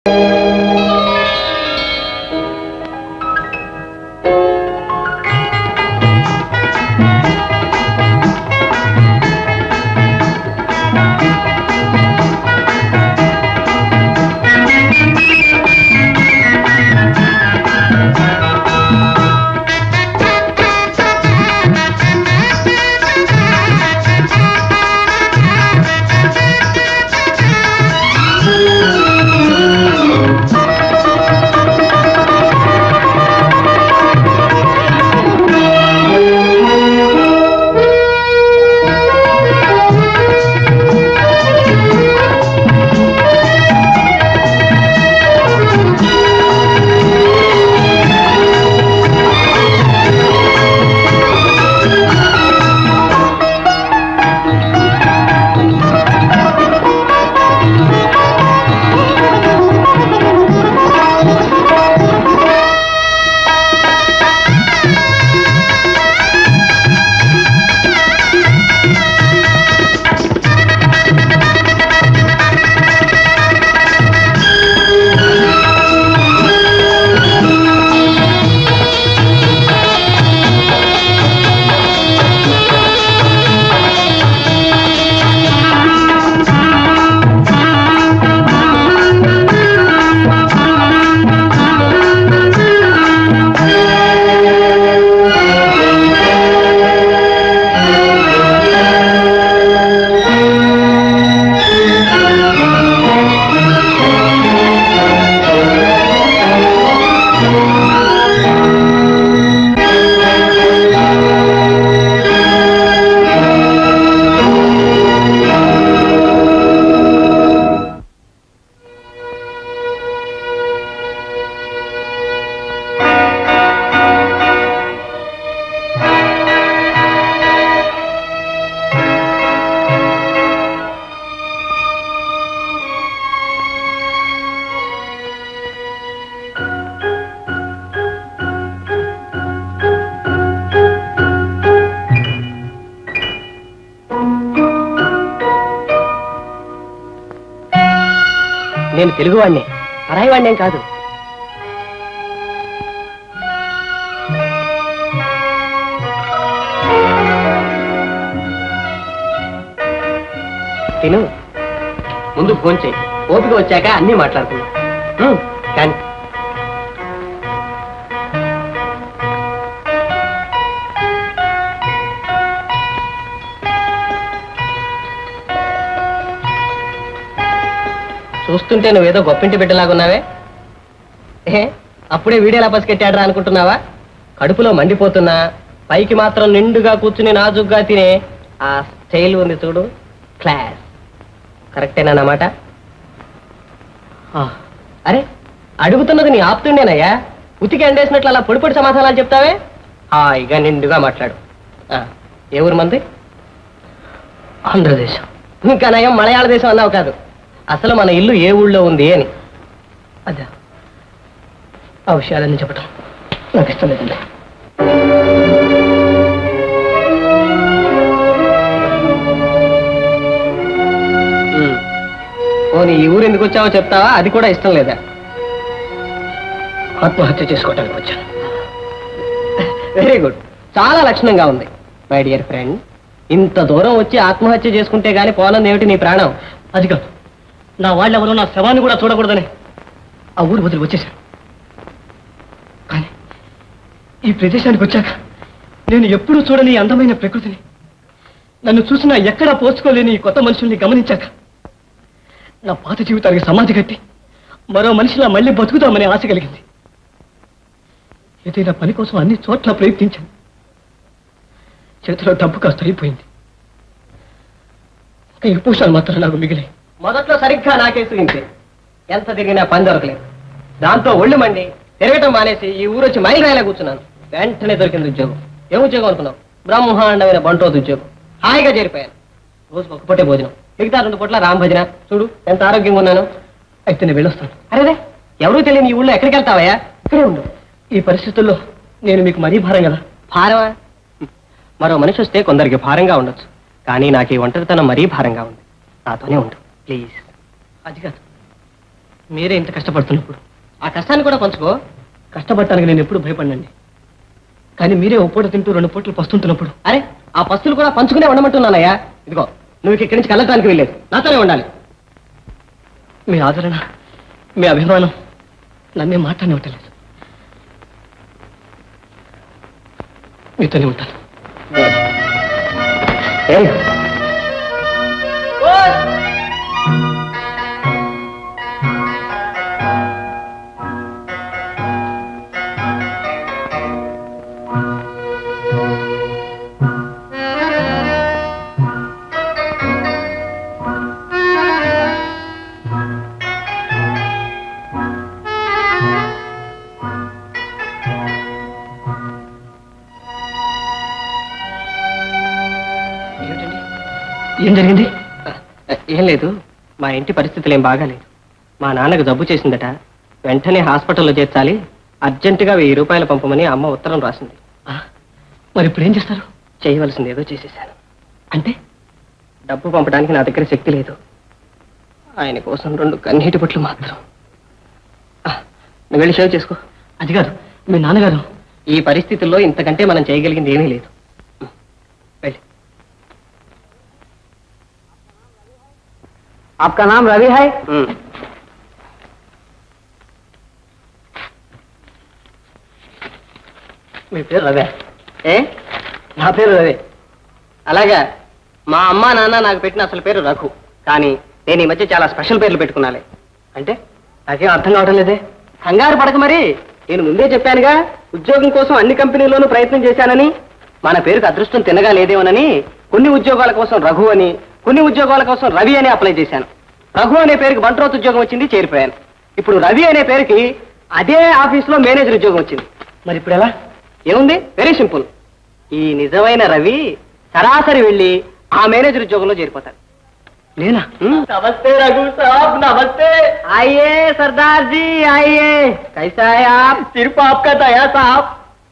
నేను తెలుగువాణ్ణే పరాయివాణ్ణేం కాదు తిను ముందు ఫోన్ చేయి ఓపిక వచ్చాక అన్నీ మాట్లాడుకుందాం ఉమ్, కానీ చూస్తుంటే నువ్వేదో గొప్పింటి బిడ్డలాగున్నావే ఏ అప్పుడే వీడియోలా పసికెట్టాడరా అనుకుంటున్నావా కడుపులో మండిపోతున్నా పైకి మాత్రం నిండుగా కూర్చుని నాజుగ్గా తినే ఆ స్టైల్ ఉంది చూడు క్లాస్ కరెక్టేనా అన్నమాట ఆ, అరే అడుగుతున్నది నీ ఆప్తుండేనయ్యా ఉతికి ఎండేసినట్లు అలా పొడి పొడి సమాధానాలు చెప్తావే హాయిగా నిండుగా మాట్లాడు ఆ, ఏ ఊరు మంది ఆంధ్రదేశం ఇంకా నయం మలయాళ దేశం అన్నావు కాదు అసలు మన ఇల్లు ఏ ఊళ్ళో ఉంది అని అదే ఆ విషయాలన్నీ చెప్పటం నాకు ఇష్టం లేదండి ఉమ్. పోనీ ఈ ఊరు ఎందుకు వచ్చావో చెప్తావా అది కూడా ఇష్టం లేదా ఆత్మహత్య చేసుకోవటానికి వచ్చాను వెరీ గుడ్ చాలా లక్షణంగా ఉంది మై డియర్ ఫ్రెండ్ ఇంత దూరం వచ్చి ఆత్మహత్య చేసుకుంటే గానీ పోనంది ఏమిటి నీ ప్రాణం అది కాదు నా వాళ్ళెవరో నా శవాన్ని కూడా చూడకూడదని ఆ ఊరు వదిలి వచ్చేసాను కానీ ఈ ప్రదేశానికి వచ్చాక నేను ఎప్పుడూ చూడని ఈ అందమైన ప్రకృతిని నన్ను చూసినా ఎక్కడా పోల్చుకోలేని ఈ కొత్త మనుషుల్ని గమనించాక నా పాత జీవితానికి సమాధి కట్టి మరో మనిషిలా మళ్ళీ బతుకుదామనే ఆశ కలిగింది ఏదైనా పని కోసం అన్ని చోట్ల ప్రయత్నించాను చేతిలో డబ్బు కాస్త అయిపోయింది ఇంకా ఈ పూషాలు మాత్రం నాకు మిగిలి మొదట్లో సరిగ్గా నాకేసి ఇంతే ఎంత తిరిగినా పని దొరకలేదు దాంతో ఒళ్ళు మండి తిరగటం మానేసి ఈ ఊరు వచ్చి మైలు రాయలా కూర్చున్నాను వెంటనే దొరికింది ఉద్యోగం ఏం ఉద్యోగం అనుకున్నావు బ్రహ్మాండమైన బంటోది ఉద్యోగం హాయిగా చేరిపోయాను రోజు ఒక పూటే భోజనం మిగతా రెండు పూట్ల రామ్ భజన చూడు ఎంత ఆరోగ్యంగా ఉన్నాను అయితే నేను వెళ్ళొస్తాను అరేదే ఎవరూ తెలియని ఈ ఊళ్ళో ఎక్కడికి వెళ్తావయ్యా ఇక్కడే ఉండు ఈ పరిస్థితుల్లో నేను మీకు మరీ భారం కదా భారమా మరో మనిషి వస్తే కొందరికి భారంగా ఉండొచ్చు కానీ నాకు ఈ ఒంటరితనం మరీ భారంగా ఉంది నాతోనే ఉండు ప్లీజ్ అది కాదు మీరే ఇంత కష్టపడుతున్నప్పుడు ఆ కష్టాన్ని కూడా పంచుకో కష్టపడటానికి నేను ఎప్పుడు భయపడినండి కానీ మీరే ఓ పూట తింటూ రెండు పూటలు పస్తుంటున్నప్పుడు అరే ఆ పస్తులు కూడా పంచుకునే ఉండమంటున్నానయ్యా ఇదిగో నువ్వు ఇక్కడి నుంచి కళ్ళటానికి వెళ్ళలేదు నాతోనే ఉండాలి మీ ఆదరణ మీ అభిమానం నన్నే మాట్లాడినట్టలేదు మీతోనే ఉంటాను ఏమిటండి? ఏం జరిగింది ఏం లేదు మా ఇంటి పరిస్థితులు ఏం బాగాలేదు మా నాన్నకు జబ్బు చేసిందట వెంటనే హాస్పిటల్లో చేర్చాలి అర్జెంటుగా వెయ్యి రూపాయలు పంపమని అమ్మ ఉత్తరం రాసింది మరి ఇప్పుడు ఏం చేస్తారు చేయవలసింది ఏదో చేసేసాను అంటే డబ్బు పంపడానికి నా దగ్గర శక్తి లేదు ఆయన కోసం రెండు కన్నీటి బొట్లు మాత్రం ఆ, నువ్వు వెళ్ళి షేవ్ చేసుకో అది కాదు మీ నాన్నగారు ఈ పరిస్థితుల్లో ఇంతకంటే మనం చేయగలిగింది ఏమీ లేదు వెళ్ళి आपका नाम रवि है మీ పేరు రవే ఏ నా పేరు రవే అలాగా మా అమ్మ నాన్న నాకు పెట్టిన అసలు పేరు రఘు కానీ నేను ఈ మధ్య చాలా స్పెషల్ పేర్లు పెట్టుకున్నాలే అంటే నాకేం అర్థం కావడం లేదే కంగారు పడక మరి నేను ముందే చెప్పానుగా ఉద్యోగం కోసం అన్ని కంపెనీల్లోనూ ప్రయత్నం చేశానని మన పేరుకు అదృష్టం తినగా లేదేమోనని కొన్ని ఉద్యోగాల కోసం రఘు అని కొన్ని ఉద్యోగాల కోసం రవి అని అప్లై చేశాను రఘు అనే పేరుకి బంట్రోత్ ఉద్యోగం వచ్చింది చేరిపోయాను ఇప్పుడు రవి అనే పేరుకి అదే ఆఫీస్లో మేనేజర్ ఉద్యోగం వచ్చింది మరి ఇప్పుడు ఎలా ఏముంది వెరీ సింపుల్ ఈ నిజమైన రవి సరాసరి వెళ్ళి ఆ మేనేజర్ ఉద్యోగంలో చేరిపోతాడు నేనా నమస్తే రఘు సాబ్ నమస్తే ఆइए सरदार जी आइए कैसा है आप सिर्फ आपका दया साहब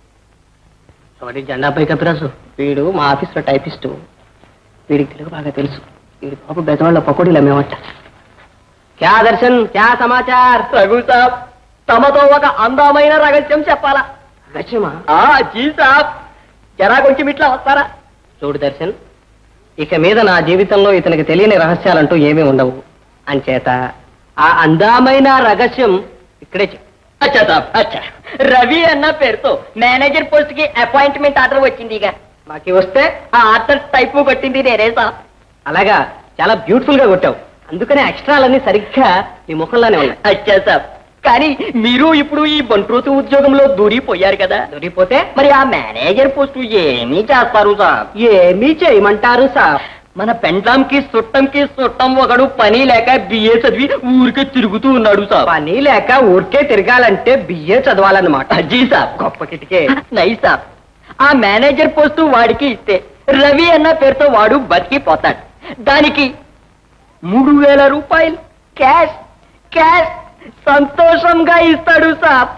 ఒకటి జెండాపై కపిరాసు వీడు మా ఆఫీస్లో టైపిస్టు వీడికి తెలుగు బాగా తెలుసు వీడి పాప బెదవాళ్ళ పకోడీలు అమ్మేవట క్యా దర్శన్ క్యా సమాచార్ రఘు సాబ్ తమతో ఒక అందమైన రహస్యం చెప్పాలా రహస్యమా జీ సాబ్ జరా కొంచెం ఇట్లా వస్తారా చూడు దర్శన్ ఇక మీద నా జీవితంలో ఇతనికి తెలియని రహస్యాలంటూ ఏమీ ఉండవు అంచేత ఆ అందమైన రహస్యం ఇక్కడే చెప్పు అచ్చా సాబ్ అచ్చా రవి అన్న పేరుతో మేనేజర్ పోస్ట్ కి అపాయింట్మెంట్ ఆర్డర్ వచ్చింది ఇక మాకి వస్తే ఆ ఆర్డర్ టైపు కొట్టింది నేనే సాబ్ అలాగా చాలా బ్యూటిఫుల్ గా కొట్టావు అందుకనే ఎక్స్ట్రాలన్నీ సరిగ్గా నీ ముఖంలోనే ఉన్నాయి అచ్చా సాబ్ కానీ మీరు ఇప్పుడు ఈ బంట్రోతు ఉద్యోగంలో దూరిపోయారు కదా దొరికిపోతే మరి ఆ మేనేజర్ పోస్ట్ ఏమీ చేస్తారు సాబ్ ఏమీ చేయమంటారు సార్ మన పెండ్లాంకి సుట్టంకి సుట్టం ఒకడు పని లేక బిఏ చదివి ఊరికే తిరుగుతూ ఉన్నాడు సాబ్ పని లేక ఊరికే తిరగాలంటే బిఏ చదవాలన్నమాట అజీ సాబ్ గొప్ప కిటికే నై సాబ్ ఆ మేనేజర్ పోస్టు వాడికి ఇస్తే రవి అన్న పేరుతో వాడు బతికిపోతాడు దానికి మూడు వేల రూపాయలు క్యాష్ క్యాష్ సంతోషంగా ఇస్తాడు సాబ్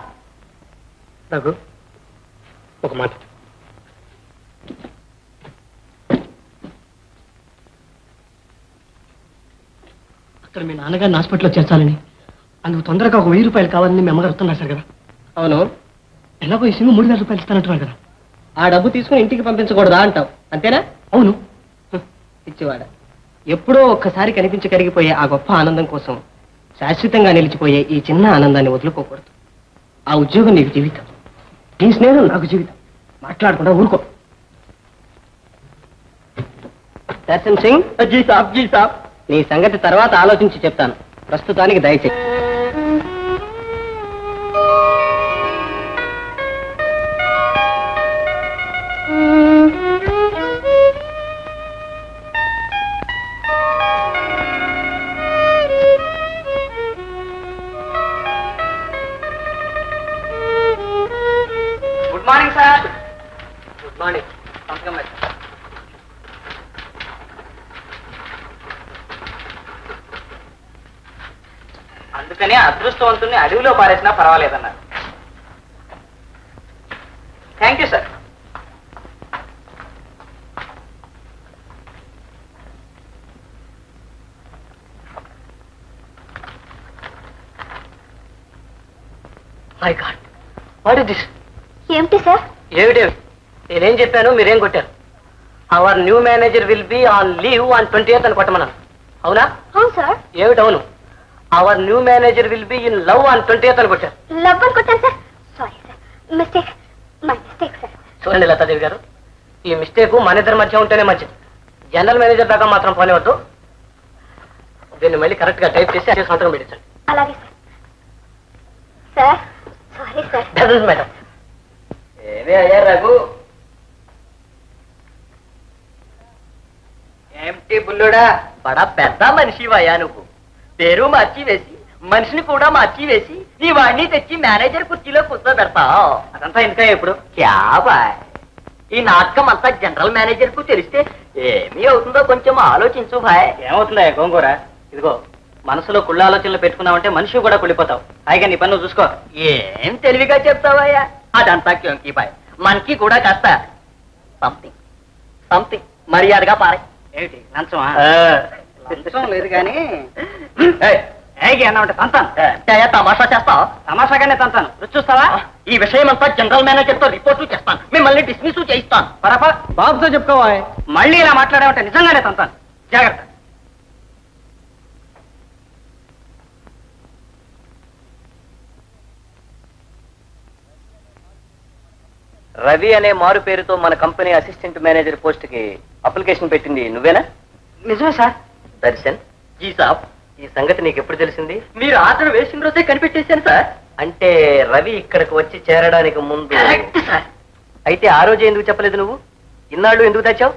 రఘు ఒక మాట అక్కడ మీ నాన్నగారిని హాస్పిటల్లో చేర్చాలని అందుకు తొందరగా ఒక వెయ్యి రూపాయలు కావాలని మీ అమ్మగారు వస్తున్నారు సార్ కదా అవును ఎలాగో ఈ సినిమా మూడు వేల రూపాయలు ఇస్తానంటున్నారు కదా ఆ డబ్బు తీసుకుని ఇంటికి పంపించకూడదా అంటావు అంతేనా అవును ఇచ్చేవాడ ఎప్పుడో ఒక్కసారి కనిపించి కరిగిపోయే ఆ గొప్ప ఆనందం కోసం శాశ్వతంగా నిలిచిపోయే ఈ చిన్న ఆనందాన్ని వదులుకోకూడదు ఆ ఉద్యోగం నీకు జీవితం నీ స్నేహం నాకు జీవితం మాట్లాడకుండా ఊరుకో దర్శన్ సింగ్ జీ సాబ్ జీ సాబ్ నీ సంగతి తర్వాత ఆలోచించి చెప్తాను ప్రస్తుతానికి దయచేసి good morning sir good morning అందుకనే అదృష్టవంతుని అడవిలో పారేసినా పర్వాలేదన్నారు thank you sir my god what is this ఏమిటి సార్ ఏమిటి నేనేం చెప్పాను మీరేం కొట్టారు our new manager will be on leave on twenty eighth అని కొట్టమన్నాను అవునా అవును సార్ ఏమిటి అవును our new manager will be in love on twenty eighth అని కొట్టారు లవ్ అని కొట్టాను sir sorry sir mistake my mistake sir చూడండి లతాదేవి గారు ఈ మిస్టేక్ మన ఇద్దరి మధ్య ఉంటేనే మంచిది జనరల్ మేనేజర్ దాకా మాత్రం పోనివద్దు దీన్ని మళ్ళీ కరెక్ట్ గా టైప్ చేసి అదే సంతకం పెట్టించండి అలాగే sir sir sorry sir dozens madam ఏమే అయ్యా రఘు ఏమిటి బుల్లుడా బడా పెద్ద మనిషివయ్యా నువ్వు పేరు మార్చి వేసి మనిషిని కూడా మార్చి వేసి నీ వాడిని తెచ్చి మేనేజర్ కుర్చీలో కూర్చోబెడతావు అదంతా ఇంకా ఎప్పుడు క్యా బాయ్ ఈ నాటకం అంతా జనరల్ మేనేజర్ కు తెలిస్తే ఏమి అవుతుందో కొంచెం ఆలోచించు భాయ్ ఏమవుతుందా గోంగూర ఇదిగో మనసులో కుళ్ళ ఆలోచనలు పెట్టుకున్నావంటే మనిషి కూడా కుళ్ళిపోతావు హాయిగా నీ పన్ను చూసుకో ఏం తెలివిగా చెప్తావయ్యా అదంతా క్యోంకి బాయ్ మనకి కూడా కాస్త సంథింగ్ సంథింగ్ మర్యాదగా పారాయి ఏమిటి లంచమా ఆ. లంచం లేదు కానీ ఏగి అన్నామంటే తంతాను దయ తమాషా చేస్తావు తమాషాగానే తంతాను రుచి చూస్తావా ఈ విషయం అంతా జనరల్ మేనేజర్ తో రిపోర్టు చేస్తాను మిమ్మల్ని డిస్మిస్ చేయిస్తాను పరప బాబుతో చెప్పుకోవా మళ్ళీ ఇలా మాట్లాడామంటే నిజంగానే తంతాను జాగ్రత్త రవి అనే మారు పేరుతో మన కంపెనీ అసిస్టెంట్ మేనేజర్ పోస్ట్ కి అప్లికేషన్ పెట్టింది నువ్వేనా నిజమే సార్ దర్శన్ జీ సాబ్ ఈ సంగతి నీకు ఎప్పుడు తెలిసింది మీరు ఆర్డర్ వేసిన రోజే కనిపెట్టేశాను సార్ అంటే రవి ఇక్కడికి వచ్చి చేరడానికి ముందు సార్ అయితే ఆ రోజే ఎందుకు చెప్పలేదు నువ్వు ఇన్నాళ్ళు ఎందుకు తెచ్చావు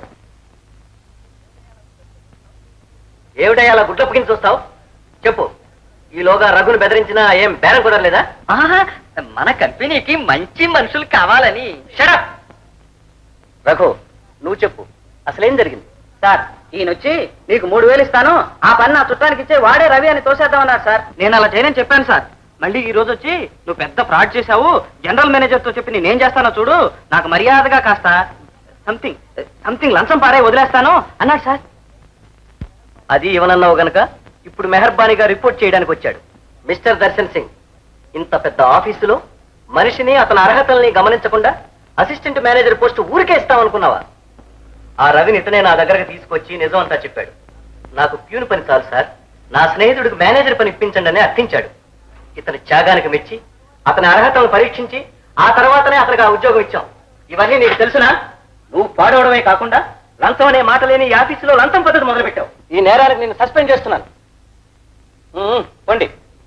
ఏమిటయ్యా అలా గుడ్లప్పకించి చూస్తావు చెప్పు ఈలోగా రఘును బెదిరించినా ఏం బేరం కుదరలేదా మన కంపెనీకి మంచి మనుషులు కావాలని షడప్ రఘు నువ్వు చెప్పు అసలేం జరిగింది సార్ ఈయన వచ్చి నీకు మూడు వేలు ఇస్తాను ఆ పని నా చుట్టానికి ఇచ్చే వాడే రవి అని తోసేద్దామన్నారు సార్ నేను అలా చేయనని చెప్పాను సార్ మళ్ళీ ఈ రోజు వచ్చి నువ్వు పెద్ద ఫ్రాడ్ చేశావు జనరల్ మేనేజర్ తో చెప్పి నేనేం చేస్తానో చూడు నాకు మర్యాదగా కాస్త సంథింగ్ సంథింగ్ లంచం పారే వదిలేస్తాను అన్నాడు సార్ అది ఇవనన్నావు గనక ఇప్పుడు మెహర్బానీగా రిపోర్ట్ చేయడానికి వచ్చాడు మిస్టర్ దర్శన్ సింగ్ ఇంత పెద్ద ఆఫీసులో మనిషిని అతని అర్హతల్ని గమనించకుండా అసిస్టెంట్ మేనేజర్ పోస్ట్ ఊరికే ఇస్తామనుకున్నావా ఆ రవిని ఇతనే నా దగ్గరకు తీసుకొచ్చి నిజం అంతా చెప్పాడు నాకు ప్యూన్ పని చాలు సార్ నా స్నేహితుడికి మేనేజర్ పని ఇప్పించండి అని అర్థించాడు ఇతని త్యాగానికి మెచ్చి అతని అర్హతలను పరీక్షించి ఆ తర్వాతనే అతనికి ఆ ఉద్యోగం ఇచ్చాం ఇవన్నీ నీకు తెలుసునా నువ్వు పాడవడమే కాకుండా లంచం అనే మాట లేని ఈ ఆఫీసులో లంచం పద్ధతి మొదలుపెట్టావు ఈ నేరానికి నేను సస్పెండ్ చేస్తున్నాను ఉమ్, పోండి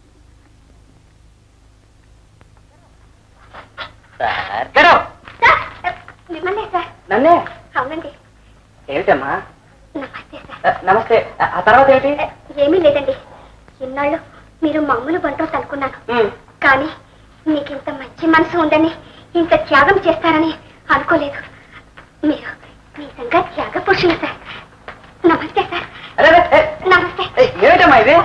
సార్ get out. సార్ మిమ్మల్ని సార్ నన్నే అవునండి ఏమిటమ్మా నమస్తే సార్ ఆ, నమస్తే ఆ, ఆ తర్వాత ఏంటి ఏమీ లేదండి ఇన్నాళ్ళు మీరు మామూలు బంటోస్ అనుకున్నాను ఉమ్, కానీ మీకు ఇంత మంచి మనసు ఉందని ఇంత త్యాగం చేస్తారని అనుకోలేదు మీరు నిజంగా త్యాగ పురుషులు సార్ నమస్తే సార్ అరే, అరే, ఏ, నమస్తే ఏ, ఏమిటమ్మా ఇది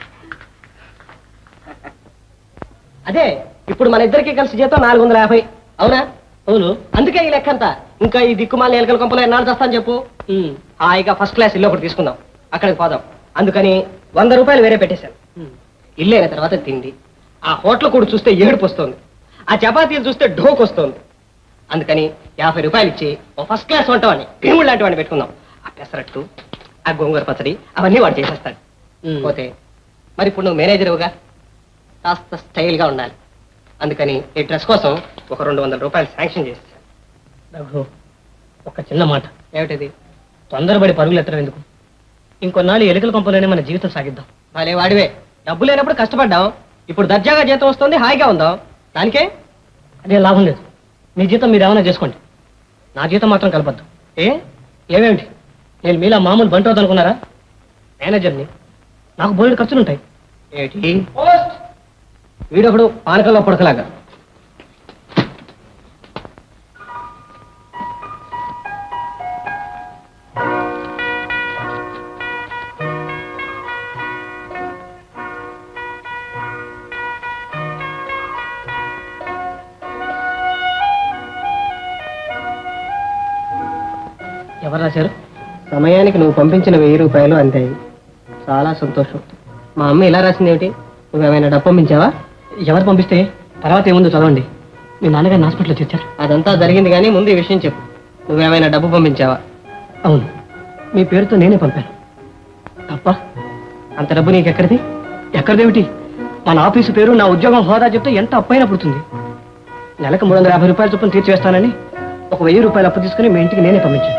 అదే ఇప్పుడు మన ఇద్దరికి కలిసి జీతం నాలుగు వందల యాభై అవునా అవును అందుకే ఈ లెక్కంతా ఇంకా ఈ దిక్కుమాల ఎలకల కొంపలో ఎన్నాళ్ళు చేస్తాను చెప్పు ఉమ్, హాయిగా ఫస్ట్ క్లాస్ ఇల్లు ఒకటి తీసుకుందాం అక్కడికి పోదాం అందుకని వంద రూపాయలు వేరే పెట్టేశాను ఇల్లు అయిన తర్వాత తిండి ఆ హోటల్ కూడా చూస్తే ఏడుపు వస్తుంది ఆ చపాతీలు చూస్తే ఢోక్ వస్తుంది అందుకని యాభై రూపాయలు ఇచ్చి ఓ ఫస్ట్ క్లాస్ వంటవాడిని భీముడు లాంటి వాడిని పెట్టుకుందాం ఆ పెసరట్టు ఆ గోంగూర పచ్చడి అవన్నీ వాడు చేసేస్తాడు పోతే మరి ఇప్పుడు నువ్వు మేనేజర్వుగా కాస్త స్టైల్గా ఉండాలి అందుకని ఈ డ్రెస్ కోసం ఒక రెండు వందల రూపాయలు శాంక్షన్ చేసేసాను రఘు ఒక చిన్న మాట ఏమిటిది తొందరపడి పరుగులు ఎత్తడం ఎందుకు ఇంకొన్నాళ్ళు ఎలుకల కొంపలోనే మన జీవితం సాగిద్దాం భలే వాడివే డబ్బు లేనప్పుడు కష్టపడ్డాం ఇప్పుడు దర్జాగా జీతం వస్తుంది హాయిగా ఉందాం దానికే అదే లాభం లేదు మీ జీతం మీరు ఏమైనా చేసుకోండి నా జీతం మాత్రం కలపద్దు ఏ ఏమేమిటి నేను మీలా మామూలు బంటి అవుతానుకున్నారా మేనేజర్ని నాకు బోల్డ్ ఖర్చులుంటాయి ఏమిటి వీడొకడు పానకంలో పడకలాగా ఎవరు రాశారు సమయానికి నువ్వు పంపించిన వెయ్యి రూపాయలు అంతే చాలా సంతోషం మా అమ్మ ఇలా రాసింది ఏమిటి నువ్వేమైనా డబ్బు పంపించావా ఎవరు పంపిస్తే తర్వాత ఏముందో చదవండి మీ నాన్నగారిని హాస్పిటల్లో చేర్చారు అదంతా జరిగింది కానీ ముందు ఈ విషయం చెప్పు నువ్వేమైనా డబ్బు పంపించావా అవును మీ పేరుతో నేనే పంపాను తప్ప అంత డబ్బు నీకెక్కడిది ఎక్కడిదేమిటి మన ఆఫీసు పేరు నా ఉద్యోగం హోదా చెప్తే ఎంత అప్పైనా పుడుతుంది నెలకు మూడు వందల యాభై రూపాయల చొప్పున తీర్చివేస్తానని ఒక వెయ్యి రూపాయలు అప్పు తీసుకుని మీ ఇంటికి నేనే పంపించాను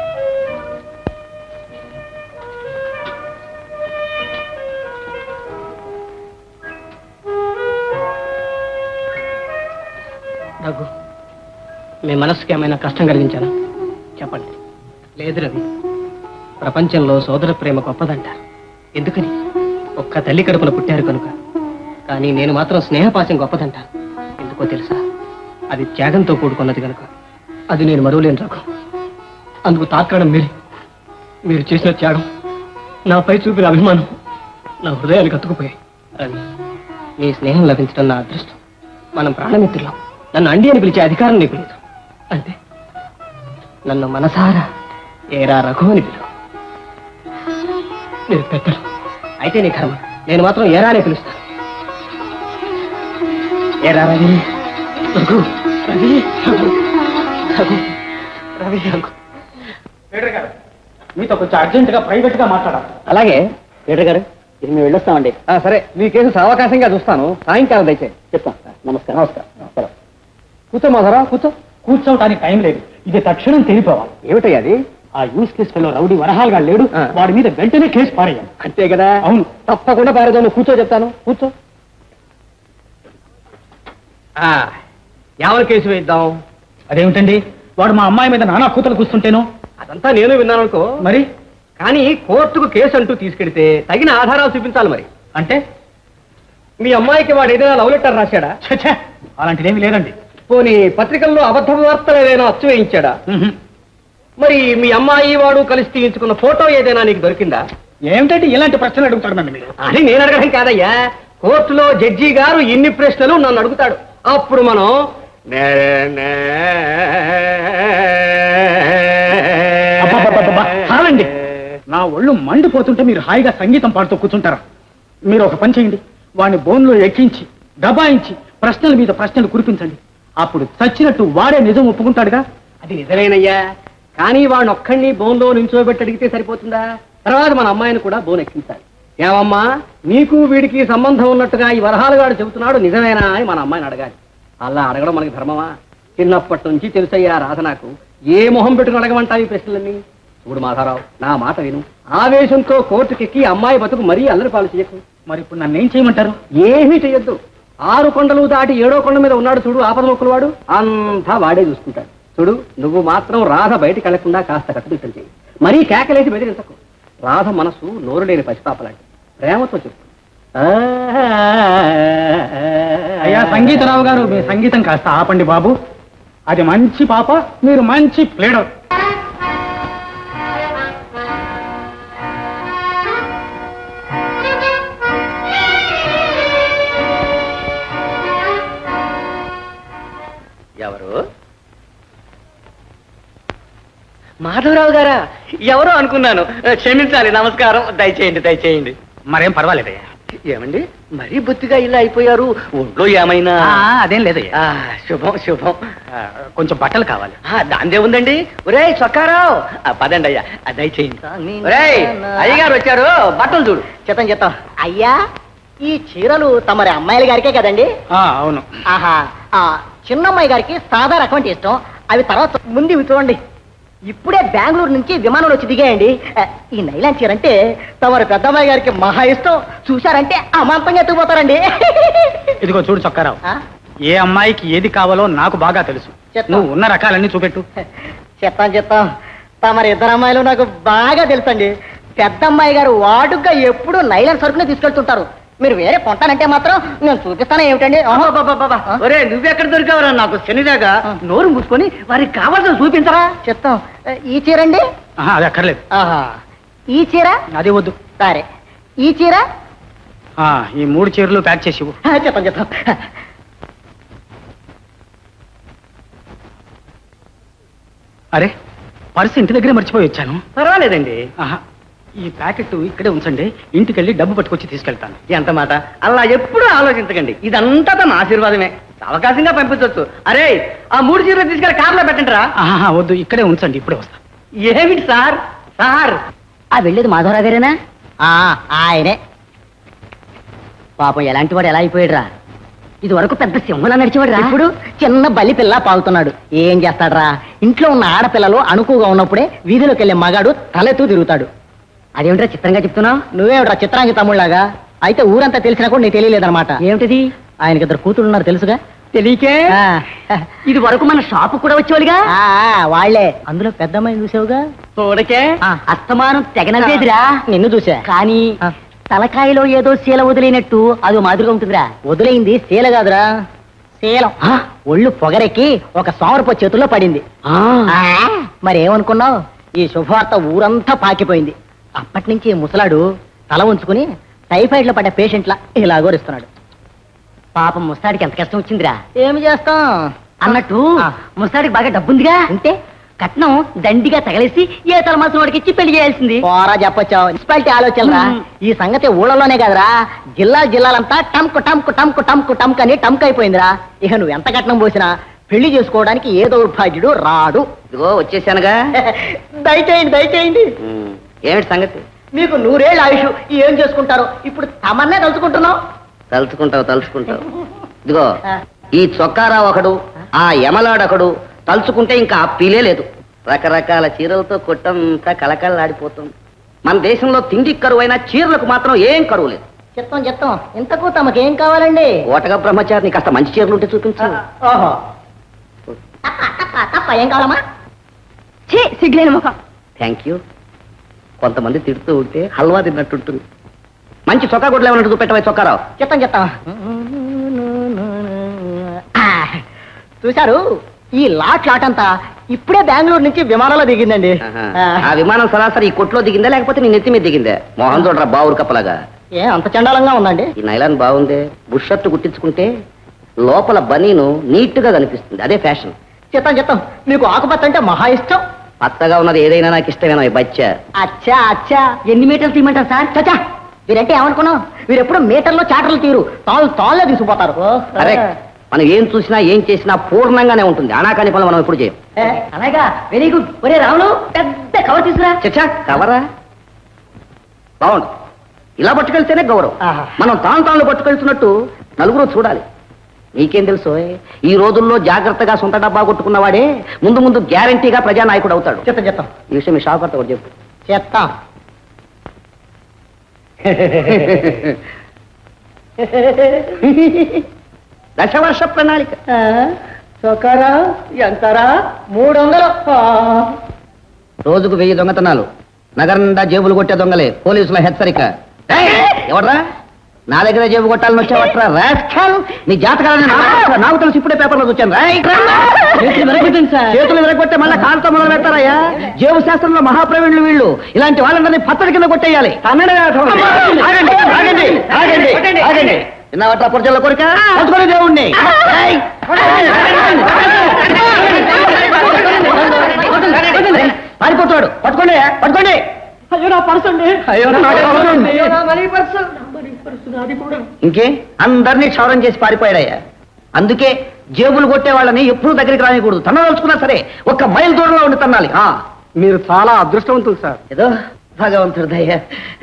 రఘు మీ మనసుకి ఏమైనా కష్టం కలిగించానా చెప్పండి లేదు రవి ప్రపంచంలో సోదర ప్రేమ గొప్పదంటారు ఎందుకని ఒక్క తల్లి కడుపున పుట్టారు కనుక కానీ నేను మాత్రం స్నేహపాశం గొప్పదంటాను ఎందుకో తెలుసా అది త్యాగంతో కూడుకున్నది కనుక అది నేను మరువలేను రఘు అందుకు తాత్కాలం మీరు మీరు చేసిన త్యాగం నాపై చూపిన అభిమానం నా హృదయానికి అతుకుపోయాయి రవి నీ స్నేహం లభించడం నా అదృష్టం మనం ప్రాణమిత్రులం నన్ను అండి అని పిలిచే అధికారం నీకు లేదు అంటే నన్ను మనసారా ఏరా రఘు అని పిలువు మీరు పెద్దలు అయితే నీ కర్మ నేను మాత్రం ఏరా అని పిలుస్తాను ఏరా రవి రఘు రవి రఘు రఘు రవి రఘు మీతో కొంచెం అర్జెంట్ గా ప్రైవేట్ గా మాట్లాడాలి అలాగే లీడర్ గారు ఇది మేము వెళ్ళొస్తామండి సరే మీ కేసు సావకాశంగా చూస్తాను సాయంకాలం దయచేసి చెప్తాను నమస్కారం నమస్కారం నమస్కారం కూర్చో మాధవరా కూర్చో కూర్చోవటానికి టైం లేదు ఇది తక్షణం తెలిపోవాలి ఏమిటయ్యా అది ఆ యూస్ కేసు ఫెలో రౌడీ వరహాలుగా లేడు ఆ. వాడి మీద వెంటనే కేసు పారేయాలి అంతే కదా అవును. తప్పకుండా పారేదాన్ని కూర్చో చెప్తాను కూర్చో ఎవరి కేసు వేద్దాం అదేమిటండి వాడు మా అమ్మాయి మీద నానా కూతలు కూస్తుంటేను అదంతా నేను విన్నాను అనుకో మరి కానీ కోర్టుకు కేసు అంటూ తీసుకెడితే తగిన ఆధారాలు చూపించాలి మరి అంటే మీ అమ్మాయికి వాడు ఏదైనా లవ్ లెటర్ రాశాడా ఛ, అలాంటిదేమీ లేదండి పోనీ పత్రికల్లో అబద్ధ వార్తలు ఏదైనా అచ్చు వేయించాడా మ్హూ. మరి మీ అమ్మాయి వాడు కలిసి తీయించుకున్న ఫోటో ఏదైనా నీకు దొరికిందా ఏమిటంటే ఇలాంటి ప్రశ్నలు అడుగుతారు నన్ను మీరు అని నేను అడగడం కాదయ్యా కోర్టులో జడ్జి గారు ఇన్ని ప్రశ్నలు నన్ను అడుగుతాడు అప్పుడు మనం అబ్బబ్బబ్బబ్బబ్బ, చాలండి నా ఒళ్ళు మండిపోతుంటే మీరు హాయిగా సంగీతం పాడుతూ కూర్చుంటారా మీరు ఒక పని చేయండి వాడిని బోన్లో ఎక్కించి దబాయించి ప్రశ్నల మీద ప్రశ్నలు కురిపించండి అప్పుడు చచ్చినట్టు వాడే నిజం ఒప్పుకుంటాడుగా అది నిజమేనయ్యా కానీ వాడిని ఒక్కడిని బోన్లో నించోబెట్టి అడిగితే సరిపోతుందా తర్వాత మన అమ్మాయిని కూడా బోన్ ఎక్కించాలి ఏమమ్మా నీకు వీడికి సంబంధం ఉన్నట్టుగా ఈ వరహాలుగాడు చెబుతున్నాడు నిజమేనా అని మన అమ్మాయిని అడగాలి అలా అడగడం మనకి ధర్మమా చిన్నప్పటి నుంచి తెలుసయ్యా రాధ నాకు ఏ మొహం పెట్టుకుని అడగమంటావు ఈ ప్రశ్నలన్నీ చూడు మాధారావు నా మాట విను ఆవేశంతో కోర్టుకెక్కి అమ్మాయి బతుకు మరీ అల్లరి పాలు చేయకు మరి ఇప్పుడు నన్ను ఏం చేయమంటారు ఏమీ చెయ్యొద్దు ఆరు కొండలు దాటి ఏడో కొండ మీద ఉన్నాడు చూడు ఆపద మొక్కలు వాడు అంతా వాడే చూసుకుంటాడు చూడు నువ్వు మాత్రం రాధ బయటికి వెళ్లకుండా కాస్త కట్టుదిట్టం చేయి మరీ కేకలేసి బెదిరించకు రాధ మనసు నోరు లేని పసిపాపలాంటి ప్రేమతో చెప్పు అయ్యా సంగీతరావు గారు మీ సంగీతం కాస్త ఆపండి బాబు అది మంచి పాప మీరు మంచి ప్లేడర్ ఎవరు మాధవరావు గారా ఎవరో అనుకున్నాను క్షమించాలి నమస్కారం దయచేయండి దయచేయండి మరేం పర్వాలేదయ్యా ఏమండి మరీ బొత్తిగా ఇలా అయిపోయారు ఒంట్లో ఏమైనా అదేం లేదయ్యా ఆ, శుభం శుభం ఆ, కొంచెం బట్టలు కావాలి ఆ, దాందే ఉందండి ఒరేయ్ చొక్కారావు ఆ, పదండి అయ్యా ఆ, దయచేయండి ఒరేయ్ అయ్యగారు వచ్చారు బట్టలు చూడు చెత్తం చెత్తం అయ్యా ఈ చీరలు తమరి అమ్మాయిల గారికే కదండి ఆ, అవును ఆహా ఆ చిన్నమ్మాయి గారికి సాదా రకం అంటే ఇష్టం అవి తర్వాత ముందు ఇవి చూడండి ఇప్పుడే బెంగళూరు నుంచి విమానంలో వచ్చి దిగాయండి ఆ, ఈ నైలాన్ చీర అంటే తమరి పెద్దమ్మాయి గారికి మహా ఇష్టం చూశారంటే అమాంతంగా ఎత్తుకుపోతారండి ఇదిగో చూడు చొక్కారావు ఆ, ఏ అమ్మాయికి ఏది కావాలో నాకు బాగా తెలుసు చెప్తా. నువ్వు ఉన్న రకాలన్నీ చూపెట్టు చెప్తాం చెప్తాం తమరి ఇద్దరు అమ్మాయిలు నాకు బాగా తెలుసండి పెద్దమ్మాయి గారు వాడుగా ఎప్పుడు నైలాన్ సరుకునే తీసుకెళ్తుంటారు మీరు వేరే కొంటానంటే మాత్రం నేను చూపిస్తాను ఏమిటండి ఆహా. ఆ? ఒరే నువ్వెక్కడ దొరికావురా నాకు శనిదాగా నోరు మూసుకొని వారికి కావాల్సిన చూపించరా చెప్తాం ఈ చీర అండి ఆహా, అది అక్కర్లేదు ఆహా ఈ చీర అది వద్దు సరే ఈ చీర ఆ, ఈ మూడు చీరలు ప్యాక్ చేసి ఇవ్వు. ఆ, చెప్తాం చెప్తాం అరే పర్సు ఇంటి దగ్గరే మర్చిపోయి వచ్చాను పర్వాలేదండి ఆహా, ఈ ప్యాకెట్ ఇక్కడే ఉంచండి ఇంటికి వెళ్ళి డబ్బు పట్టుకొచ్చి తీసుకెళ్తాను ఎంత మాట అలా ఎప్పుడూ ఆలోచించకండి ఇదంతా తన ఆశీర్వాదమే అవకాశంగా పంపించవచ్చు అరే ఆ మూడు చీరలు తీసుకెళ్ళి కార్లో పెట్టండి రా ఆహా, వద్దు ఇక్కడే ఉంచండి ఇప్పుడే వస్తా ఏమిటి సార్ సార్ ఆ వెళ్ళేది మాధవరావు గారేనా ఆ, ఆయనే పాపం ఎలాంటి వాడు ఎలా అయిపోయాడురా ఇది వరకు పెద్ద సింహంలా నడిచేవాడురా ఇప్పుడు చిన్న బల్లి పిల్ల పాగుతున్నాడు ఏం చేస్తాడురా ఇంట్లో ఉన్న ఆడపిల్లలు అణుకుగా ఉన్నప్పుడే వీధిలోకి వెళ్ళే మగాడు తలెత్తు తిరుగుతాడు అదేమిట్రా చిత్రంగా చెప్తున్నావు నువ్వేమిట్రా చిత్రాంగి తమ్ముళ్ళలాగా అయితే ఊరంతా తెలిసినా కూడా నీకు తెలియలేదన్నమాట ఏమిటిది ఆయనకి ఇద్దరు కూతురు ఉన్నారు తెలుసుగా తెలియకే ఇది వరకు మన షాపు కూడా వచ్చేవాళ్ళుగా వాళ్లే అందులో పెద్దమ్మాయిని చూసావుగా చూడకే అస్తమానం తెగనదేదిరా నిన్ను చూసా కానీ తలకాయలో ఏదో శీల వదిలేనట్టు అది మాదిరిగా ఉంటుందిరా వదిలేయింది శీల కాదురా శీలం ఆ, ఒళ్ళు పొగరెక్కి ఒక సోమరపు చేతుల్లో పడింది ఆ, మరేమనుకున్నావు ఈ శుభవార్త ఊరంతా పాకిపోయింది అప్పటి నుంచి ఈ ముసలాడు తల ఉంచుకుని టైఫాయిడ్ లో పడ్డ పేషెంట్లా ఇలా గోరిస్తున్నాడు పాపం ముస్తాడికి ఎంత కష్టం వచ్చిందిరా ఏమి చేస్తాం అన్నట్టు ముస్తాడికి బాగా డబ్బుందిగా ఉంటే కట్నం దండిగా తగలేసి ఏ తలమాసిన వాడికి ఇచ్చి పెళ్లి చేయాల్సింది పోరా చెప్పొచ్చావు మున్సిపాలిటీ ఆలోచనరా ఈ సంగతి ఊళ్ళలోనే కదరా జిల్లా జిల్లాలంతా టంకు టంకు టంకు టంకు టంక్ అని టంక్ అయిపోయిందిరా ఇక నువ్వు ఎంత కట్నం పోసినా పెళ్లి చేసుకోవడానికి ఏ దౌర్భాగ్యుడు రాడు ఇదిగో వచ్చేసానుగా దయచేయండి దయచేయండి ఏమిటి సంగతి మీకు నూరేళ్ళ ఆయుష్ ఏం చేసుకుంటారో ఇప్పుడు తమన్నే తలుచుకుంటున్నావు తలుచుకుంటావు తలుచుకుంటావు ఇదిగో ఈ చొక్కారావు ఒకడు ఆ యమలాడొకడు తలుచుకుంటే ఇంకా ఆ పీలే లేదు రకరకాల చీరలతో కొట్టంతా కలకలలాడిపోతుంది మన దేశంలో తిండి కరువైనా చీరలకు మాత్రం ఏం కరువు లేదు చెప్తాం చెప్తాం ఇంతకు తమకేం కావాలండి ఓటగా బ్రహ్మచారిని కాస్త మంచి చీరలు ఉంటే చూపించు ఓహో తప్ప తప్ప తప్ప ఏం కావాలమ్మా ఛీ సిగ్గులేని ముఖం థ్యాంక్ యూ కొంతమంది తిడుతూ ఉంటే హల్వా తిన్నట్టుంటుంది మంచి చొక్కా గుడ్లు ఏమన్నట్టు చూపెట్టవా చొక్కారావు చెప్తాం చెప్తాం ఆ, చూశారు ఈ లాట్ లాట్ అంతా ఇప్పుడే బెంగళూరు నుంచి విమానంలో దిగిందండి ఆహా. ఆ విమానం సరాసరి ఈ కొట్లో దిగిందా లేకపోతే నీ నెత్తి మీద దిగిందా మోహన్ చూడరా బావురు కప్పలాగా ఏ అంత చండాలంగా ఉందండి ఈ నైలాన్ బాగుంది బుష్ షర్ట్ కుట్టించుకుంటే లోపల బనీను నీట్ గా కనిపిస్తుంది అదే ఫ్యాషన్ చెప్తాం చెప్తాం మీకు ఆకుపచ్చ అంటే మహా ఇష్టం పచ్చగా ఉన్నది ఏదైనా నాకు ఇష్టమేనా ఈ బచ్చా అచ్చా అచ్చా ఎన్ని మీటర్లు తీయమంటారు సార్ చచ్చా మీరంటే ఏమనుకున్నాం మీరు ఎప్పుడు మీటర్లో చాటర్లు తీరు తాళ్ళు తాళ్ళే తీసుకుపోతారు కరెక్ట్ మనం ఏం చూసినా ఏం చేసినా పూర్ణంగానే ఉంటుంది అనాకాని పనులు మనం ఎప్పుడు చేయం ఏ, అలాగా వెరీ గుడ్ ఒరే రాములు పెద్ద కవర్ తీసుకురా చచ్చా కవరా బాగుంది ఇలా పట్టుకెళ్తేనే గౌరవం ఆహా. మనం తాను తాను పట్టుకెళ్తున్నట్టు నలుగురు చూడాలి నీకేం తెలుసు ఈ రోజుల్లో జాగ్రత్తగా సొంత డబ్బా కొట్టుకున్నవాడే ముందు ముందు గ్యారంటీగా ప్రజానాయకుడు అవుతాడు చెప్తాం చెప్తాం ఈ విషయం మీ షాకర్త కూడా చెప్పు చెప్తాం దశవర్ష ప్రణాళిక చొక్కారా ఎంతరా మూడు వందలు రోజుకు వెయ్యి దొంగతనాలు నగరండా జేబులు కొట్టే దొంగలే పోలీసుల హెచ్చరిక ఏయ్, ఎవడ్రా నా దగ్గర జేబు కొట్టాలని వచ్చావట్రా రాస్కల్ నీ జాతకాలని నాకు తెలుసు. నాకు తెలిసి ఇప్పుడే పేపర్లో వచ్చాను రైట్ చేతులు విరగొట్టండి సార్. చేతులు విరగొట్టే మళ్ళీ కాలుతో మొదలు పెడతారయ్యా జేబు శాస్త్రంలో మహాప్రవీణులు వీళ్ళు ఇలాంటి వాళ్ళందరినీ పత్తడి కింద కొట్టేయాలి ఆగండి ఆగండి ఆగండి ఆగండి విన్నావట్రా పురజల్ల కోరిక పట్టుకొని దేవుణ్ణి ఏయ్. పారిపోతాడు పట్టుకోండి పట్టుకోండి అయ్యో నా పర్సు అండి అయ్యో నా పర్సు అండి. అయ్యో నా మనీ పర్సు నా మనీ పర్సు నాది కూడా ఇంకే అందరినీ క్షౌరం చేసి పారిపోయాడయ్యా అందుకే జేబులు కొట్టే వాళ్ళని ఎప్పుడూ దగ్గరికి రానికూడదు తనదలుచుకున్నా సరే ఒక్క మైల్ దూరంలో ఉండి తన్నాలి ఆ, మీరు చాలా అదృష్టవంతులు సార్ ఏదో భగవంతుడు దయ్యా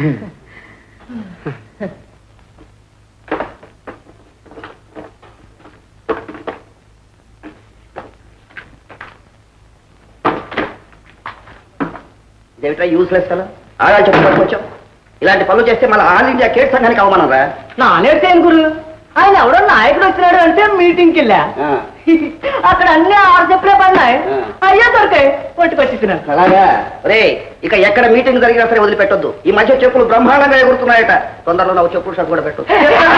ఏమిట్రా యూస్లెస్ కదా ఆగా చెప్పు పట్టుకొచ్చాం ఇలాంటి పనులు చేస్తే మళ్ళీ ఆల్ ఇండియా కేట్ సంఘానికి అవమానం రా నా నేర్చేయను గురు ఆయన ఎవడో నాయకుడు వచ్చినాడు అంటే మీటింగ్కి వెళ్ళా అక్కడ అన్ని ఆరు చెప్పులే పడినాయి ఆ. అయ్యా దొరికాయి పట్టుకొచ్చేసినాను అలాగా రే ఇక ఎక్కడ మీటింగ్ జరిగినా సరే వదిలిపెట్టొద్దు ఈ మధ్య చెప్పులు బ్రహ్మాండంగా ఎగురుతున్నాయట తొందరలో నాకు చెప్పులు షాప్ కూడా పెట్టు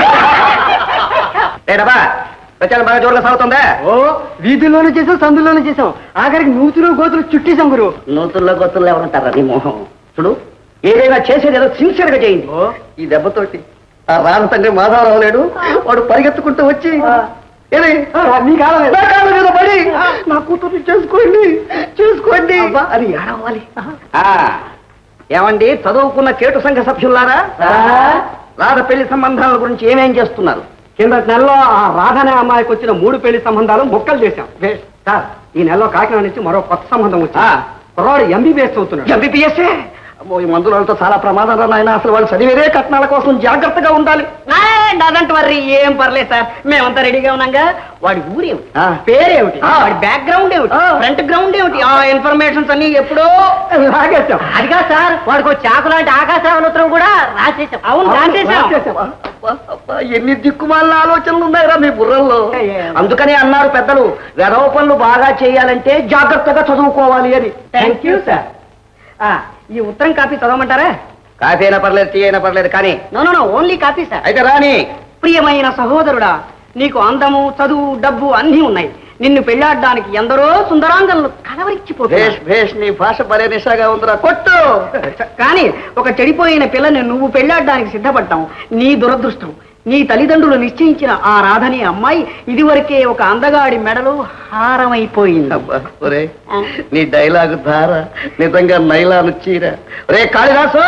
లేడబా ప్రచారం బాగా జోరుగా సాగుతుందా ఓ వీధుల్లోనే చేసాం సందులోనే చేసాం ఆఖరికి నూతులు గోతులు చుట్టేసాం గురు నూతుల్లో గొత్తుల్లో ఎవరుంటారా నీ మొహం చూడు ఏదైనా చేసేది ఏదో సిన్సియర్ గా చేయండి ఈ దెబ్బతోటి ఆ రాను తండ్రి మాధవరావు లేడు వాడు పరిగెత్తుకుంటూ వచ్చి ఏది? నీ కాలం నా కాళ్ళ మీద పడి నా కూతుర్ని చేసుకోండి చేసుకోండి అని ఏడవాలి ఆ, ఏమండి చదువుకున్న కేటు సంఘ సభ్యులారా రాధ పెళ్లి సంబంధాల గురించి ఏమేం చేస్తున్నారు కింద నెలలో ఆ రాధనే అమ్మాయికి వచ్చిన మూడు పెళ్లి సంబంధాలు మొక్కలు చేశాం సార్ ఈ నెలలో కాకినాడ నుంచి మరో కొత్త సంబంధం వచ్చింది కుర్రాడు ఎంబీబీఎస్ అవుతున్నాడు ఎంబీబీఎస్ఏ అమ్మో ఈ మందులతో చాలా ప్రమాదం రా నాయన అసలు వాళ్ళు చదివేదే కట్నాల కోసం జాగ్రత్తగా ఉండాలి అదంటే మరి ఏం పర్లేదు సార్ మేమంతా రెడీగా ఉన్నాగా వాడి ఊరేమిటి ఆ. పేరేమిటి ఆ. వాడి బ్యాక్ గ్రౌండ్ ఏమిటి ఆ. ఫ్రంట్ గ్రౌండ్ ఏమిటి ఆ ఇన్ఫర్మేషన్స్ అన్ని ఎప్పుడో లాగేశాం. అదిగా సార్ వాడికి ఒక చాకు లాంటి ఆకాశవనోత్తరం కూడా రాసేసాం అవును రాసేసాం అబ్బా, అబ్బా, ఎన్ని దిక్కుమాల ఆలోచనలు ఉన్నాయిరా మీ బుర్రల్లో అయ్యే. అందుకనే అన్నారు పెద్దలు వెధవ పనులు బాగా చేయాలంటే జాగ్రత్తగా చదువుకోవాలి అని థ్యాంక్ యూ సార్ ఈ ఉత్తరం కాపీ చదవమంటారా కాఫీ అయినా పర్లేదు టీ అయినా పర్లేదు కానీ no no only copy sir అయితే రాని ప్రియమైన సహోదరుడా నీకు అందము చదువు డబ్బు అన్నీ ఉన్నాయి నిన్ను పెళ్లాడడానికి ఎందరో సుందరాంగనలు భేష్ కలవరిచ్చిపోతాయి భేష్ నీ భాష భలే నిషాగా ఉందిరా కొట్టు కానీ ఒక చెడిపోయిన పిల్లని నువ్వు పెళ్లాడడానికి సిద్ధపడ్డావు నీ దురదృష్టం నీ తల్లిదండ్రులు నిశ్చయించిన ఆ రాధని అమ్మాయి ఇదివరకే ఒక అందగాడి మెడలో హారమైపోయింది అబ్బా, ఒరే నీ డైలాగ్ ధార నిజంగా నైలాను చీర ఒరే కాళిదాసు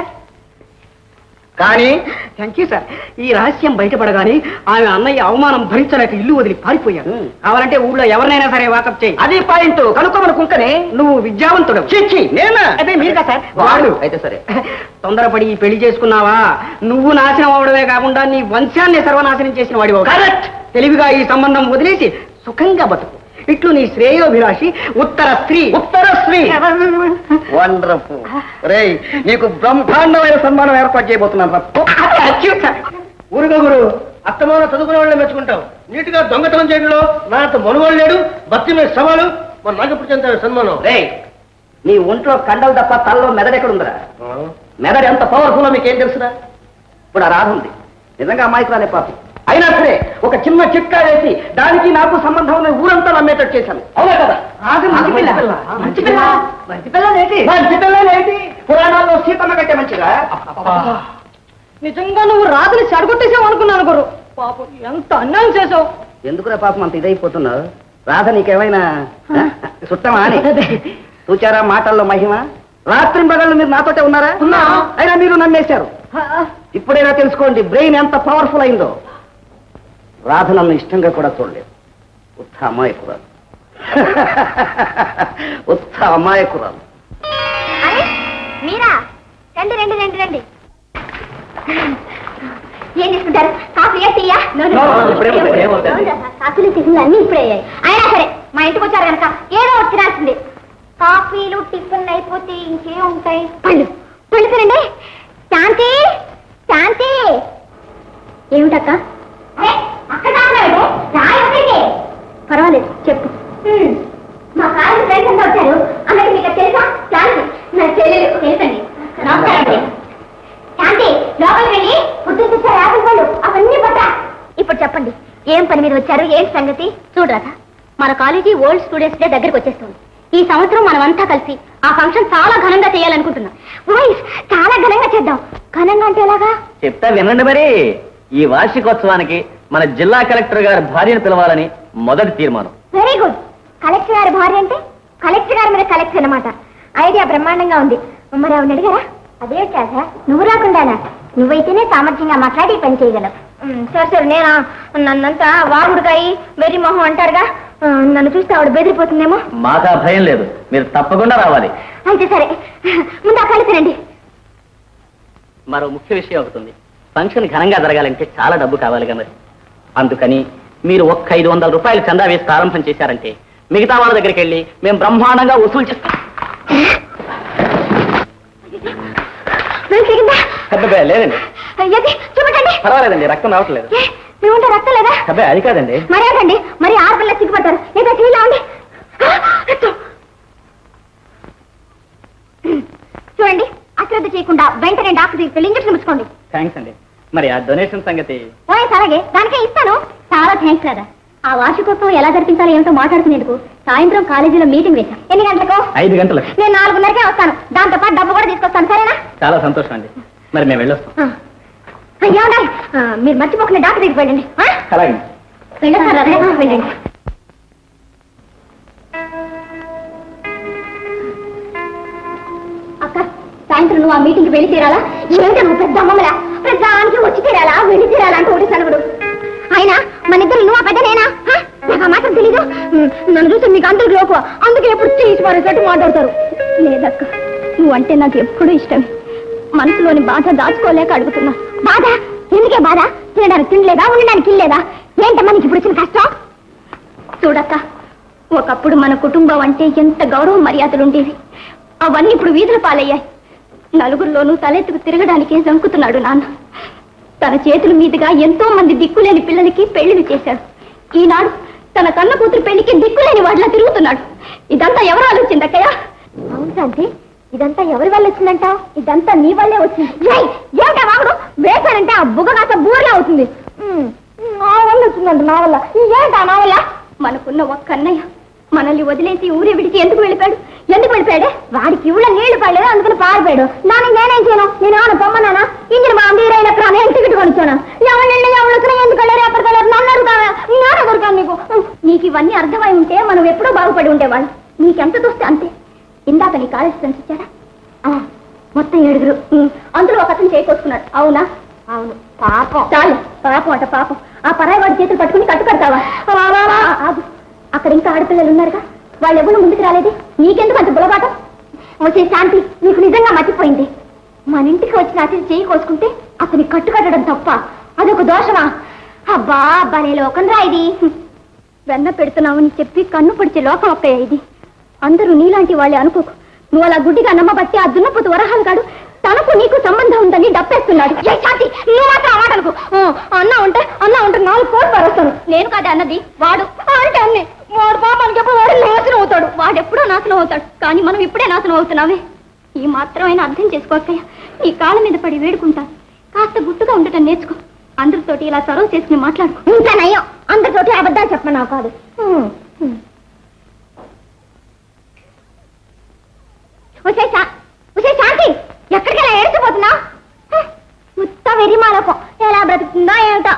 కానీ థ్యాంక్ యూ సార్ ఈ రహస్యం బయటపడగానే ఆమె అన్నయ్య అవమానం భరించలేక ఇల్లు వదిలి పారిపోయాడు Hmm. కావాలంటే ఊళ్ళో ఎవరినైనా సరే వాకప్ చేయి అది పాయింట్ కనుక్కోమని కుంకనే నువ్వు విద్యావంతుడు చిచ్చి నేనా అదే మీరు కదా సార్ వాడు అయితే సరే తొందరపడి ఈ పెళ్లి చేసుకున్నావా నువ్వు నాశనం అవడమే కాకుండా నీ వంశాన్ని సర్వనాశనం చేసిన వాడి కరెక్ట్ తెలివిగా ఈ సంబంధం వదిలేసి సుఖంగా బతుకు ఇట్లు నీ శ్రేయోభిలాషి ఉత్తర స్త్రీ ఉత్తర స్త్రీ వండర్ఫుల్ రే నీకు బ్రహ్మాండమైన సన్మానం ఏర్పాటు చేయబోతున్నాను రా. ఊరుగా గురు అత్తమాన చదువుకునే వాళ్ళని మెచ్చుకుంటావు నీటిగా దొంగతనం చేయడంలో నా అంత మనుగోలు లేడు భక్తి మీద సవాలు మరి నాకు ఎప్పుడు చెందాడు సన్మానం రేయ్ నీ ఒంట్లో కండలు తప్ప తల్లో మెదడు ఎక్కడుందిరా మెదడు ఎంత పవర్ఫుల్ మీకేం తెలుసురా ఇప్పుడు ఆ రాధ ఉంది నిజంగా అమ్మాయికి రాలే పాపం అయినా సరే ఒక చిన్న చిట్కా వేసి దానికి నాకు సంబంధం ఉన్న ఊరంతా నమ్మేటట్టు చేశాను అవునా కదా మంచి పిల్ల. మంచి పిల్ల మంచి పిల్లనేటి మంచి పిల్లలేంటి పురాణాల్లో సీతమ్మ కంటే మంచిగా నిజంగా నువ్వు రాత్రి చెడగొట్టేసావు అనుకున్నాను గురు పాపం ఎంత అన్యాయం చేసావు ఎందుకురా పాపం అంత ఇదైపోతున్నావు రాధ నీకేమైనా ఆ? సుత్తమా అని చూచారా మాటల్లో మహిమ రాత్రి పగళ్ళు మీరు నాతోటే ఉన్నారా ఉన్నా. అయినా మీరు నమ్మేశారు ఇప్పుడైనా తెలుసుకోండి బ్రెయిన్ ఎంత పవర్ఫుల్ అయిందో రాధ నన్ను ఇష్టంగా కూడా చూడలేదు ఉత్త అమాయకురాలు ఉత్త అమాయకురాలు అరే మీరా రండి రండి రండి రండి ఏం చేసుకుంటారు కాఫీయా టీయా ఇప్పుడే వస్తాయి, ఏం వస్తాయి? కాఫీలు టిఫిన్లు అన్ని ఇప్పుడే అయ్యాయి అయినా సరే మా ఇంటికి వచ్చారు కనుక ఏదో ఒకటి తినాల్సింది కాఫీలు టిఫిన్లు అయిపోతే ఇంకేం ఉంటాయి పళ్ళు పళ్ళు తినండి శాంతి శాంతి ఏమిటక్క ఏ, అక్కడ దాక్కున్నావు? రా ఎవరికి? పర్వాలేదు చెప్పు మా కాలేజీ ఫ్రెండ్స్ అంతా వచ్చారు అన్నట్టు మీకు తెలుసా శాంతి నా చెల్లెలు తెలుసండి నమస్కారం అండి. శాంతి లోపలికి వెళ్ళి పుట్టిన తెచ్చారు యాభై వాళ్ళు అవన్నీ పట్టా ఇప్పుడు చెప్పండి ఏం పని మీద వచ్చారు ఏంటి సంగతి చూడరాదా మన కాలేజీ ఓల్డ్ స్టూడెంట్స్ డే దగ్గరికి వచ్చేస్తుంది ఈ సంవత్సరం మనమంతా కలిసి ఆ ఫంక్షన్ చాలా ఘనంగా చేయాలనుకుంటున్నాం వాయిస్ చాలా ఘనంగా చేద్దాం ఘనంగా అంటే ఎలాగా చెప్తా వినండి మరి ఈ వార్షికోత్సవానికి మన జిల్లా కలెక్టర్ గారి భార్యను పిలవాలని మొదటి తీర్మానం వెరీ గుడ్ కలెక్టర్ గారి భార్య అంటే కలెక్టర్ గారి మీద కలెక్టర్ అన్నమాట ఐడియా బ్రహ్మాండంగా ఉంది మరి ఆవిడ అడిగారా అదే కాదా నువ్వు రాకుండానా నువ్వైతేనే సామర్థ్యంగా మాట్లాడి ఈ పని చేయగలవు ఉమ్, సరే సరే నేను నన్నంతా వాగుడుకాయి వెర్రి మొహం అంటారుగా ఆ, నన్ను చూస్తే ఆవిడ బెదిరిపోతుందేమో మాకా భయం లేదు మీరు తప్పకుండా రావాలి అయితే సరే ముందు అక్కడ తినండి మరో ముఖ్య విషయం ఒకటి ఉంది ఫంక్షన్ ఘనంగా జరగాలంటే చాలా డబ్బు కావాలిగా మరి అందుకని మీరు ఒక్క ఐదు వందల రూపాయలు చందా వేసి ప్రారంభం చేశారంటే మిగతా వాళ్ళ దగ్గరికి వెళ్ళి మేము బ్రహ్మాండంగా వసూలు చేస్తాం మంచి కింద అబ్బాయి లేదండి ఏది చూపెట్టండి పర్వాలేదండి రక్తం రావట్లేదు ఏ, మీ ఉంటే రక్తం లేదా అబ్బాయి అది కాదండి మరి అదండి మరి ఆడపిల్ల సిగ్గుపడతారు ఏదో టీలో ఉంది ఆ, రక్తం. చూడండి అశ్రద్ధ చేయకుండా వెంటనే డాక్టర్ దగ్గరికి వెళ్ళి ఇంజక్షన్ ఇచ్చుకోండి థ్యాంక్స్ అండి మరి ఆ డొనేషన్ సంగతి ఓఎస్ అలాగే దానికే ఇస్తాను చాలా థ్యాంక్స్ కదా ఆ వార్షికోత్సవం ఎలా జరిపించాలో ఏమిటో మాట్లాడుకునేందుకు సాయంత్రం కాలేజీలో మీటింగ్ వేశాం ఎన్ని గంటలకు ఐదు గంటలకు నేను నాలుగున్నరకే వస్తాను దాంతో పాటు డబ్బు కూడా తీసుకొస్తాను సరేనా చాలా సంతోషం అండి మరి మేము వెళ్ళొస్తాం ఆ. ఆ, ఏమండాలి ఆ, మీరు మర్చిపోకుండా డాక్టర్ దగ్గరికి వెళ్ళండి ఆ? అలాగే వెళ్ళొస్తారా అదే? ఆ, వెళ్ళండి అక్క సాయంత్రం నువ్వు ఆ మీటింగ్కి వెళ్ళి తీరాలా ఏంటో నువ్వు పెద్ద అమ్మమ్మలా ప్రధానికి వచ్చి తీరాలా వెళ్ళి తీరాలా అంటూ ఒకటి సనగుడు అయినా మన ఇద్దరు నువ్వు ఆ పెద్దనేనా హ? నాకు ఆ మాత్రం తెలీదు ఉమ్, నన్ను చూసి మీకు అందరికి లోకు అందుకే ఎప్పుడు చేసి పారేసినట్టు మాట్లాడతారు లేదక్క నువ్వంటే నాకు ఎప్పుడూ ఇష్టమే మనసులోని బాధ దాచుకోలేక అడుగుతున్నా బాధ ఎందుకే బాధ తినడానికి తినలేదా ఉండడానికి ఇల్లేదా ఏంటమ్మా నీకు ఇప్పుడు వచ్చిన కష్టం చూడక్క ఒకప్పుడు మన కుటుంబం అంటే ఎంత గౌరవ మర్యాదలు ఉండేవి అవన్నీ ఇప్పుడు వీధుల పాలయ్యాయి నలుగురిలోనూ తలెత్తుకు తిరగడానికి జంకుతున్నాడు నాన్న తన చేతుల మీదుగా ఎంతో మంది దిక్కులేని పిల్లలకి పెళ్లిని చేశాడు ఈనాడు తన కన్న కూతురు పెళ్లికి దిక్కులేని వాడిలా తిరుగుతున్నాడు ఇదంతా ఎవరు ఆలోచిందక్కయ్య అవును శాంతి ఇదంతా ఎవరి వల్ల వచ్చిందంట ఇదంతా నీ వల్లే వచ్చింది ఏమిటా వాగుడు వేశానంటే ఆ బుగ కాస్త బూరలా అవుతుంది ఉమ్, నా వల్ల వచ్చిందంట నా వల్ల ఏంటా నా వల్ల మనకున్న ఒక్క అన్నయ్య మనల్ని వదిలేసి ఊరే విడిచి ఎందుకు వెళ్ళిపోయాడు ఎందుకు వెళ్ళిపోయాడే వాడికి ఊళ్ళో నీళ్లు పడలేదు అందుకని పారిపోయాడు నాన్న నేనేం చేయను నేను ఏమన్నా పొమ్మన్నానా ఇంజిన్ మా మీరైనప్పుడు అని ఎంత టికెట్ కొనుక్కోనా ఎవరు వెళ్ళి ఎవరు వచ్చినా ఎందుకు వెళ్ళారు ఎప్పటికి వెళ్ళారు నన్ను అడుగుతావా నేను దొరికాను నీకు నీకు ఇవన్నీ అర్థమై ఉంటే మనం ఎప్పుడో బాగుపడి ఉండేవాళ్ళం నీకెంత చూస్తే అంతే ఇందాక నీ కాలేజ్ ఫ్రెండ్స్ ఇచ్చారా ఆ, మొత్తం ఏడుగురు ఉమ్, అందులో ఒక అతను చేకొచ్చుకున్నాడు అవునా అవును పాపం చాలు పాపం అట పాపం ఆ పరాయి వాడి చేతులు పట్టుకుని కట్టు కడతావా ఆ, ఆగు. అక్కడ ఇంకా ఆడపిల్లలు ఉన్నారుగా వాళ్ళు ఎవరు ముందుకు రాలేదే నీకెందుకు అంత బులబాటం వచ్చే శాంతి నీకు నిజంగా మర్చిపోయింది మన ఇంటికి వచ్చిన అతిథి చేయి కోసుకుంటే అతని కట్టు కట్టడం తప్ప అదొక దోషమా అబ్బా భలే లోకం రా ఇది వెన్న పెడుతున్నావని చెప్పి కన్ను పొడిచే లోకం ఒక్కయ్య ఇది అందరూ నీలాంటి వాళ్ళే అనుకోకు నువ్వు అలా గుడ్డిగా నమ్మబట్టి ఆ దున్నపోతు వరహాలు కాడు తనకు నీకు సంబంధం ఉందని డబ్బేస్తున్నాడు ఏ శాంతి నువ్వు మాత్రం ఆ మాట అనుకో ఆ, అన్న ఉంటే అన్న ఉంటే నాలుగు కోట్లు పరస్తాను నేను కాదే అన్నది వాడు అంటే అన్ని వాడు పాపానికి ఎప్పుడు వాడు నాశనం అవుతాడు వాడు ఎప్పుడో నాశనం అవుతాడు కానీ మనం ఇప్పుడే నాశనం అవుతున్నావే ఈ మాత్రమైనా అర్థం చేసుకోకయ్యా నీ కాళ్ళ మీద పడి వేడుకుంటాను కాస్త గుట్టుగా ఉండటం నేర్చుకో అందరితోటి ఇలా చొరవ చేసుకుని మాట్లాడుకో ఇంకా నయ్యం అందరితోటి అబద్ధాలు చెప్పమన్నావు కాదు వచ్చే వచ్చే శాంతి ఎక్కడికైనా ఏడిచిపోతున్నా ముత్త వెరిమాలకం ఎలా బ్రతుకుతుందో ఏమిటో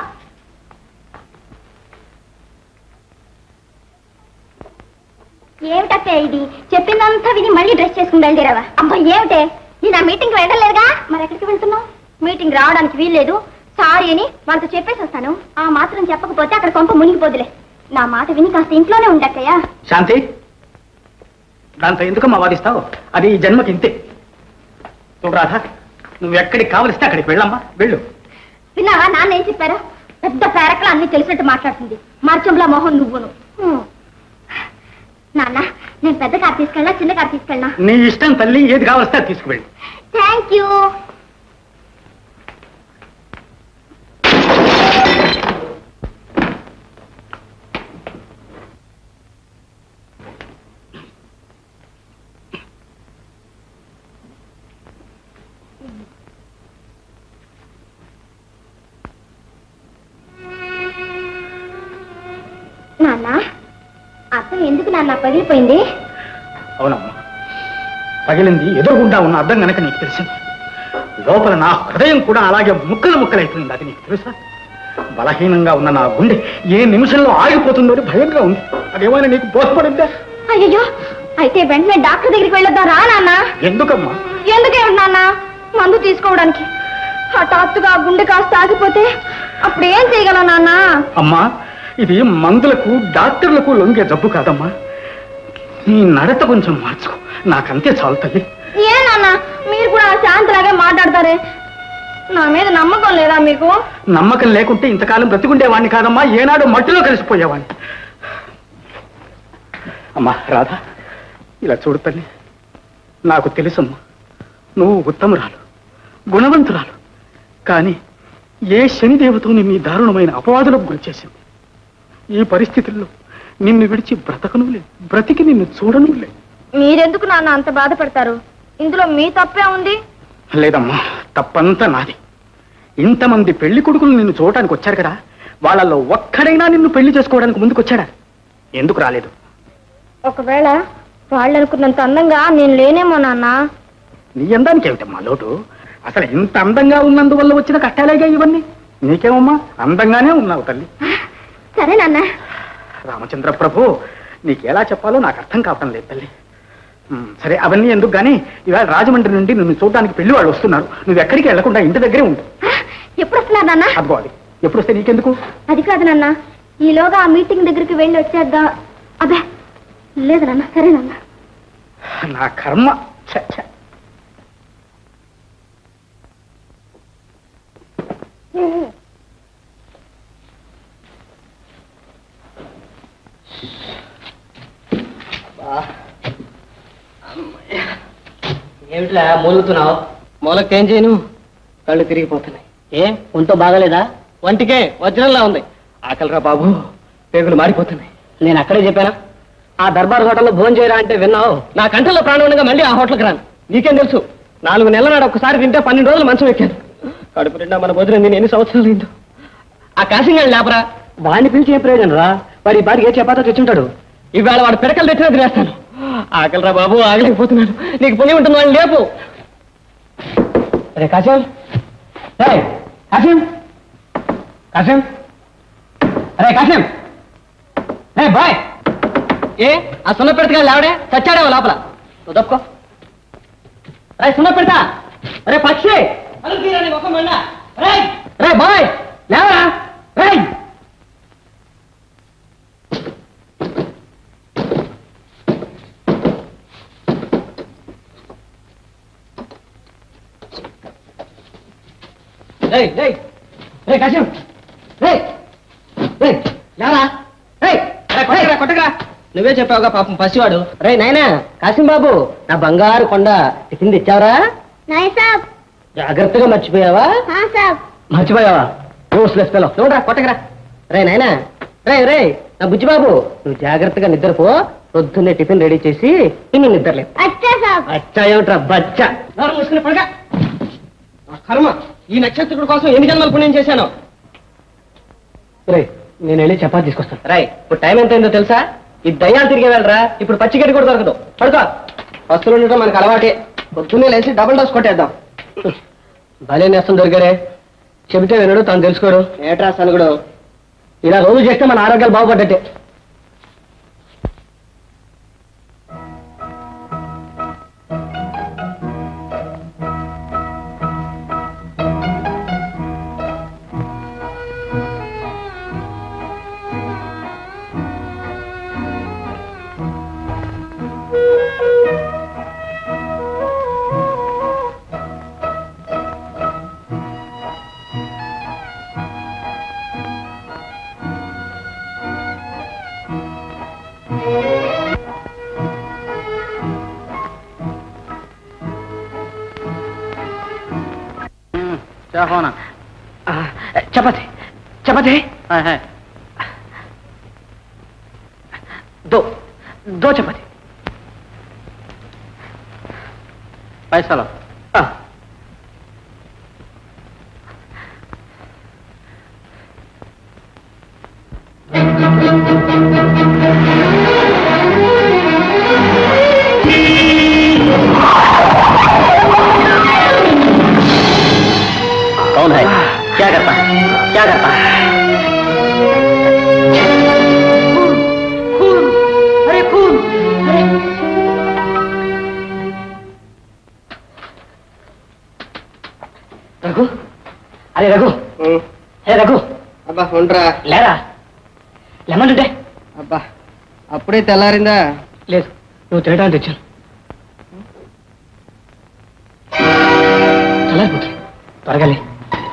ఏమిటక్కే ఇది చెప్పిందంతా విని మళ్ళీ డ్రెస్ చేసుకుని బయలుదేరావా అబ్బా ఏమిటే నేను ఆ మీటింగ్ వెళ్ళలేదుగా మరి ఎక్కడికి వెళ్తున్నావు మీటింగ్ రావడానికి వీల్లేదు సారీ అని వాళ్ళతో చెప్పేసి వస్తాను ఆ మాత్రం చెప్పకపోతే అక్కడ కొంప మునిగిపోదులే నా మాట విని కాస్త ఇంట్లోనే ఉండక్కయ్యా శాంతి దాంతో ఎందుకమ్మా వాదిస్తావు అది ఈ జన్మకి ఇంతే చూడు రాధ నువ్వు ఎక్కడికి కావలిస్తే అక్కడికి వెళ్ళమ్మా వెళ్ళు విన్నావా నాన్న ఏం చెప్పారు పెద్ద పేరకలు అన్ని తెలిసినట్టు మాట్లాడుతుంది మార్చంలా మోహన్ నువ్వును హ్మ్. నాన్న నేను పెద్ద కార్ తీసుకెళ్ళా చిన్న కార్ తీసుకెళ్ళా నీ ఇష్టం తల్లి ఏది కావలిస్తే అది తీసుకువెళ్ళు థ్యాంక్ యూ నాన్న అర్థం ఎందుకు నాన్న పగిలిపోయింది అవునమ్మా పగిలింది ఎదురుగుండా ఉన్న అర్థం గనక నీకు తెలిసింది లోపల నా హృదయం కూడా అలాగే ముక్కలు ముక్కలైపోయింది అది నీకు తెలుసా బలహీనంగా ఉన్న నా గుండె ఏ నిమిషంలో ఆగిపోతుందో అని భయంగా ఉంది అదేమైనా నీకు బోధపడిందా అయ్యో అయితే వెంటనే డాక్టర్ దగ్గరికి వెళ్ళొద్దా రా నాన్న ఎందుకమ్మా ఎందుకే నాన్న మందు తీసుకోవడానికి హఠాత్తుగా గుండె కాస్త ఆగిపోతే అప్పుడు ఏం చేయగలం నాన్న అమ్మా ఇది మందులకు డాక్టర్లకు లొంగే జబ్బు కాదమ్మా నీ నడత కొంచెం మార్చుకో నాకంతే చాలు తల్లి ఏ నాన్న మీరు కూడా శాంతిలాగే మాట్లాడతారే నా మీద నమ్మకం లేదా మీకు నమ్మకం లేకుంటే ఇంతకాలం బ్రతికుండేవాణ్ణి కాదమ్మా ఏనాడు మట్టిలో కలిసిపోయేవాణ్ణి అమ్మా రాధా ఇలా చూడు తల్లి నాకు తెలుసమ్మా నువ్వు ఉత్తమురాలు గుణవంతురాలు కానీ ఏ శనిదేవతోని నీ దారుణమైన అపవాదులకు గురి చేసింది ఈ పరిస్థితుల్లో నిన్ను విడిచి బ్రతకనులే బ్రతికి నిన్ను చూడనులే మీరెందుకు నాన్న అంత బాధపడతారు ఇందులో మీ తప్పే ఉంది లేదమ్మా తప్పంతా నాది ఇంతమంది పెళ్లి కొడుకులు నిన్ను చూడటానికి వచ్చారు కదా వాళ్ళల్లో ఒక్కడైనా నిన్ను పెళ్లి చేసుకోవడానికి ముందుకు వచ్చాడా ఎందుకు రాలేదు ఒకవేళ వాళ్ళు అనుకున్నంత అందంగా నేను లేనేమో నాన్న నీ అందానికి ఏమిటమ్మా లోటు అసలు ఇంత అందంగా ఉన్నందువల్ల వచ్చిన కష్టాలేగా ఇవన్నీ నీకేమమ్మా అందంగానే ఉన్నావు తల్లి సరే నాన్న రామచంద్ర ప్రభు నీకు ఎలా చెప్పాలో నాకు అర్థం కావటం లేదు తల్లి ఉమ్, సరే అవన్నీ ఎందుకు గానీ ఇవాళ రాజమండ్రి నుండి నిన్ను చూడడానికి పెళ్లి వాళ్ళు వస్తున్నారు నువ్వు ఎక్కడికి వెళ్లకుండా ఇంటి దగ్గరే ఉండు ఆ, ఎప్పుడు వస్తున్నారు నాన్న అదిగో అది ఎప్పుడు వస్తే నీకెందుకు అది కాదు నాన్న ఈలోగా ఆ మీటింగ్ దగ్గరికి వెళ్ళి వచ్చేద్దాం అబ్బే లేదు నాన్న సరే నాన్న నా కర్మ ఛ, ఛ. ఏమిట్రా మూలుగుతున్నావు మూలకేం చేయను కళ్ళు తిరిగిపోతున్నాయి ఏ ఒంతో బాగాలేదా వంటికే వజ్రంలా ఉంది ఆకలిరా బాబు పేగులు మారిపోతున్నాయి నేను అక్కడే చెప్పానా ఆ దర్బార్ హోటల్లో భోజనం చేయరా అంటే విన్నావు నా కంటలో ప్రాణం ఉండగా మళ్ళీ ఆ హోటల్కి రాను నీకేం తెలుసు నాలుగు నెలల నాడు ఒకసారి తింటే పన్నెండు రోజులు మంచం ఎక్కాను కడుపు నిండా మన భోజనం తిని ఎన్ని సంవత్సరాలు అయిందో ఆ కాసింగాడు లేపరా వాడిని పిలిచి ఏ ప్రయోజనం రా వాడి ఈ పాటికి ఏ చపాతో తెచ్చుంటాడు ఇవాళ వాడు పిడకలు తెచ్చినా తినేస్తాను ఆకలిరా బాబు ఆగలేకపోతున్నాడు నీకు పుణ్యం ఉంటుంది వాళ్ళు లేపు రే కాసిం రే కాసిం కాసిం అరే కాసిం రే బాయ్ ఏ ఆ సున్న పెడతగా లేవడే చచ్చాడేవో లోపల నువ్వు తప్పుకో రే సున్న పెడతా రే పక్షి అరుగు తీరా నీ ముఖం మండా. రేయ్! రే బాయ్ లేవరా రేయ్ రేయ్ రేయ్ రే కాశం రేయ్ రేయ్ లేవరా రేయ్ రే కొట్టకరా కొట్టకరా నువ్వే చెప్పావుగా పాపం పసివాడు రే నాయనా కాశం బాబు నా బంగారు కొండ టిఫిన్ తెచ్చావరా నాయ్ సాబ్ జాగ్రత్తగా మర్చిపోయావా హా సాబ్ మర్చిపోయావా యూస్లెస్ పిల్లలు చూడరా కొట్టకరా రే నాయనా రే రే నా బుజ్జిబాబు నువ్వు జాగ్రత్తగా నిద్రపో పొద్దున్నే టిఫిన్ రెడీ చేసి నిన్ను నిద్రలే అచ్చా సాబ్ అచ్చా ఏమిట్రా బచ్చా నోరు మూసుకుని పడగా నా కర్మ ఈ నక్షత్రుడి కోసం ఎన్ని జన్మలు పుణ్యం చేశాను రే నేను వెళ్ళి చపాతి తీసుకొస్తాను రాయ్ ఇప్పుడు టైం ఎంత అయిందో తెలుసా ఈ దయ్యాలు తిరిగే వెళ్ళరా ఇప్పుడు పచ్చిగడ్డి కూడా దొరకదు పడుకో వస్తువులు ఉండటం మనకు అలవాటే పొద్దున్నే లేచి డబుల్ డోస్ కొట్టేద్దాం భలే నేస్తం దొరికారే చెబితే వినడు తను తెలుసుకోడు ఏట్రా సనుగుడు ఇలా రోజు చేస్తే మన ఆరోగ్యాలు బాగుపడ్డట్టే చాహోనా చపాతి చపాతి దో దో చపాతి పైసలు ఆ. कौन है क्या करता है क्या करता है అరే కూల్ అరే రఘు అరే రఘు హే రఘు అబ్బా ఉండరా లేరా లెమన్ అబ్బా అప్పుడే తెల్లారిందా లేదు నువ్వు తినడానికి తెచ్చాను చల్లారిపోతుంది త్వరగా లే.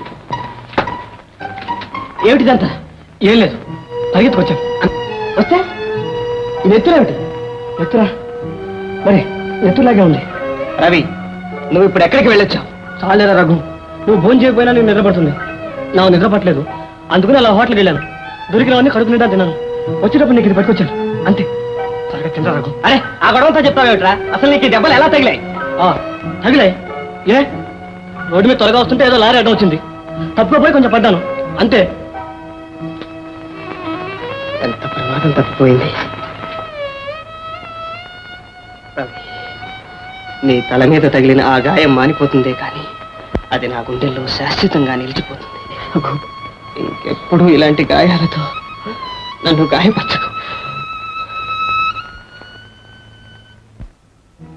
ఏమిటిదంతా ఏం లేదు పరిగెత్తుకొచ్చాను వస్తే ఈ నెత్తురేమిటి నెత్తురా మరి నెత్తులాగే ఉంది రవి నువ్వు ఇప్పుడు ఎక్కడికి వెళ్ళొచ్చావు చాలేరా రఘు నువ్వు భోజనం చేయకపోయినా నీకు నిద్రపడుతుంది నాకు నిద్ర పట్టలేదు అందుకని అలా హోటల్కి వెళ్ళాను దొరికినవన్నీ కడుపు నిండా తిన్నాను వచ్చేటప్పుడు నీకు ఇది పట్టుకొచ్చాను అంతే త్వరగా తినరా రఘు అరే ఆ గొడవంతా చెప్తావేమిట్రా అసలు నీకు ఈ దెబ్బలు ఎలా తగిలాయి ఆ, తగిలాయి ఏ రోడ్డు మీద త్వరగా వస్తుంటే ఏదో లారీ అడ్డం వచ్చింది తప్పుగా పోయి కొంచెం పడ్డాను అంతే ఎంత ప్రమాదం తప్పిపోయింది రవి, నీ తల మీద తగిలిన ఆ గాయం మానిపోతుందే కానీ అది నా గుండెల్లో శాశ్వతంగా నిలిచిపోతుంది అగో, ఇంకెప్పుడు ఇలాంటి గాయాలతో నన్ను గాయపరచకు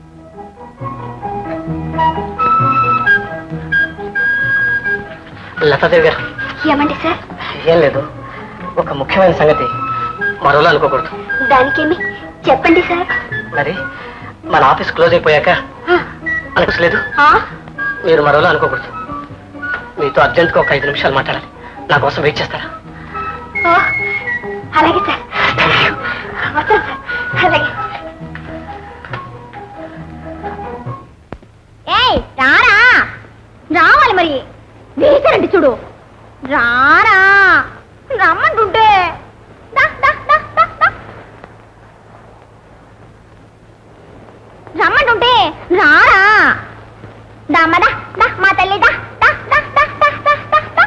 లతాదేవి గారు ఏమండి సార్ ఏం లేదు ఒక ముఖ్యమైన సంగతి మరోలా అనుకోకూడదు దానికేమి చెప్పండి సార్ మరి మన ఆఫీస్ క్లోజ్ అయిపోయాక అనిపించలేదు ఆ? మీరు మరోలా అనుకోకూడదు మీతో అర్జెంట్గా ఒక ఐదు నిమిషాలు మాట్లాడాలి నా కోసం వెయిట్ చేస్తారా ఓ, అలాగే సార్ వస్తాను సార్ అలాగే ఏయ్ రారా రావాలి మరి వేసారండి చూడు రారా రమ్మంటుంటే దా, దా, దా, దా, దా. రమ్మంటుంటే రారా దమ్మదా దా మా తల్లి దా దా దా దా దా దా దా దా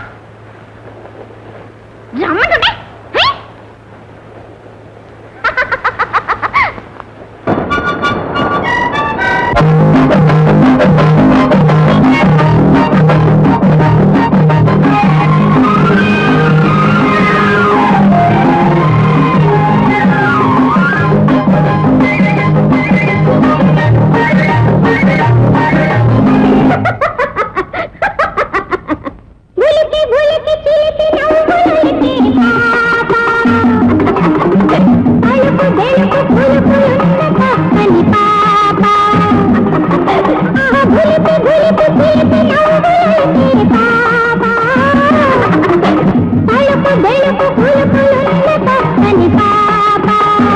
రమ్మంటుంటే హే? బులికి బులికి చిలిపి నవ్వులకి పాప అలుపు బెలుపు పులుపులున్న పక్కని పాప ఆహా, బులికి బులికి చిలిపి నవ్వులకి పాప అలుపు బెలుపు పులుపులున్న పక్కని పాప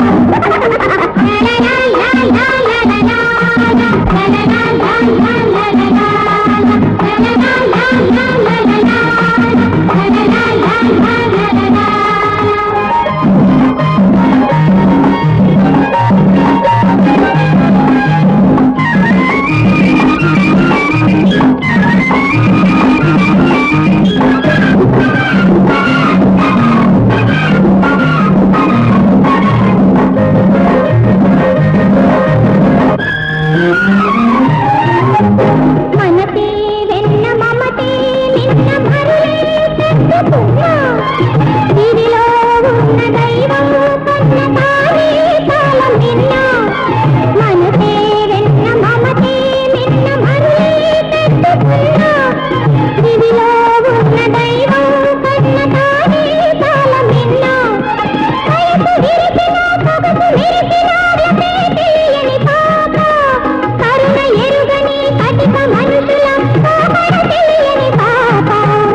మనతే వెన్న మమతే నిన్న మరులే పెట్టుకున్న వీరిలో ఉన్న దైవం కన్న తానే కాలం నిన్న మనతే వెన్న మమతే నిన్న మరులే పెట్టుకున్న వీరిలో ఉన్న దైవం కన్న తానే కాలం నిన్న కయపు విరిసిన పొగపు విరిసిన వ్యతే తెలియని పాప కరుణ ఎరుగని కటిక మనుషుల కాపడ తెలియని పాప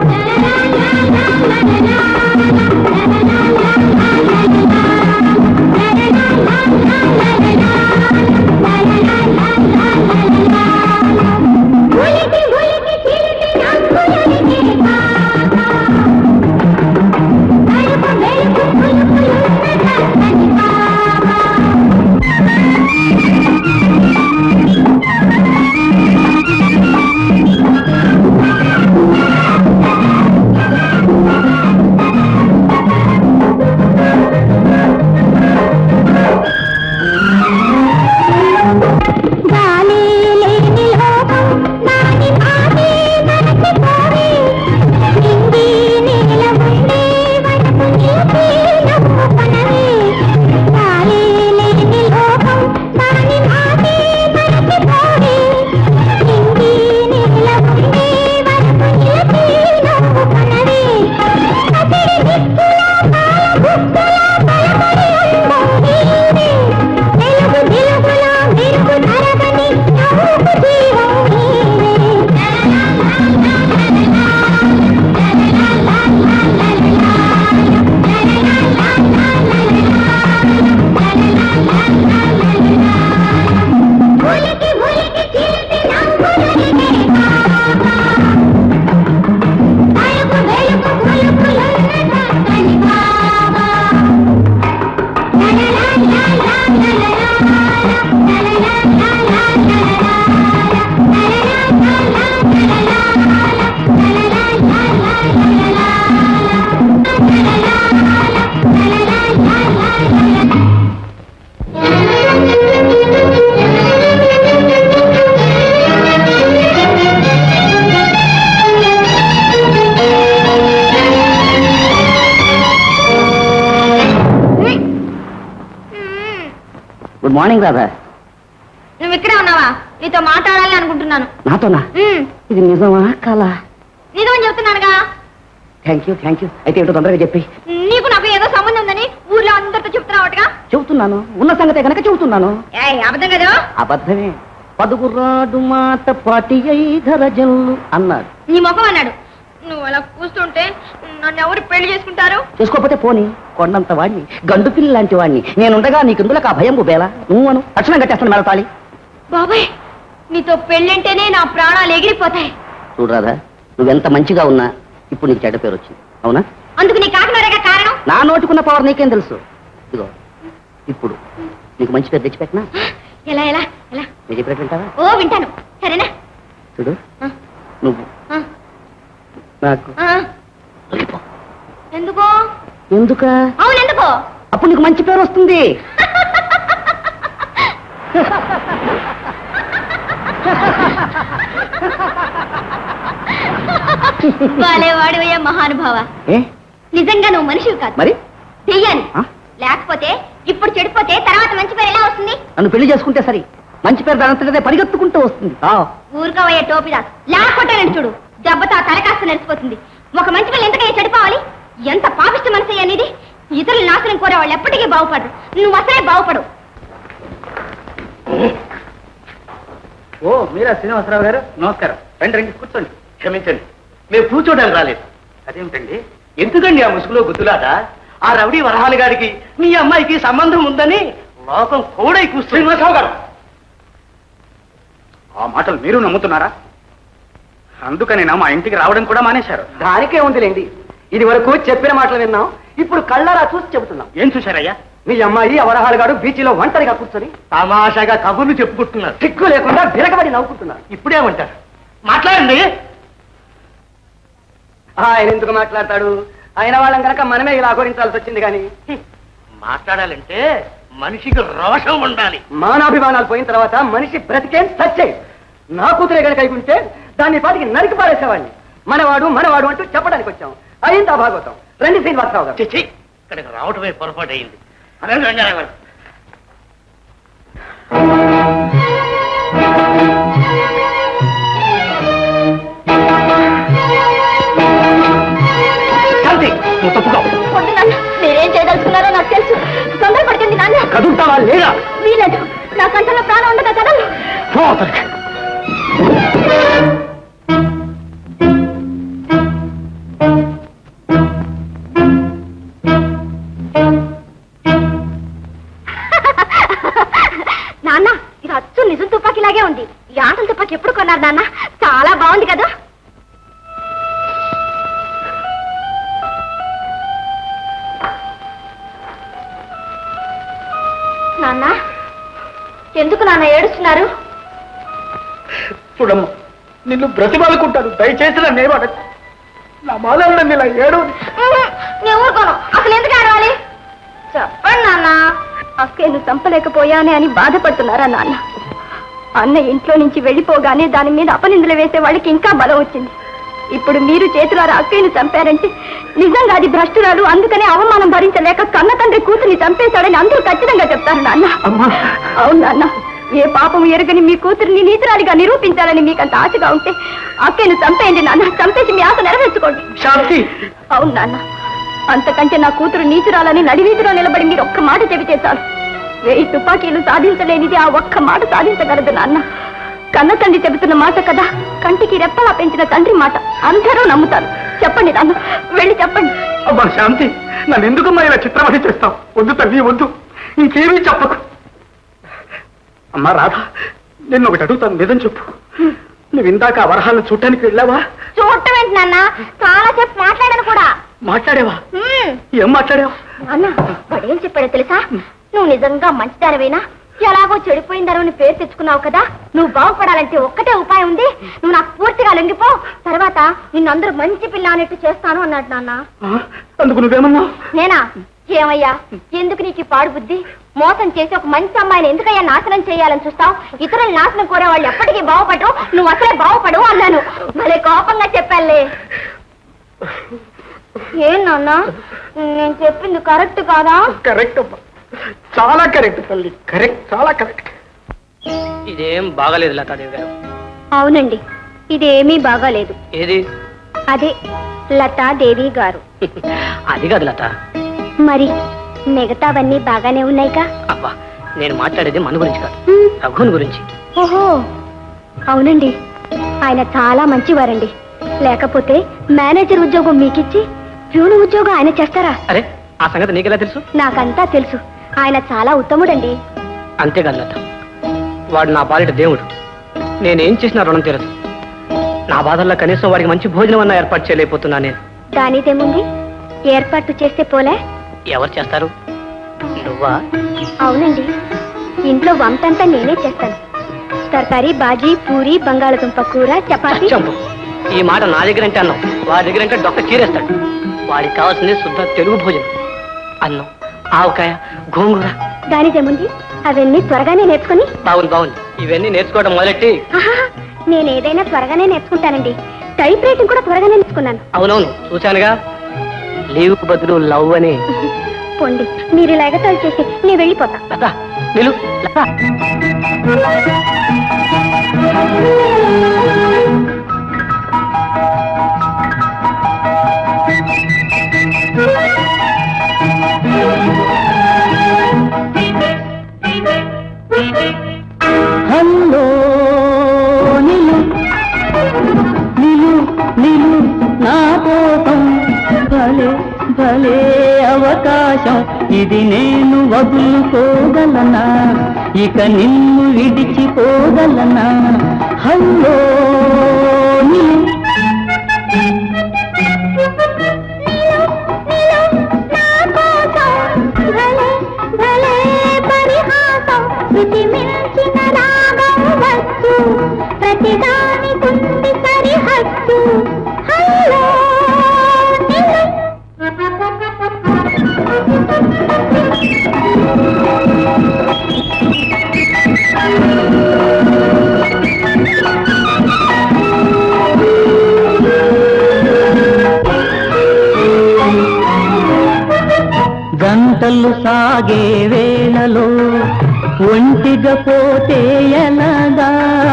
ఉలికి ఉలికి చిలిపి నవ్వులకి పాప కడుపు వెలుపు పులుపులున్న చక్కని పాప గాలి లేని లోకం దాని మాటే మరచిపోయి నింగి నీల ఉండే వరకు నీకే నవ్వుకొనవే గాలి లేని లోకం దాని మాటే మరచిపోయి నింగి నీల ఉండే వరకు నీకే నవ్వుకొనవే అతడి దిక్కుల పాల బుక్కుల బలపడి అందం నీవే వెలుగు దిలుగుల మెరుగు తరగని నవ్వుకు జీవం ఉలికి ఉలికి చిలిపి నవ్వులకి అలుపు వెలుపు పులుపులున్న చక్కని బాబా గుడ్ మార్నింగ్ రాధా నువ్వు ఇక్కడే ఉన్నావా నీతో మాట్లాడాలి అనుకుంటున్నాను నాతోనా ఉమ్, ఇది నిజమా కళ నిజమని చెప్తున్నానుగా థ్యాంక్ యూ థ్యాంక్ యూ అయితే ఏంటో తొందరగా చెప్పి నీకు నాకు ఏదో సంబంధం ఉందని ఊర్లో అందరితో చెప్తున్నావుగా చెబుతున్నాను ఉన్న సంగతే కనుక చెబుతున్నాను ఏ అబద్ధం కదా అబద్ధమే పదుగురాడు మాట పాటి ఐదర జల్లు అన్నాడు నీ ముఖం అన్నాడు నువ్వు అలా కూస్తుంటే నన్ను ఎవరు పెళ్లి చేసుకుంటారు చేసుకోకపోతే పోని కొండంత వాడిని గండు పిల్లి లాంటి వాడిని నేనుండగా నీకెందులకు ఆ భయం బుబేలా నువ్వు అను తక్షణం కట్టేస్తాను మెడతాళి బాబాయ్ నీతో పెళ్ళంటేనే నా ప్రాణాలు ఎగిరిపోతాయి చూడరాదా నువ్వెంత మంచిగా ఉన్నా ఇప్పుడు నీకు చెడ్డ పేరు వచ్చింది అవునా అందుకు నీ కాకినారేగా కారణం నా నోటికున్న పవర్ నీకేం తెలుసు ఇదిగో ఇప్పుడు నీకు మంచి పేరు తెచ్చిపెట్టినా ఎలా ఎలా ఎలా నేను చెప్పినట్టు వింటావా ఓ వింటాను సరేనా చూడు ఆ, నువ్వు ఆ, నాకు ఆ. తొలిపో. ఎందుకో ఎందుక అవును ఎందుకో అప్పుడు నీకు మంచి పేరు వస్తుంది వాలే వాడివయ్యా మహానుభావ ఏ నిజంగా నువ్వు మనిషివి కాదు మరి దెయ్యాన్ని ఆ? లేకపోతే ఇప్పుడు చెడిపోతే తర్వాత మంచి పేరు ఎలా వస్తుంది నన్ను పెళ్లి చేసుకుంటే సరి మంచి పేరు దానంతటదే పరిగెత్తుకుంటూ వస్తుంది ఆ, ఊరుకోవయ్యే టోపిదా లేకపోతేనండి చూడు దెబ్బతో ఆ తలకాస్త నెరిసిపోతుంది ఒక మంచి పిల్ల ఎంతకయ్యా చెడిపోవాలి ఎంత పాపిష్ట మనసు అనేది ఇతరులు నాశనం కోరే వాళ్ళు ఎప్పటికీ బాగుపడరు నువ్వు అసలే బాగుపడు ఓ మీరా శ్రీనివాసరావు గారు నమస్కారం రండి రండి కూర్చోండి క్షమించండి మేము కూర్చోడానికి రాలేదు అదేమిటండి ఎందుకండి ఆ ముసుగులో గుద్దులాట ఆ రౌడీ వరహాలి గారికి మీ అమ్మాయికి సంబంధం ఉందని లోకం కోడై కూర్చో శ్రీనివాసరావు గారు ఆ మాటలు మీరు నమ్ముతున్నారా అందుకని మా ఇంటికి రావడం కూడా మానేశారు దానికే ఉందిలేండి ఇది వరకు చెప్పిన మాటలు విన్నాం ఇప్పుడు కళ్ళరా చూసి చెబుతున్నాం ఏం చూశారయ్యా మీ అమ్మాయి అవరహాలగాడు బీచ్లో ఒంటరిగా కూర్చొని తమాషాగా కబుర్లు చెప్పుకుంటున్నారు సిగ్గు లేకుండా విరగబడి నవ్వుకుంటున్నారు ఇప్పుడేమంటారు మాట్లాడండి ఆయన ఎందుకు మాట్లాడతాడు ఆయన వాళ్ళం కనుక మనమే ఇలా అఘోరించాల్సి వచ్చింది కానీ మాట్లాడాలంటే మనిషికి రోషం ఉండాలి మానాభిమానాలు పోయిన తర్వాత మనిషి బ్రతికేం సచ్చే నా కూతురే కనుక అయికుంటే దాన్ని పాటికి నరికి పారేసేవాడిని మనవాడు మనవాడు అంటూ చెప్పడానికి వచ్చాం అయిందా భాగవతం రండి శ్రీనివాసరావు గారు చిచ్చి ఇక్కడికి రావటమే పొరపాటు అయింది అనండి రంగారావు గారు శాంతి నువ్వు తప్పుకో వద్దు నాన్న మీరేం చేయదలుచుకున్నారో నాకు తెలుసు తొందరపడుతుంది నాన్న కదులుతావా లేదా వీలేదు నా కంటలో ప్రాణం ఉండగా కదా పో అవతలికి. నాన్న ఇది అచ్చు నిజం తుపాకీలాగే ఉంది ఈ ఆటల తుపాకీ ఎప్పుడు కొన్నారు నాన్న చాలా బాగుంది కదా నాన్న ఎందుకు నాన్న ఏడుస్తున్నారు చూడమ్మా నిన్ను బ్రతిమాలుకుంటాను దయచేసి నన్ను ఏమనకు నా మాలను నన్ను ఇలా ఏడు ఉహు, నేను ఊరుకోను అసలు ఎందుకు ఆడవాలి చెప్పండి నాన్న అక్కేను చంపలేకపోయానే అని బాధపడుతున్నారా నాన్న అన్న ఇంట్లో నుంచి వెళ్ళిపోగానే దాని మీద అపనిందలు వేసే వాళ్ళకి ఇంకా బలం వచ్చింది ఇప్పుడు మీరు చేతులారా అక్కయ్యను చంపారంటే నిజంగా అది భ్రష్టురాలు అందుకనే అవమానం భరించలేక కన్న తండ్రి కూతుర్ని చంపేశాడని అందరూ ఖచ్చితంగా చెప్తారు నాన్న అవును నాన్న ఏ పాపం ఎరగని మీ కూతురిని నీతురాలిగా నిరూపించాలని మీకంత ఆశగా ఉంటే అక్కయ్యను చంపేయండి నాన్న చంపేసి మీ ఆశ నెరవేర్చుకోండి శాంతి అవును నాన్న అంతకంటే నా కూతురు నీచురాలని నడివీధిలో నిలబడి మీరు ఒక్క మాట చెబితే చాలు వెయ్యి తుపాకీలు సాధించలేనిది ఆ ఒక్క మాట సాధించగలదు నాన్న కన్న తండ్రి చెబుతున్న మాట కదా కంటికి రెప్పలా పెంచిన తండ్రి మాట అందరూ నమ్ముతారు చెప్పండి నాన్న వెళ్ళి చెప్పండి అమ్మా శాంతి నన్ను ఎందుకమ్మా ఇలా చిత్రవధ చేస్తావు వద్దు తల్లి వద్దు ఇంకేమీ చెప్పకు అమ్మా రాధా నిన్ను ఒకటి అడుగుతాను నిజం చెప్పు నువ్వు ఇందాక ఆ వరహాలను చూడటానికి వెళ్ళావా చూడటం ఏంటి నాన్న చాలా సేపు మాట్లాడాను కూడా మాట్లాడేవా హ్మ్. ఏం మాట్లాడావు నాన్న వాడు ఏం చెప్పాడో తెలుసా నువ్వు నిజంగా మంచిదానివేనా ఎలాగో చెడిపోయిందరని పేరు తెచ్చుకున్నావు కదా నువ్వు బాగుపడాలంటే ఒక్కటే ఉపాయం ఉంది నువ్వు నాకు పూర్తిగా లొంగిపో తర్వాత నిన్ను అందరూ మంచి పిల్ల అన్నట్టు చేస్తాను అన్నాడు నాన్న ఆ? అందుకు నువ్వేమన్నావు నేనా ఏమయ్యా ఎందుకు నీకు ఈ పాడు బుద్ధి మోసం చేసి ఒక మంచి అమ్మాయిని ఎందుకయ్యా నాశనం చేయాలని చూస్తావు ఇతరులు నాశనం కోరే వాళ్ళు ఎప్పటికీ బాగుపడరు నువ్వు అసలే బాగుపడు అన్నాను భలే కోపంగా చెప్పాలే ఏం నాన్న నేను చెప్పింది కరెక్ట్ కాదా కరెక్ట్ అమ్మా చాలా కరెక్ట్ తల్లి కరెక్ట్ చాలా కరెక్ట్ ఇదేం బాగలేదు లతాదేవి గారు అవునండి ఇదేమీ బాగాలేదు ఏది అదే లతాదేవి గారు అది కాదు లత మరి మిగతావన్నీ బాగానే ఉన్నాయిగా అబ్బా నేను మాట్లాడేది మన గురించి కాదు హ్మ్. రఘుని గురించి ఓహో అవునండి ఆయన చాలా మంచివారండి లేకపోతే మేనేజర్ ఉద్యోగం మీకిచ్చి ప్యూన్ ఉద్యోగం ఆయన చేస్తారా అరే ఆ సంగతి నీకెలా తెలుసు నాకంతా తెలుసు ఆయన చాలా ఉత్తముడండి అంతేకాదు లత వాడు నా బాలిట దేవుడు నేనేం చేసినా రుణం తీరదు నా బాధల్లో కనీసం వాడికి మంచి భోజనం అన్న ఏర్పాటు చేయలేకపోతున్నా నేను దానిదేముంది ఏర్పాటు చేస్తే పోలే ఎవరు చేస్తారు నువ్వా అవునండి ఇంట్లో వంటంతా నేనే చేస్తాను తరకారీ బాజీ పూరి బంగాళదుంప కూర చపాతీ చంపు ఈ మాట నా దగ్గర అంటే అన్నం వాడి దగ్గర అంటే డొక్క చీరేస్తాడు వాడికి కావాల్సింది శుద్ధ తెలుగు భోజనం అన్నం ఆవకాయ గోంగూర దానిదేముంది అవన్నీ త్వరగానే నేర్చుకుని బాగుంది బాగుంది ఇవన్నీ నేర్చుకోవడం మొదలెట్టి ఆహా, నేను ఏదైనా త్వరగానే నేర్చుకుంటానండి టైప్ రైటింగ్ కూడా త్వరగానే నేర్చుకున్నాను అవునవును చూశానుగా లీవ్ బదులు లవ్ అని పొండి మీరు ఇలా ఎగతాళి చేసి నేను వెళ్ళిపోతా లత నిలు లత హలో నిలు నిలు నిలు నా కోసం భలే భలే అవకాశం ఇది నేను వదులుకోగలనా ఇక నిన్ను విడిచిపోగలనా హలో నిలు ప్రతిదానికుంది సరిహద్దు హలో గంటలు సాగే వేళలో ఒంటిగా పోతే ఎలాగా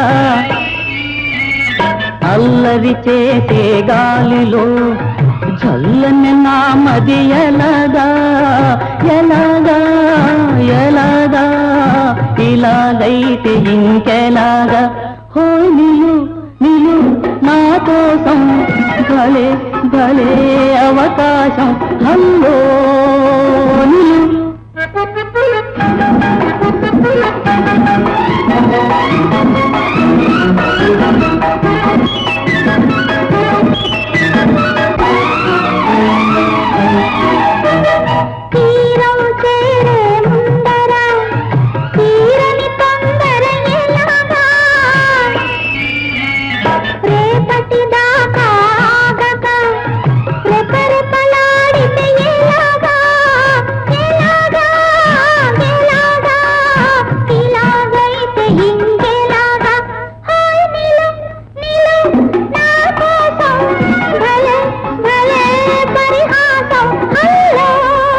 అల్లరి చేసే గాలిలో చల్లని నామది ఎలాగా ఎలాగా ఎలాగా ఇలాగైతే ఇంకెలాగా హో నిలు నిలు నా కోసం భలే భలే అవకాశం హల్లో నిలు తీరం చేరే ముందర తీరని తొందర ఎలాగా రేపటి దాకా ఆగక రెపరెపలాడితే ఎలాగా ఎలాగా ఎలాగా ఇలాగైతే ఇంకెలాగా హాయ్ నీలం నీలం నా కోసం భలే భలే పరిహాసం హలో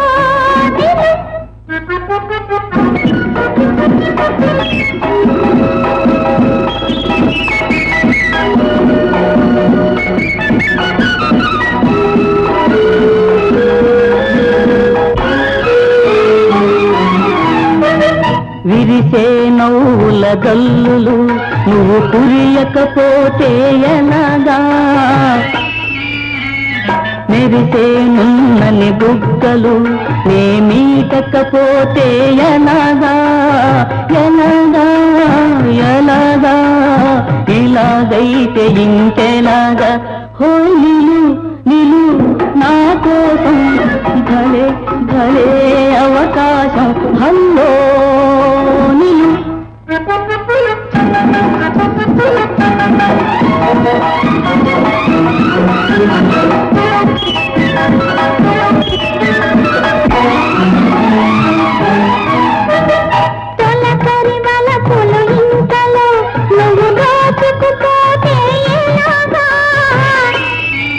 విరిసే నవ్వుల గల్లులు నువ్వు కురియకపోతే ఎలాగా మెరిసే నున్నని బుగ్గలు నే మీటకపోతే ఎలాగా ఎలాగా ఎలాగా ఇలాగైతే ఇంకెలాగా హో నిలు నిలు నా కోసం భలే భలే అవకాశం హల్లో నిలు తొలకరి వలపులు ఇంతలో నువ్వు దోచుకుపోతే ఎలాగా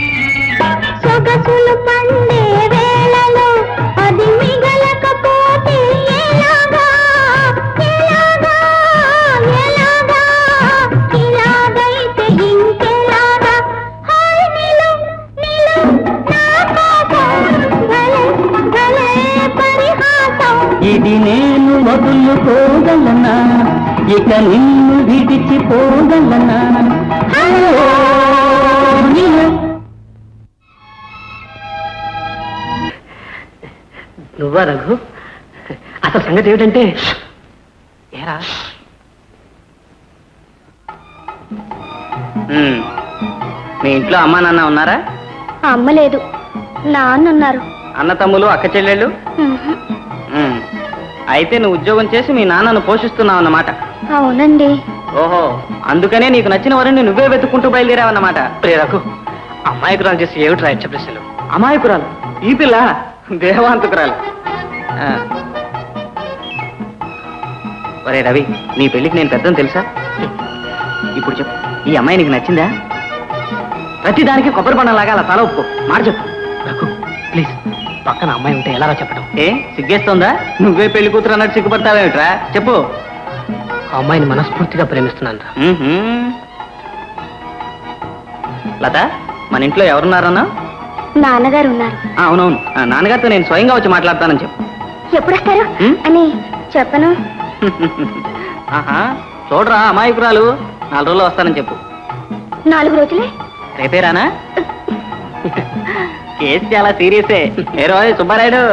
ఇది నేను వదులుకోగలనా ఇక నిన్ను విడిచిపోగలనా ఓ, నీవే నువ్వా రఘు అసలు సంగతి ఏమిటంటే ఏరా మీ ఇంట్లో అమ్మా నాన్న ఉన్నారా అమ్మ లేదు నాన్న ఉన్నారు అన్న తమ్ములు అక్క చెల్లెళ్ళు ఉమ్. అయితే నువ్వు ఉద్యోగం చేసి మీ నాన్నను పోషిస్తున్నావు అన్నమాట అవునండి ఓహో అందుకనే నీకు నచ్చిన వారిని నువ్వే వెతుక్కుంటూ బయలుదేరావన్నమాట ప్రేరకు అమ్మాయికురాలు చేసి ఏమిటి రాయచ్చ ప్రశ్నలు అమాయకురాలు ఈ పిల్ల దేవాంతకురాలు ఆ. ఒరే రవి నీ పెళ్లికి నేను పెద్దని తెలుసా ఇప్పుడు చెప్పు ఈ అమ్మాయి నీకు నచ్చిందా ప్రతి దానికి కొబ్బరి బండలాగా అలా తల ఒప్పుకో మాట చెప్పు రఘు ప్లీజ్ పక్కన అమ్మాయి ఉంటే ఎలా చెప్పడం ఏ సిగ్గేస్తోందా నువ్వే పెళ్లి కూతురు అన్నట్టు సిగ్గుపడతావేమిట్రా చెప్పు ఆ అమ్మాయిని మనస్ఫూర్తిగా ప్రేమిస్తున్నాను రా మ్మ్హ్మ్. లత మన ఇంట్లో ఎవరున్నారన్నా నాన్నగారు ఉన్నారు ఆ, అవునవును ఆ, నాన్నగారితో నేను స్వయంగా వచ్చి మాట్లాడతానని చెప్పు ఎప్పుడు వస్తారు ఉం? అని చెప్పను ఆహా చూడరా అమాయకురాలు నాలుగు రోజులు వస్తానని చెప్పు నాలుగు రోజులే రేపేరానా కేసు చాలా సీరియసే ఏ రోజు సుబ్బారాయుడు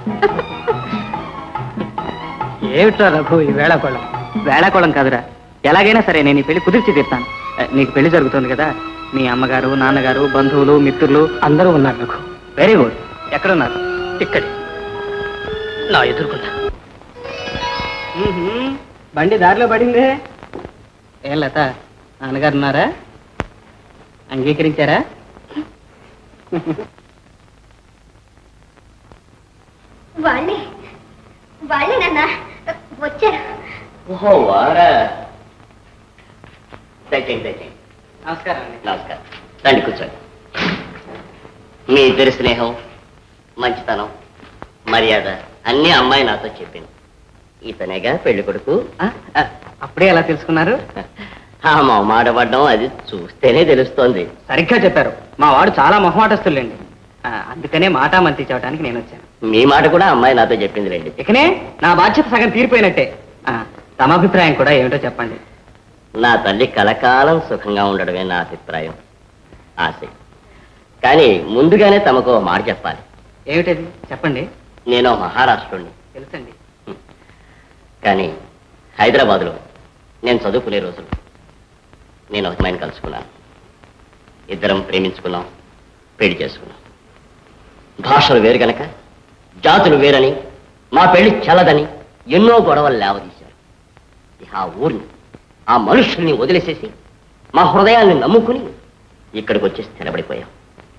ఏమిట్రా రఘు ఈ వేళాకోళం వేళాకోళం కాదురా ఎలాగైనా సరే నేను ఈ పెళ్లి కుదిర్చి తీర్తాను ఆ, నీకు పెళ్లి జరుగుతుంది కదా మీ అమ్మగారు నాన్నగారు బంధువులు మిత్రులు అందరూ ఉన్నారు రఘు వెరీ గుడ్ ఎక్కడున్నారు ఇక్కడే నా ఎదుర్కొంటా మ్మ్హ్మ్. బండి దారిలో పడిందే ఏం లత నాన్నగారు ఉన్నారా అంగీకరించారా వాళ్ళే వాళ్ళే నాన్న వచ్చారు ఓహో వారా దయచేయండి దయచేయండి నమస్కారం అండి నమస్కారం రండి కూర్చోండి మీ ఇద్దరి స్నేహం మంచితనం మర్యాద అన్నీ అమ్మాయి నాతో చెప్పింది ఇతనేగా పెళ్లి కొడుకు ఆ, ఆ, అప్పుడే ఎలా తెలుసుకున్నారు ఆ మాటపడ్డం అది చూస్తేనే తెలుస్తోంది సరిగ్గా చెప్పారు మా వాడు చాలా మొహమాటస్తులేండి ఆ, అందుకనే మాట మంతి చెప్పడానికి నేను వచ్చాను మీ మాట కూడా అమ్మాయి నాతో చెప్పింది రండి ఇకనే నా బాధ్యత సగం తీరిపోయినట్టే ఆ, తమ అభిప్రాయం కూడా ఏమిటో చెప్పండి నా తల్లి కలకాలం సుఖంగా ఉండడమే నా అభిప్రాయం ఆశ కానీ ముందుగానే తమకు ఓ మాట చెప్పాలి ఏమిటది చెప్పండి నేను మహారాష్ట్రుణ్ణి తెలుసండి కానీ హైదరాబాదులో నేను చదువుకునే రోజులు నేను ఒక అమ్మాయిని కలుసుకున్నాను ఇద్దరం ప్రేమించుకున్నాం పెళ్లి చేసుకున్నాం భాషలు వేరు గనక జాతులు వేరని మా పెళ్లి చల్లదని ఎన్నో గొడవలు లేవదీశారు ఇక ఆ ఊరిని ఆ మనుషుల్ని వదిలేసేసి మా హృదయాల్ని నమ్ముకుని ఇక్కడికి వచ్చి స్థిరపడిపోయాం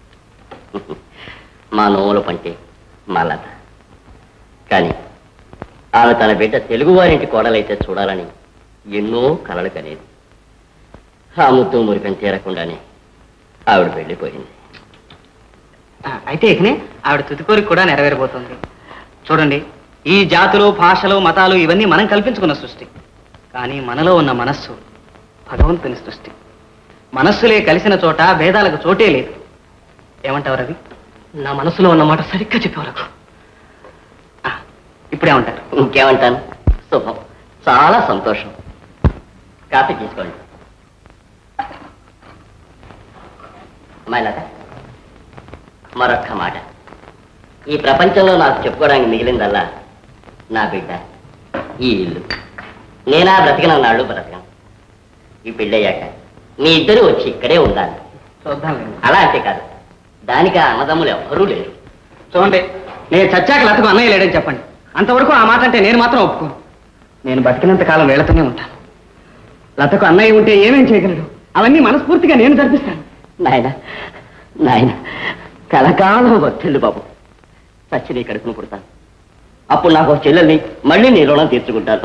మా నోముల పంటే మా లత కానీ ఆమె తన బిడ్డ తెలుగువారింటి కోడలైతే చూడాలని ఎన్నో కలలు కనేది ఆ ముద్దు మురికం తీరకుండానే ఆవిడ వెళ్ళిపోయింది ఆ, అయితే ఇకనే ఆవిడ తుదికోరిక కూడా నెరవేరబోతుంది చూడండి ఈ జాతులు భాషలు మతాలు ఇవన్నీ మనం కల్పించుకున్న సృష్టి కానీ మనలో ఉన్న మనస్సు భగవంతుని సృష్టి మనస్సులే కలిసిన చోట భేదాలకు చోటే లేదు ఏమంటావు రవి నా మనసులో ఉన్న మాట సరిగ్గా చెప్పావు రఘు ఆ, ఇప్పుడేమంటారు ఇంకేమంటాను శుభం చాలా సంతోషం కాఫీ తీసుకోండి అమ్మాయి లత మరొక్క మాట ఈ ప్రపంచంలో నాకు చెప్పుకోవడానికి మిగిలిందల్లా నా బిడ్డ ఈ ఇల్లు నేనా బ్రతికిన నాళ్ళు బ్రతకను ఈ పెళ్ళయ్యాక మీ ఇద్దరు వచ్చి ఇక్కడే ఉండాలి చూద్దాం అలా అంటే కాదు దానికి ఆ అన్నదమ్ములు ఎవ్వరూ లేరు చూడండి నేను చచ్చాక లతకు అన్నయ్య లేడని చెప్పండి అంతవరకు ఆ మాట అంటే నేను మాత్రం ఒప్పుకోను నేను బతికినంత కాలం వేళ్లతోనే ఉంటాను లతకు అన్నయ్య ఉంటే ఏమేం చేయగలడు అవన్నీ మనస్ఫూర్తిగా నేను జరిపిస్తాను నాయన నాయన కలకాలం వద్దెళ్ళు బాబు సచ్చి నీ కడుపును పుడతాను అప్పుడు నాకు ఒక చెల్లెల్ని మళ్ళీ నీ రుణం తీర్చుకుంటాను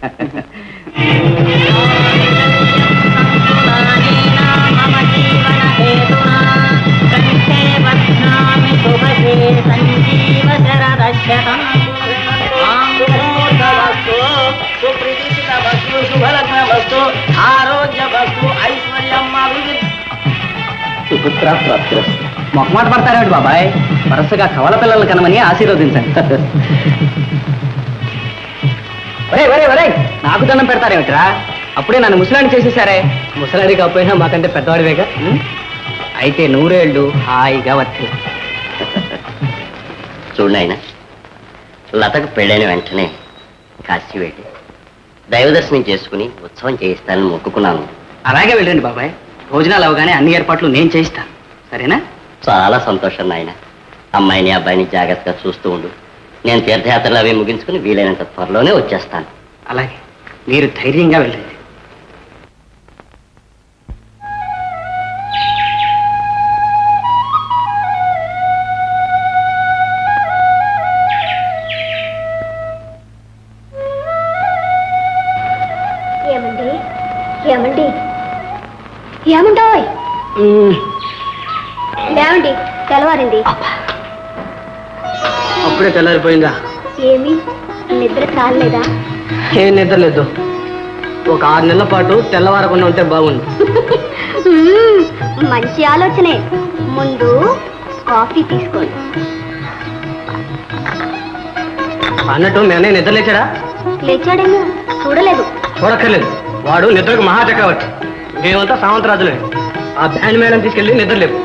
సుపుత్ర ప్రాప్తిరస్తు మొహమాట పడతారేమిటి బాబాయ్ వరుసగా కవల పిల్లలు కనమని ఆశీర్వదించండి ఒరే ఒరే ఒరే నాకు దండం పెడతారేమిట్రా అప్పుడే నన్ను ముసలాన్ని చేసేసారే ముసలాడి కాకపోయినా మాకంటే పెద్దవాడివేగా అయితే నూరేళ్లు హాయిగా వచ్చి చూడు ఆయన లతకు పెళ్ళైన వెంటనే కాశీ వెళ్ళి దైవ దర్శనం చేసుకుని ఉత్సవం చేయిస్తానని మొక్కుకున్నాను అలాగే వెళ్ళండి బాబాయ్ భోజనాలు అవగానే అన్ని ఏర్పాట్లు నేను చేయిస్తాను సరేనా చాలా సంతోషం నాయన అమ్మాయిని అబ్బాయిని జాగ్రత్తగా చూస్తూ ఉండు నేను తీర్థయాత్రలు అవి ముగించుకుని వీలైనంత త్వరలోనే వచ్చేస్తాను అలాగే మీరు ధైర్యంగా వెళ్ళండి ఏమండి ఏమండి ఏమండోయ్ ఏమండి తెల్లవారింది అప్పుడే తెల్లారిపోయిందా ఏమి నిద్ర చాలేదా ఏం నిద్రలేదు ఒక ఆరు నెలల పాటు తెల్లవారకుండా ఉంటే బాగుండు మ్మ్, మంచి ఆలోచనే ముందు కాఫీ తీసుకోండి అన్నట్టు మేనే నిద్రలేచాడా లేచాడేమో చూడలేదు చూడక్కర్లేదు వాడు నిద్రకు మహాచక్రవర్తి మేమంతా సామంతరాజులే ఆ బ్యాండ్ మేడం తీసుకెళ్ళి నిద్రలేపు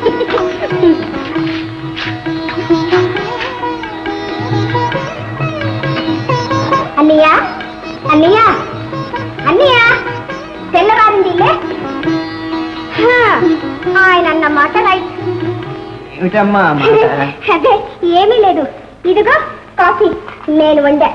అన్నయ్య అన్నయ్య అన్నయ్య తెల్లవారింది ఇల్లే? హా, ఆయన అన్న మాట రైట్ ఏమిటమ్మా అదే ఏమీ లేదు ఇదిగో కాఫీ నేను వండా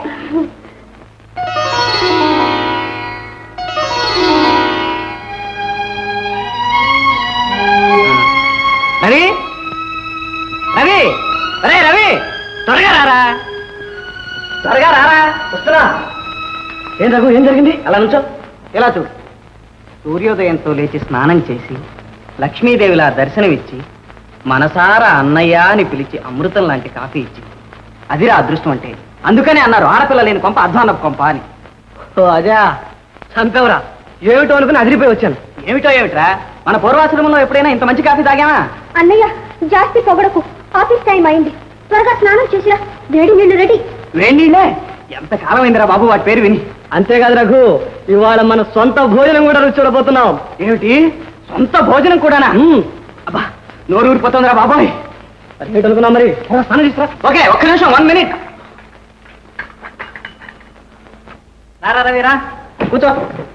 రవి రవి అరే రవి త్వరగా రారా త్వరగా రారా వస్తున్నా ఏం రఘు ఏం జరిగింది అలా నుంచో ఇలా చూడు సూర్యోదయంతో లేచి స్నానం చేసి లక్ష్మీదేవిలా దర్శనమిచ్చి మనసారా అన్నయ్య అని పిలిచి అమృతం లాంటి కాఫీ ఇచ్చి అదిరా అదృష్టం అంటే అందుకనే అన్నారు ఆడపిల్ల లేని కొంప అధ్వానపు కొంప అని ఓ అదే చంపేవరా ఏమిటో అనుకుని అదిరిపోయి వచ్చాను ఏమిటో ఏమిట్రా మన పూర్వాశ్రమంలో ఎప్పుడైనా ఇంత మంచి కాఫీ తాగామా అన్నయ్య జాస్తి పొగడకు ఆఫీస్ టైం అయింది త్వరగా స్నానం చేసిరా వేడి నీళ్ళు రెడీ వేణీళ్ళే ఎంత కాలం అయిందిరా బాబు వాటి పేరు విని అంతేకాదు రఘు ఇవాళ మన సొంత భోజనం కూడా రుచి చూడబోతున్నాం ఏమిటి సొంత భోజనం కూడానా అబ్బా నోరు ఊరిపోతుందిరా బాబాయ్ మరి ఏమిటి అనుకున్నాం మరి రా, స్నానం తీసుకురా ఓకే ఒక్క నిమిషం వన్ మినిట్ రారా రవిరా కూర్చో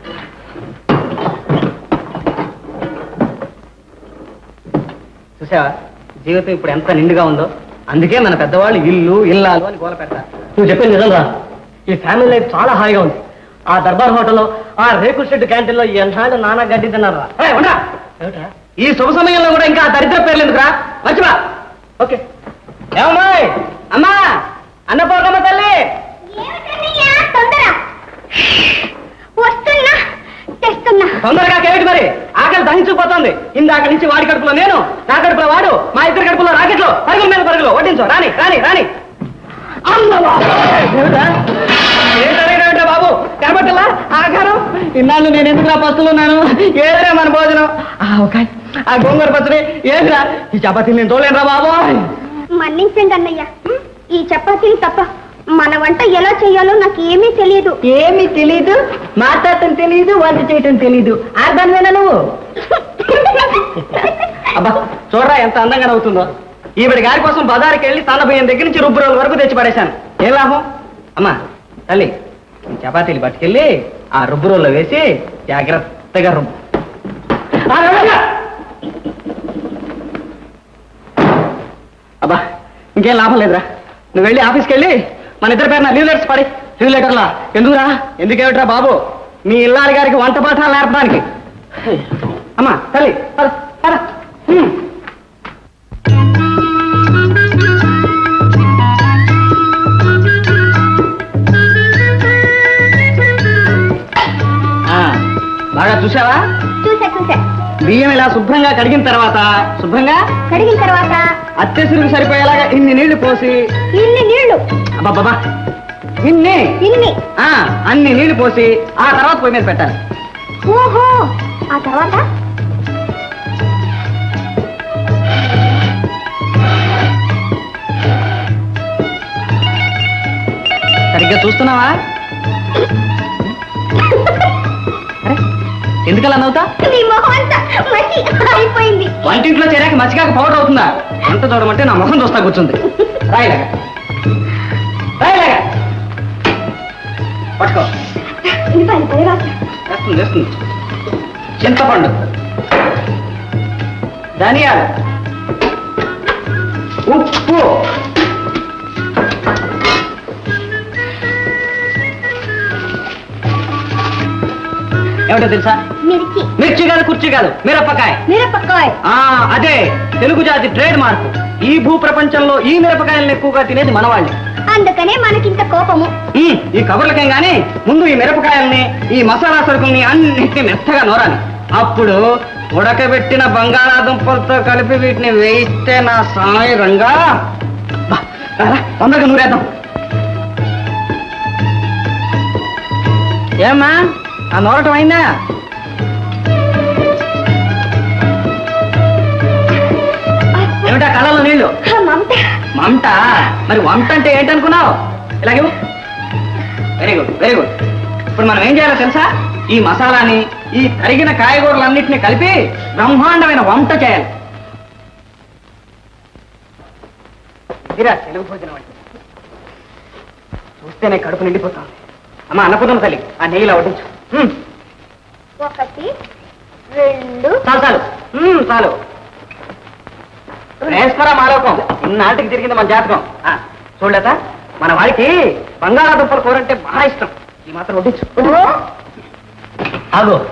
చూసావా జీవితం ఇప్పుడు ఎంత నిండుగా ఉందో అందుకే మన పెద్దవాళ్ళు ఇల్లు ఇల్లాలు అని గోల పెడతారు నువ్వు చెప్పింది నిజం రా ఈ ఫ్యామిలీ లైఫ్ చాలా హాయిగా ఉంది ఆ దర్బార్ హోటల్లో ఆ రేకుల షెడ్ క్యాంటీన్లో ఎన్నాళ్ళు నానా గడ్డి తిన్నారా ఏయ్, ఉండరా. ఈ శుభ సమయంలో కూడా ఇంకా ఆ దరిద్ర పేర్లు ఎందుకురా మర్చిపా ఓకే ఏమమ్మాయి అమ్మా అన్నపూర్ణమ్మ తల్లి తొందర వస్తున్నా తెస్తున్నా తొందరగా కేవిటి మరి ఆకలి దహించుకుపోతుంది ఇందాక నుంచి వాడి కడుపులో నేను నా కడుపులో వాడు మా ఇద్దరి కడుపులో రాకెట్లు పరుగుల మీద పరుగులు వడ్డించు రాని రాని రాని అమ్మవా! ఏమిటా? ఏం జరిగినట్టే బాబు కనబట్టలా ఆకారం ఇన్నాళ్ళు నేను ఎందుకు పస్తులున్నాను ఏదిరా మన భోజనం ఆ ఒక ఆ గోంగూర పచ్చడి ఏదిరా ఈ చపాతీ నేను తోలేనురా బాబు మన్నించండి అన్నయ్య ఉమ్, ఈ చపాతీలు తప్ప మన వంట ఎలా చేయాలో నాకు ఏమీ తెలియదు ఏమీ తెలీదు మాట్లాడటం తెలీదు వంట చేయటం తెలీదు ఆర్దానివేనా నువ్వు అబ్బా చూడరా ఎంత అందంగా నవ్వుతుందో ఈవిడ గారి కోసం బజారుకి వెళ్ళి తన బియ్యం దగ్గర నుంచి రుబ్బు రోజుల వరకు తెచ్చి పడేశాను ఏం లాభం అమ్మా తల్లి ఈ చపాతీలు పట్టుకెళ్ళి ఆ రుబ్బు రోల్లో వేసి జాగ్రత్తగా రుబ్బు ఆ, రుబ్బు. అబ్బా ఇంకేం లాభం లేదురా నువ్వు వెళ్ళి ఆఫీస్కి వెళ్ళి మన ఇద్దరి పేరున లీవ్ లెటర్స్ పడి లీవ్ లెటర్లా ఎందుకురా ఎందుకేమిట్రా బాబు మీ ఇల్లారి గారికి వంట పాఠాలు నేర్పడానికి అమ్మా తల్లి పద, పద. హ్మ్. ఆ, బాగా చూసావా చూసా చూసా బియ్యం ఇలా శుభ్రంగా కడిగిన తర్వాత శుభ్రంగా కడిగిన తర్వాత అత్యసరికి సరిపోయేలాగా ఇన్ని నీళ్లు పోసి ఇన్ని నీళ్లు అబ్బాబ్బా ఇన్ని ఇన్ని ఆ, అన్ని నీళ్లు పోసి ఆ తర్వాత పొయ్యి మీద పెట్టాలి ఓహో ఆ తర్వాత సరిగ్గా చూస్తున్నావా ఎందుకలా నవ్వుతా నీ మొహం అంతా మసి అయిపోయింది వంటింట్లో చేరాక మసికాక పౌడర్ అవుతుందా ఎంత చూడమంటే నా ముఖం చూస్తా కూర్చుంది రాయలాగా రాయలాగా పట్టుకో ఉల్లిపాయలు పది రాస్తా. వేస్తుంది వేస్తుంది చింతపండు ధనియాలు ఉప్పు ఏమిటో తెలుసా మిర్చి మిర్చి కాదు కుర్చీ కాదు మిరపకాయ మిరపకాయ ఆ అదే తెలుగు జాతి ట్రేడ్ మార్క్ ఈ భూ ప్రపంచంలో ఈ మిరపకాయలను ఎక్కువగా తినేది మనవాళ్ళే అందుకనే మనకింత కోపము ఉమ్, ఈ కబుర్లకేం గాని ముందు ఈ మిరపకాయల్ని ఈ మసాలా సరుకుల్ని అన్నిటిని మెత్తగా నూరాలి అప్పుడు ఉడకబెట్టిన బంగాళాదుంపలతో కలిపి వీటిని వేయిస్తే నా సాయి రంగా బా, రా, రా, తొందరగా నూరేద్దాం ఏమ్మా ఆ నూరటం అయిందా ఏమిటా కళ్ళలో నీళ్లు ఆ, మమత మంట మరి వంట అంటే ఏంటనుకున్నావు ఇలాగే వెరీ గుడ్ వెరీ గుడ్ ఇప్పుడు మనం ఏం చేయాలో తెలుసా ఈ మసాలాని ఈ తరిగిన కాయగూరలన్నింటినీ కలిపి బ్రహ్మాండమైన వంట చేయాలి ఇదిరా తెలుగు భోజనం అంటే చూస్తేనే కడుపు నిండిపోతుంది అమ్మ అన్నపూర్ణమ్మ తల్లి ఆ నెయ్యిలో వడ్డించు మ్మ్. ఒకటి రెండు చాలు చాలు మ్మ్, చాలు వేసుకోరా మాలోకం ఇన్నాటికి తిరిగింది మన జాతకం ఆ, చూడలేత మన వాడికి బంగాళాదుంపల కూర అంటే బాగా ఇష్టం ఈ మాత్రం వడ్డించు ఆగు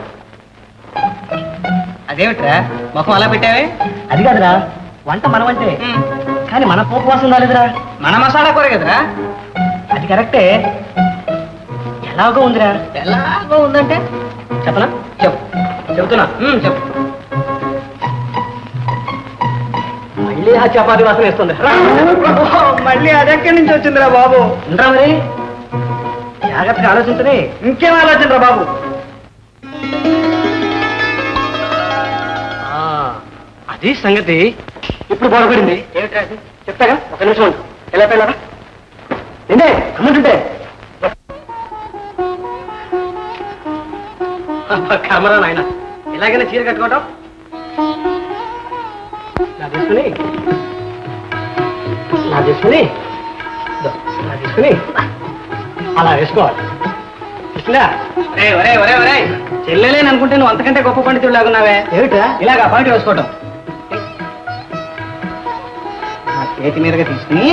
అదేమిట్రా ముఖం అలా పెట్టావే అది కాదురా వంట మనం అంటే కానీ మన పోపు వాసన రాలేదురా మన మసాలా కూర కదరా అది కరెక్టే ఎలాగో ఉందిరా ఎలాగో ఉందంటే చెప్పనా చెప్పు చెబుతున్నా మ్మ్, చెప్పు మళ్ళీ ఆ చపాతి వాసన వేస్తుంది మళ్ళీ అదెక్కడి నుంచి వచ్చిందిరా బాబు ఉండరా మరి జాగ్రత్తగా ఆలోచించని ఇంకేం ఆలోచనరా బాబు ఆ, అది సంగతి ఇప్పుడు బోధపడింది ఏమిట్రా అది? చెప్తాగా ఒక నిమిషం ఉండు ఎలా పెళ్ళరా ఏంటే కమ్మంటుంటే కర్మరా నాయన ఎలాగైనా చీర కట్టుకోవటం నా తీసుకుని నా తీసుకుని ఇదో, నా తీసుకుని అలా వేసుకోవాలి కృష్ణా ఒరే ఒరే ఒరే ఒరే చెల్లెలేని అనుకుంటే నువ్వు అంతకంటే గొప్ప పండితుడు లాగున్నావే ఏమిటా ఇలాగా పాయింట్ వేసుకోవటం నా చేతి మీదుగా తీసుకుని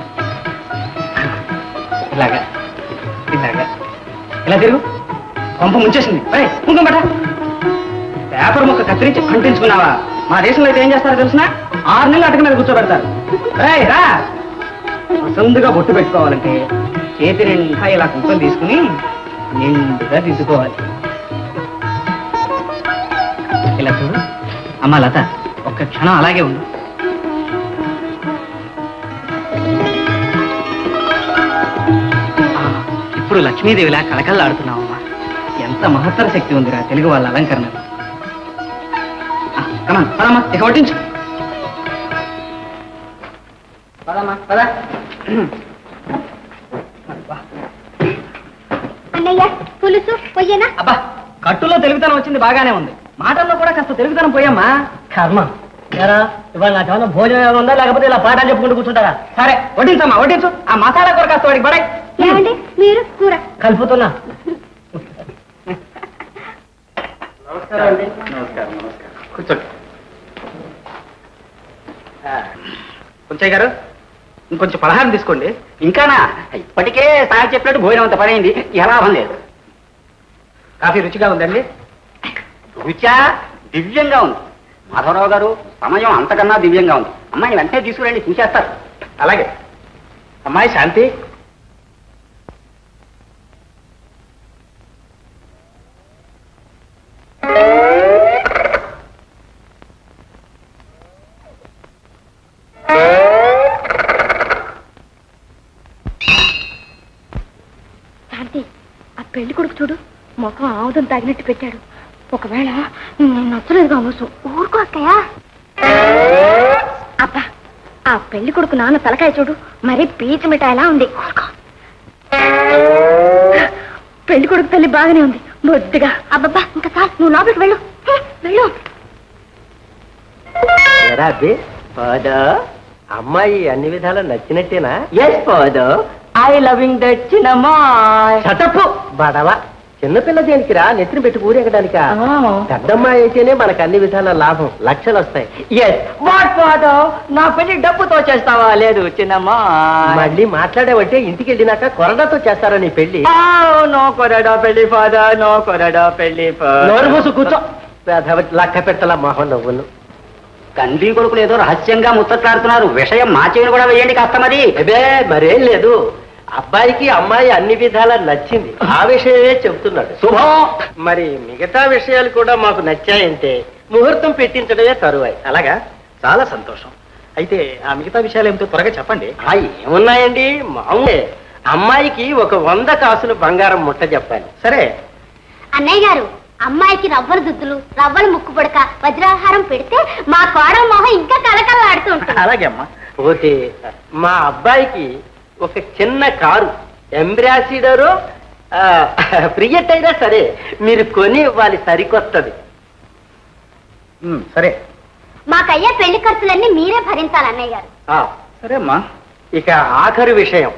ఇలాగా ఇలాగా ఇలా తిరుగు పంప ముంచేసింది ఒరే కుంకుమ పట్ట పేపర్ ముక్క కత్తిరించి అంటించుకున్నావా మా దేశంలో అయితే ఏం చేస్తారో తెలిసిన ఆరు నెలలు అటక మీద కూర్చోబెడతారు రేయ్, రా వసందుగా బొట్టు పెట్టుకోవాలంటే చేతి నిండా ఇలా కుంకుమ తీసుకుని నిండుగా దిద్దుకోవాలి ఇలా చూడు అమ్మా లత ఒక్క క్షణం అలాగే ఉండు ఆ, ఇప్పుడు లక్ష్మీదేవిలా కళకళలాడుతున్నావమ్మా ఎంత మహత్తర శక్తి ఉందిరా తెలుగు వాళ్ళ అలంకరణ కమా పదమ్మా ఇక వడ్డించు పదమ్మా పద అన్నయ్య పులుసు పొయ్యనా అబ్బా కట్టులో తెలుగుతనం వచ్చింది బాగానే ఉంది మాటల్లో కూడా కాస్త తెలుగుతనం పోయమ్మా కర్మ ఎరా ఇవాళ నా చాలా భోజనం ఏమైనా ఉందా లేకపోతే ఇలా పాఠాలు చెప్పుకుంటూ కూర్చుంటారా సరే వడ్డించమ్మా వడ్డించు ఆ మసాలా కూర కాస్త వాడికి పడే ఏమండి మీరు కూర కలుపుతున్నా కూర్చోండి కొంచెం గారు ఇంకొంచెం పలహారం తీసుకోండి ఇంకానా ఇప్పటికే సార్ చెప్పినట్టు భోజనం అంత పడైంది ఎలా లేదు కాఫీ రుచిగా ఉందండి రుచా దివ్యంగా ఉంది మాధవరావు గారు సమయం అంతకన్నా దివ్యంగా ఉంది అమ్మాయిని వెంటనే తీసుకురండి చూసేస్తారు అలాగే అమ్మాయి శాంతి శాంతి ఆ పెళ్లి కొడుకు చూడు ముఖం ఆముదం తగినట్టు పెట్టాడు ఒకవేళ నేను నచ్చలేదు కావచ్చు ఊరుకో అక్కయ్య అబ్బా ఆ పెళ్లి కొడుకు నాన్న తలకాయ చూడు మరీ పీచు మిఠాయిలా ఉంది ఊరుకో పెళ్లి కొడుకు తల్లి బాగానే ఉంది బొద్దుగా అబ్బబ్బా ఇంకా చాలు నువ్వు లోపలికి వెళ్ళు హే, వెళ్ళు ఎరా అబ్బి ఫాదర్ అమ్మాయి అన్ని విధాలా నచ్చినట్టేనా yes father I loving that చిన్నమ్మాయ్ చటపు బడవ చిన్నపిల్ల దేనికిరా నెత్తిన పెట్టి ఊరేగడానిక పెద్దమ్మాయి అయితేనే మనకు అన్ని విధాల లాభం లక్షలు వస్తాయి ఎస్ వాట్ ఫాదర్ నా పెళ్లి డబ్బుతో చేస్తావా లేదు చిన్నమ్మాయ్ మళ్ళీ మాట్లాడావంటే ఇంటికి వెళ్ళినాక కొరడాతో చేస్తారా నీ పెళ్లి నో కొరడా పెళ్లి ఫాదర్ నో కొరడా పెళ్లి నోరు మూసు కూర్చో వేధవ లక్క పెట్టల మొహం నవ్వును తండ్రి కొడుకులు ఏదో రహస్యంగా ముచ్చట్లాడుతున్నారు విషయం మా చెవిని కూడా వేయండి కాస్త మరి అదే మరేం లేదు అబ్బాయికి అమ్మాయి అన్ని విధాలా నచ్చింది ఆ విషయమే చెబుతున్నాడు శుభం మరి మిగతా విషయాలు కూడా మాకు నచ్చాయంటే ముహూర్తం పెట్టించడమే తరువాయి అలాగా చాలా సంతోషం అయితే ఆ మిగతా విషయాలు ఏమిటో త్వరగా చెప్పండి ఆ, ఏమున్నాయండి మామూలే అమ్మాయికి ఒక వంద కాసులు బంగారం ముట్ట చెప్పాలి సరే అన్నయ్య గారు అమ్మాయికి రవ్వల దుద్దులు రవ్వల ముక్కు పుడక వజ్రాహారం పెడితే మా కోడల మొహం ఇంకా కలకలలాడుతూ ఉంటుంది అలాగే అమ్మా పోతే మా అబ్బాయికి ఒక చిన్న కారు ఎంబ్రాసిడరు ప్రియట్ అయినా సరే మీరు కొని ఇవ్వాలి సరికొత్తది ఉమ్, సరే మాకయ్యే పెళ్లి ఖర్చులన్నీ మీరే భరించాలి అన్నయ్య గారు ఆ, సరే అమ్మా ఇక ఆఖరి విషయం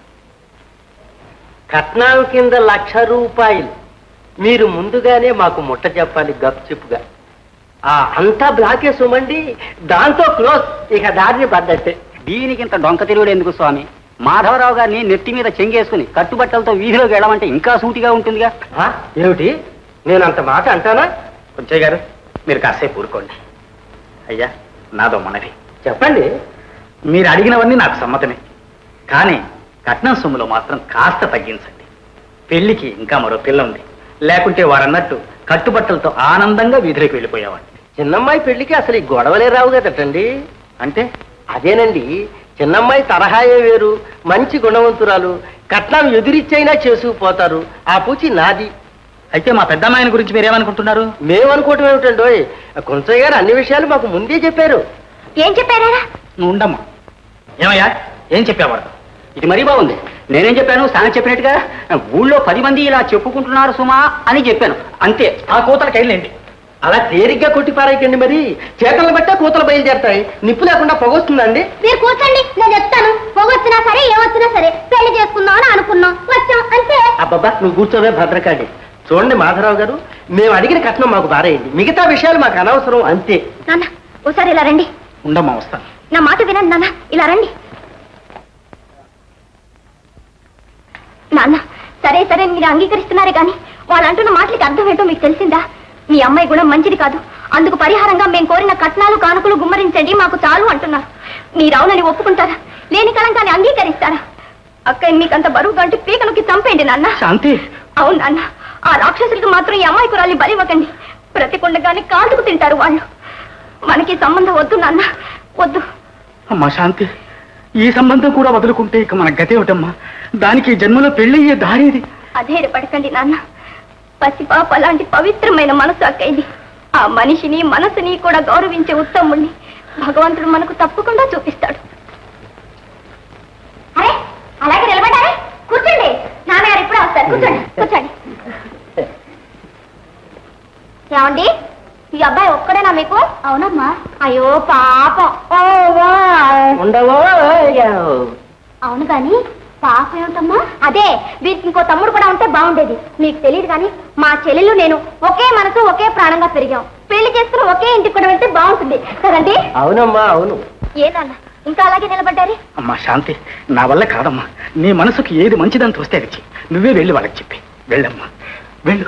కట్నం కింద లక్ష రూపాయలు మీరు ముందుగానే మాకు ముట్ట చెప్పాలి గప్చిప్గా ఆ అంతా బ్లాకే సుమండి దాంతో క్లోజ్ ఇక దారిని పడ్డట్టే దీనికి ఇంత డొంక తిరుగుడు ఎందుకు స్వామి మాధవరావు గారిని నెత్తి మీద చెంగేసుకుని కట్టుబట్టలతో వీధిలోకి వెళ్ళమంటే ఇంకా సూటిగా ఉంటుందిగా ఆ, ఏమిటి నేను అంత మాట అంటానా కొంచెం గారు మీరు కాసేపు ఊరుకోండి అయ్యా నాదో మనవి చెప్పండి మీరు అడిగినవన్నీ నాకు సమ్మతమే కానీ కట్నం సొమ్ములో మాత్రం కాస్త తగ్గించండి పెళ్లికి ఇంకా మరో పిల్ల ఉంది లేకుంటే వారన్నట్టు కట్టుబట్టలతో ఆనందంగా వీధిలోకి వెళ్ళిపోయేవాడిని చిన్నమ్మాయి పెళ్లికి అసలు ఈ గొడవలే రావు కదటండి అంటే అదేనండి చిన్నమ్మాయి తరహాయే వేరు మంచి గుణవంతురాలు కట్నం ఎదురిచ్చైనా చేసుకుపోతారు ఆ పూచి నాది అయితే మా పెద్దమ్మాయిని గురించి మీరేమనుకుంటున్నారు మేమనుకోవటం ఏమిటండోయ్ కొంచెయ్య గారు అన్ని విషయాలు మాకు ముందే చెప్పారు ఏం చెప్పారా నువ్వు ఉండమ్మా ఏమయ్యా ఏం చెప్పేవాడు ఇది మరీ బాగుంది నేనేం చెప్పాను సాన చెప్పినట్టుగా ఊళ్ళో పది మంది ఇలా చెప్పుకుంటున్నారు సుమా అని చెప్పాను అంతే ఆ కూతలకి వెళ్ళండి అలా తేలిగ్గా కొట్టి పారేయకండి మరి చేతలను బట్టే కూతలు బయలుదేరతాయి నిప్పు లేకుండా పొగొస్తుందండి మీరు కూర్చోండి నేను చెప్తాను పొగొచ్చినా సరే ఏమొచ్చినా సరే పెళ్లి చేసుకుందాం అని అనుకున్నాం వచ్చాం అంతే అబ్బబ్బా నువ్వు కూర్చోవే భద్రకాళి చూడండి మాధవరావు గారు మేము అడిగిన కట్నం మాకు బారేయండి మిగతా విషయాలు మాకు అనవసరం అంతే నాన్న ఒకసారి ఇలా రండి ఉండమ్మా వస్తాను నా మాట వినండి నాన్న ఇలా రండి నాన్న సరే సరే మీరు అంగీకరిస్తున్నారే కానీ వాళ్ళు అంటున్న మాటలకి అర్థం ఏంటో మీకు తెలిసిందా మీ అమ్మాయి గుణం మంచిది కాదు అందుకు పరిహారంగా మేము కోరిన కట్నాలు కానుకలు గుమ్మరించండి మాకు చాలు అంటున్నారు మీరు అవునని ఒప్పుకుంటారా లేని కళంకాన్ని అంగీకరిస్తారా అక్క మీకు అంత బరువు గంటి పీకలకి చంపేయండి నాన్న శాంతి అవును నాన్న ఆ రాక్షసులకు మాత్రం ఈ అమ్మాయి కురాలి బలివ్వకండి ప్రతికుండగానే కాదుకు తింటారు వాళ్ళు మనకి సంబంధం వద్దు నాన్న వద్దు అమ్మా శాంతి ఈ సంబంధం కూడా వదులుకుంటే ఇక మన గతి ఏమిటమ్మా దానికి ఈ జన్మలో పెళ్ళయ్యే దారేది అధైర్యపడకండి నాన్న పసిపాప లాంటి పవిత్రమైన మనసు అక్కయ్యది ఆ మనిషిని మనసుని కూడా గౌరవించే ఉత్తముణ్ణి భగవంతుడు మనకు తప్పకుండా చూపిస్తాడు అరే అలాగే నిలబడాలి కూర్చోండి నాన్నగారు ఇప్పుడే వస్తారు కూర్చోండి కూర్చోండి ఏమండి ఈ అబ్బాయి ఒక్కడేనా మీకు అవునమ్మా అయ్యో పాపం ఓ వా ఉండవో అవును కానీ పాప ఏమిటమ్మా అదే వీరికి ఇంకో తమ్ముడు కూడా ఉంటే బాగుండేది మీకు తెలియదు కానీ మా చెల్లెలు నేను ఒకే మనసు ఒకే ప్రాణంగా పెరిగాం పెళ్లి చేసుకుని ఒకే ఇంటికి కూడా వెళ్తే బాగుంటుంది కదండి అవునమ్మా అవును ఏదన్నా ఇంకా అలాగే నిలబడ్డారు అమ్మా శాంతి నా వల్ల కాదమ్మా నీ మనసుకి ఏది మంచిదని తోస్తే అది చెయ్యి. నువ్వే వెళ్ళి వాళ్ళకి చెప్పి వెళ్ళమ్మా వెళ్ళు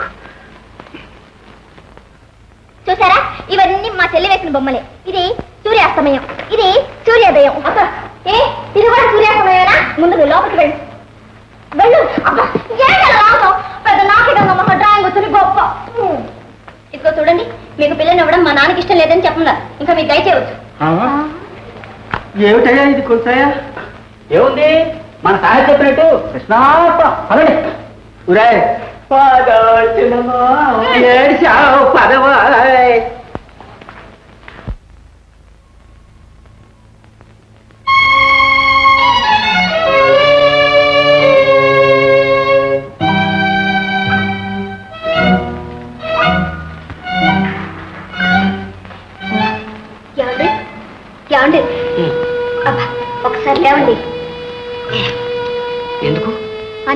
చూసారా ఇవన్నీ మా చెల్లి వేసిన బొమ్మలే ఇది సూర్యాస్తమయం ఇది సూర్యోదయం అబ్బా, ఏ ఇది కూడా సూర్యాస్తమయమేనా ముందు నువ్వు లోపలికి వెళ్ళు వెళ్ళు అబ్బా, ఏంటి అలా లాగుతావ్? పెద్ద నాకిడంగా మా డ్రాయింగ్ వచ్చింది గొప్ప ఉమ్. ఇదిగో చూడండి మీకు పిల్లని ఇవ్వడం మా నాన్నకి ఇష్టం లేదని చెప్పండి ఇంకా మీకు దయచేయవచ్చు ఏమిటయ్యా ఇది కొంచెయ్యా ఏముంది మన సాయ చెప్పినట్టు కృష్ణాప పదండి ఉరాయ్ ఏడిచావు పదవాయ్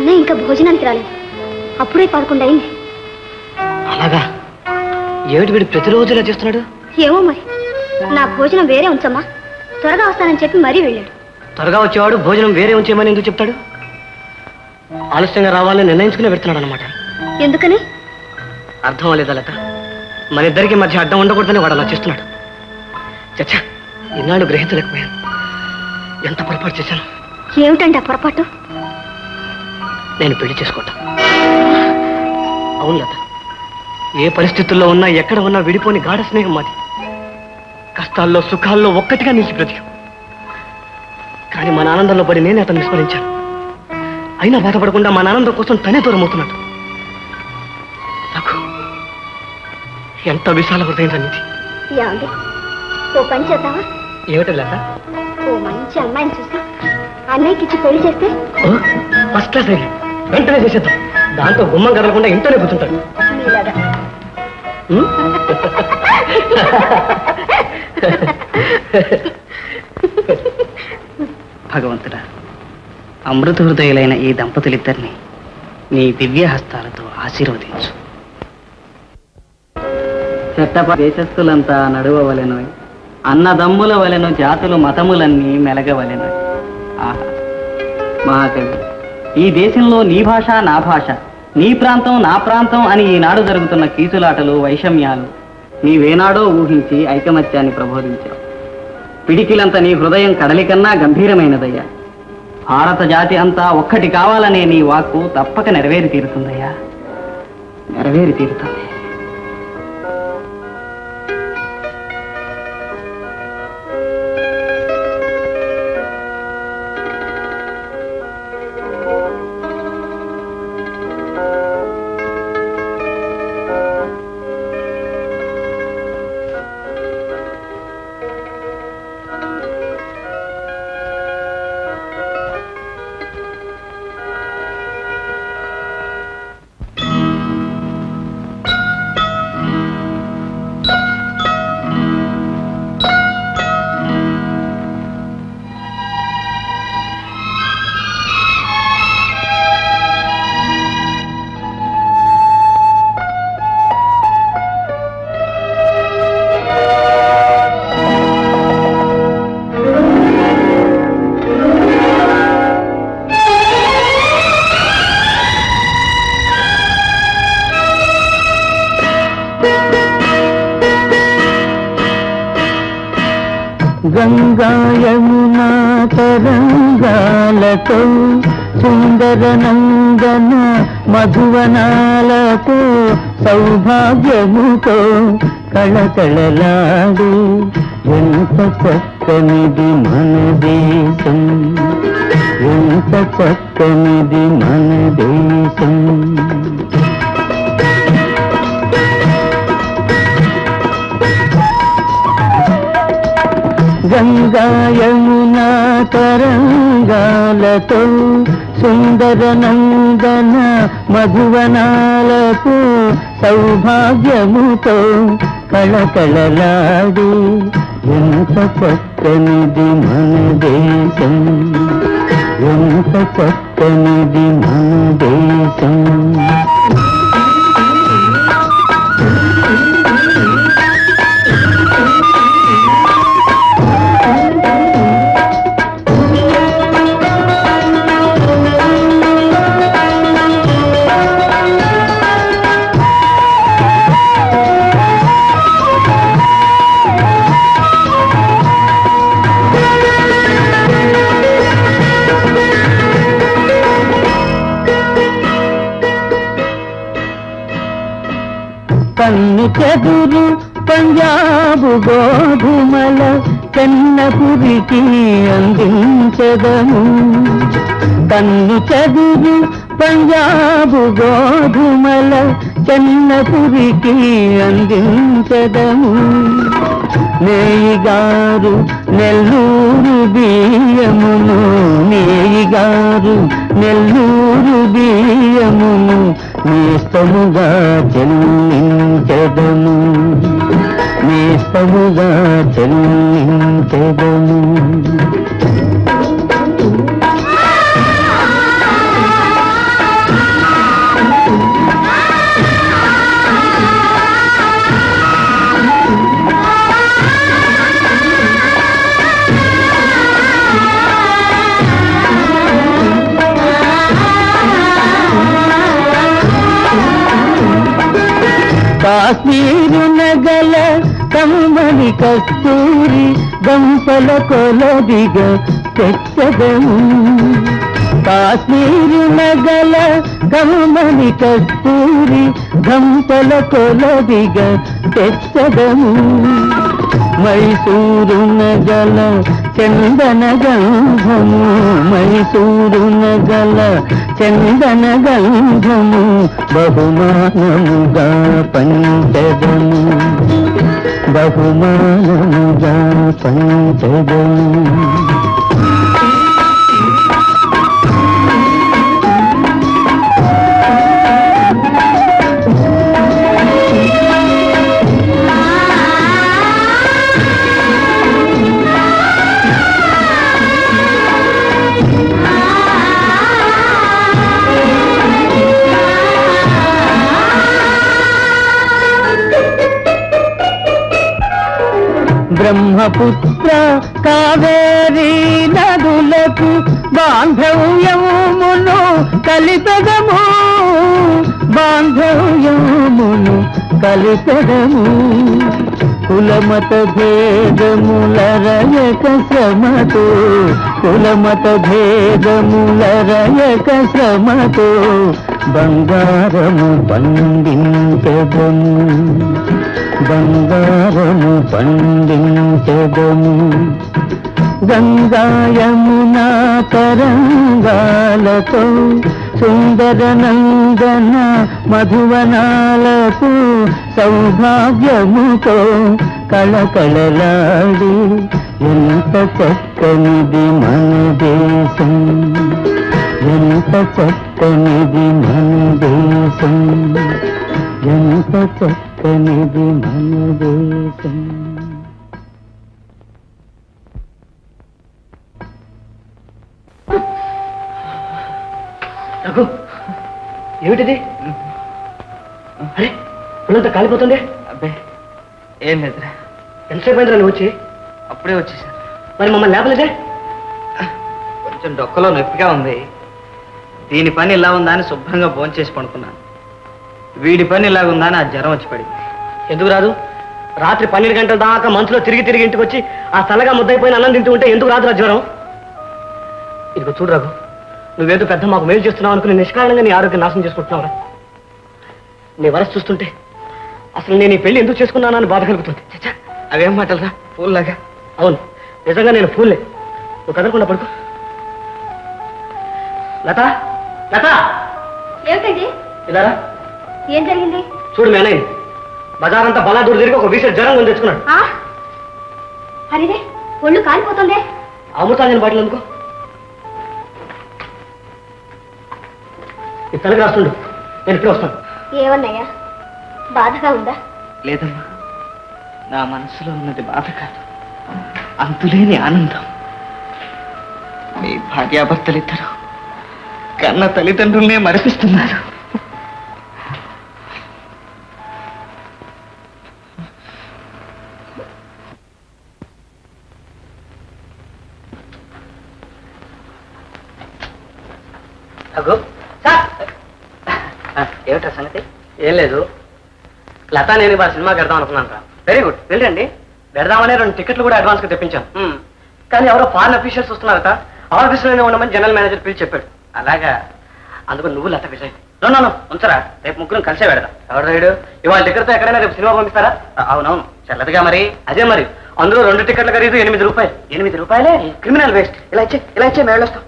అన్నయ్య ఇంకా భోజనానికి రాలేదు అప్పుడే పదకొండు అయింది అలాగా ఏమిటి వీడు ప్రతిరోజు ఇలా చేస్తున్నాడు ఏమో మరి నా భోజనం వేరే ఉంచమ్మా త్వరగా వస్తానని చెప్పి మరీ వెళ్ళాడు త్వరగా వచ్చేవాడు భోజనం వేరే ఉంచేయమని ఎందుకు చెప్తాడు ఆలస్యంగా రావాలని నిర్ణయించుకుని పెడుతున్నాడు అనమాట ఎందుకని అర్థం అవ్వలేదా లత మన ఇద్దరికి మధ్య అడ్డం ఉండకూడదని వాడు అలా చేస్తున్నాడు చచ్చా ఇన్నాళ్ళు గ్రహించలేకపోయాను ఎంత పొరపాటు చేశాను ఏమిటంటే ఆ పొరపాటు నేను పెళ్లి చేసుకోవటం అవును లత ఏ పరిస్థితుల్లో ఉన్నా ఎక్కడ ఉన్నా విడిపోని గాఢ స్నేహం మాది కష్టాల్లో సుఖాల్లో ఒక్కటిగా నిలిచి బ్రతికాం కానీ మన ఆనందంలో పడి నేనే అతను విస్మరించాను అయినా బాధపడకుండా మన ఆనందం కోసం తనే దూరం అవుతున్నాడు నాకు ఎంత విశాల హృదయం సన్నిధి ఏమండి ఓ పని చేద్దామా ఏమిటి లత ఓ మంచి అమ్మాయిని చూసి అన్నయ్యకి ఇచ్చి పెళ్లి చేస్తే ఫస్ట్ క్లాస్ అయ్యి వెంటనే చేసేద్దాం దాంతో గుమ్మం కదలకుండా ఇంట్లోనే కూర్చుంటాడు మీలాగా ఉం? భగవంతుడా అమృత హృదయులైన ఈ దంపతులిద్దరిని నీ దివ్య హస్తాలతో ఆశీర్వదించు చెట్టప దేశస్థులంతా నడువవలెను అన్నదమ్ముల వలెను జాతులు మతములన్నీ మెలగవలెను ఆహా మహాకవి ఈ దేశంలో నీ భాష నా భాష నీ ప్రాంతం నా ప్రాంతం అని ఈనాడు జరుగుతున్న కీచులాటలు వైషమ్యాలు నీవేనాడో ఊహించి ఐకమత్యాన్ని ప్రబోధించావు పిడికిలంత నీ హృదయం కడలి కన్నా గంభీరమైనదయ్యా భారత జాతి అంతా ఒక్కటి కావాలనే నీ వాక్కు తప్పక నెరవేరి తీరుతుందయ్యా నెరవేరి తీరుతుంది గంగా యమునా తరంగాలతో సుందర నందన మధువనాలతో సౌభాగ్యముతో కళకళలాడు ఎంత చక్కనిది మన దేశం ఎంత చక్కనిది మన దేశం గంగా యమునా తరంగాలతో సుందర నందన మధువనాలతో సౌభాగ్యముతో కళకళలాడు ఎంత చక్కనిది మన దేశం ఎంత చక్కనిది మన దేశం కన్ను చెదురు పంజాబు గోధుమల చెన్నపురికి అందించదము కన్ను చెదురు పంజాబు గోధుమల చెన్నపురికి అందించదము నేయిగారు నెల్లూరు బియ్యమును నేయిగారు నెల్లూరు బియ్యమును నేస్తముగా చెల్లించదము నేస్తముగా చెల్లించదము కాశ్మీరు నగల కమ్మని కస్తూరి గంపల కొలదిగ తెచ్చదము కాశ్మీరు నగల కమ్మని కస్తూరి గంపల కొలదిగ తెచ్చదము మైసూరు నగల చందన గంధము మైసూరు నగల చందన గంధము బహుమానముగా పంచదము బహుమానముగా పంచదము బ్రహ్మపుత్ర కావేరీ నదులకు బాంధవ్యమును కలిపెదము బాంధవ్యమును కలిపెదము కులమత భేదముల రయక శ్రమతో కులమత భేదముల రయక శ్రమతో బంగారము పండించదము బంగారము పండించదము గంగాయమునా తరంగాలతో సుందర నందన మధువనాలతో సౌభాగ్యముతో కళకళలాడి ఎంత చక్కనిది మన దేశం ఎంత చక్కనిది మన దేశం ఎంత చక్కనిది మన దేశం రఘు ఏమిటిది అరే ఒళ్ళంతా కాలిపోతుంది అబ్బే ఏం లేదురా ఎంతసేపు అయిందిరా నువ్వు వచ్చి అప్పుడే వచ్చేసాను మరి మమ్మల్ని లేపలేదే కొంచెం డొక్కలో నొప్పిగా ఉంది దీని పని ఇలా ఉందా అని శుభ్రంగా భోంచేసి పడుకున్నాను వీడి పని ఇలా ఉందా అని ఆ జ్వరం వచ్చి పడింది ఎందుకు రాదు రాత్రి పన్నెండు గంటల దాకా మనసులో తిరిగి తిరిగి ఇంటికి వచ్చి ఆ చల్లగా ముద్దయిపోయిన అన్నం తింటూ ఉంటే ఎందుకు రాదురా జ్వరం ఇదిగో చూడు రఘు నువ్వేదో పెద్ద మాకు మేలు చేస్తున్నావు అనుకుని నిష్కారణంగా నీ ఆరోగ్యం నాశనం చేసుకుంటున్నావురా నీ వరస చూస్తుంటే అసలు నేను ఈ పెళ్లి ఎందుకు చేసుకున్నాను అని బాధ కలుగుతుంది చచ్చా అవేం మాటలరా పూల్లాగా అవును నిజంగా నేను ఫూల్లే నువ్వు కదలకుండా పడుకో లత లత ఏమిటండి ఇలా రా. ఏం జరిగింది చూడు మీ అన్నయ్య బజారంతా బలాదూరు తిరిగి ఒక విషయం జ్వరం కొని తెచ్చుకున్నాడు ఆ అరేదే ఒళ్ళు కాలిపోతుందే అమృతాంజన్ బాటిల్ అనుకో ఈ తలకి రాస్తుండు నేను ఇప్పుడే వస్తాను ఏమన్నాయా బాధగా ఉందా లేదమ్మా నా మనసులో ఉన్నది బాధ కాదు అంతులేని ఆనందం మీ భార్యాభర్తలిద్దరూ కన్న తల్లిదండ్రుల్నే మరిపిస్తున్నారు రఘు ఏమిటా సంగతి ఏం లేదు లతా నేను ఇవాళ సినిమాకి వెళ్దాం అనుకున్నాను రా వెరీ గుడ్ వెళ్ళండి వెళ్దామనే రెండు టికెట్లు కూడా అడ్వాన్స్ గా తెప్పించాను కానీ ఎవరో ఫారెన్ అఫీషియల్స్ వస్తున్నారట ఆఫీసులోనే ఉండమని జనరల్ మేనేజర్ పిలిచి చెప్పాడు అలాగా అందుకు నువ్వు Lata Vijay no no, no ఉంచరా రేపు ముగ్గురం కలిసే పెడదాం ఎవరు రైడు ఇవాళ టికెట్తో ఎక్కడైనా రేపు సినిమా పంపిస్తారా అవునవును చెల్లదుగా మరి అదే మరి అందులో రెండు టికెట్ల ఖరీదు ఎనిమిది రూపాయలు ఎనిమిది రూపాయలే క్రిమినల్ వేస్ట్ ఇలా ఇచ్చే ఇలా ఇచ్చే మేము వెళ్ళొస్తాం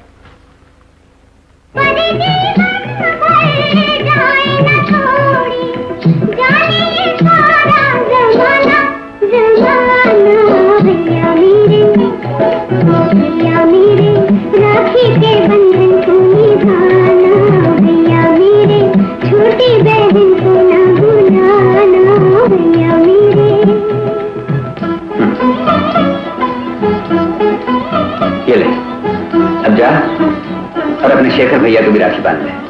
छोटी बहन को ना भुलाना भैया मेरे ये ले अब जा और अपने शेखर भैया को भी राखी बांध ले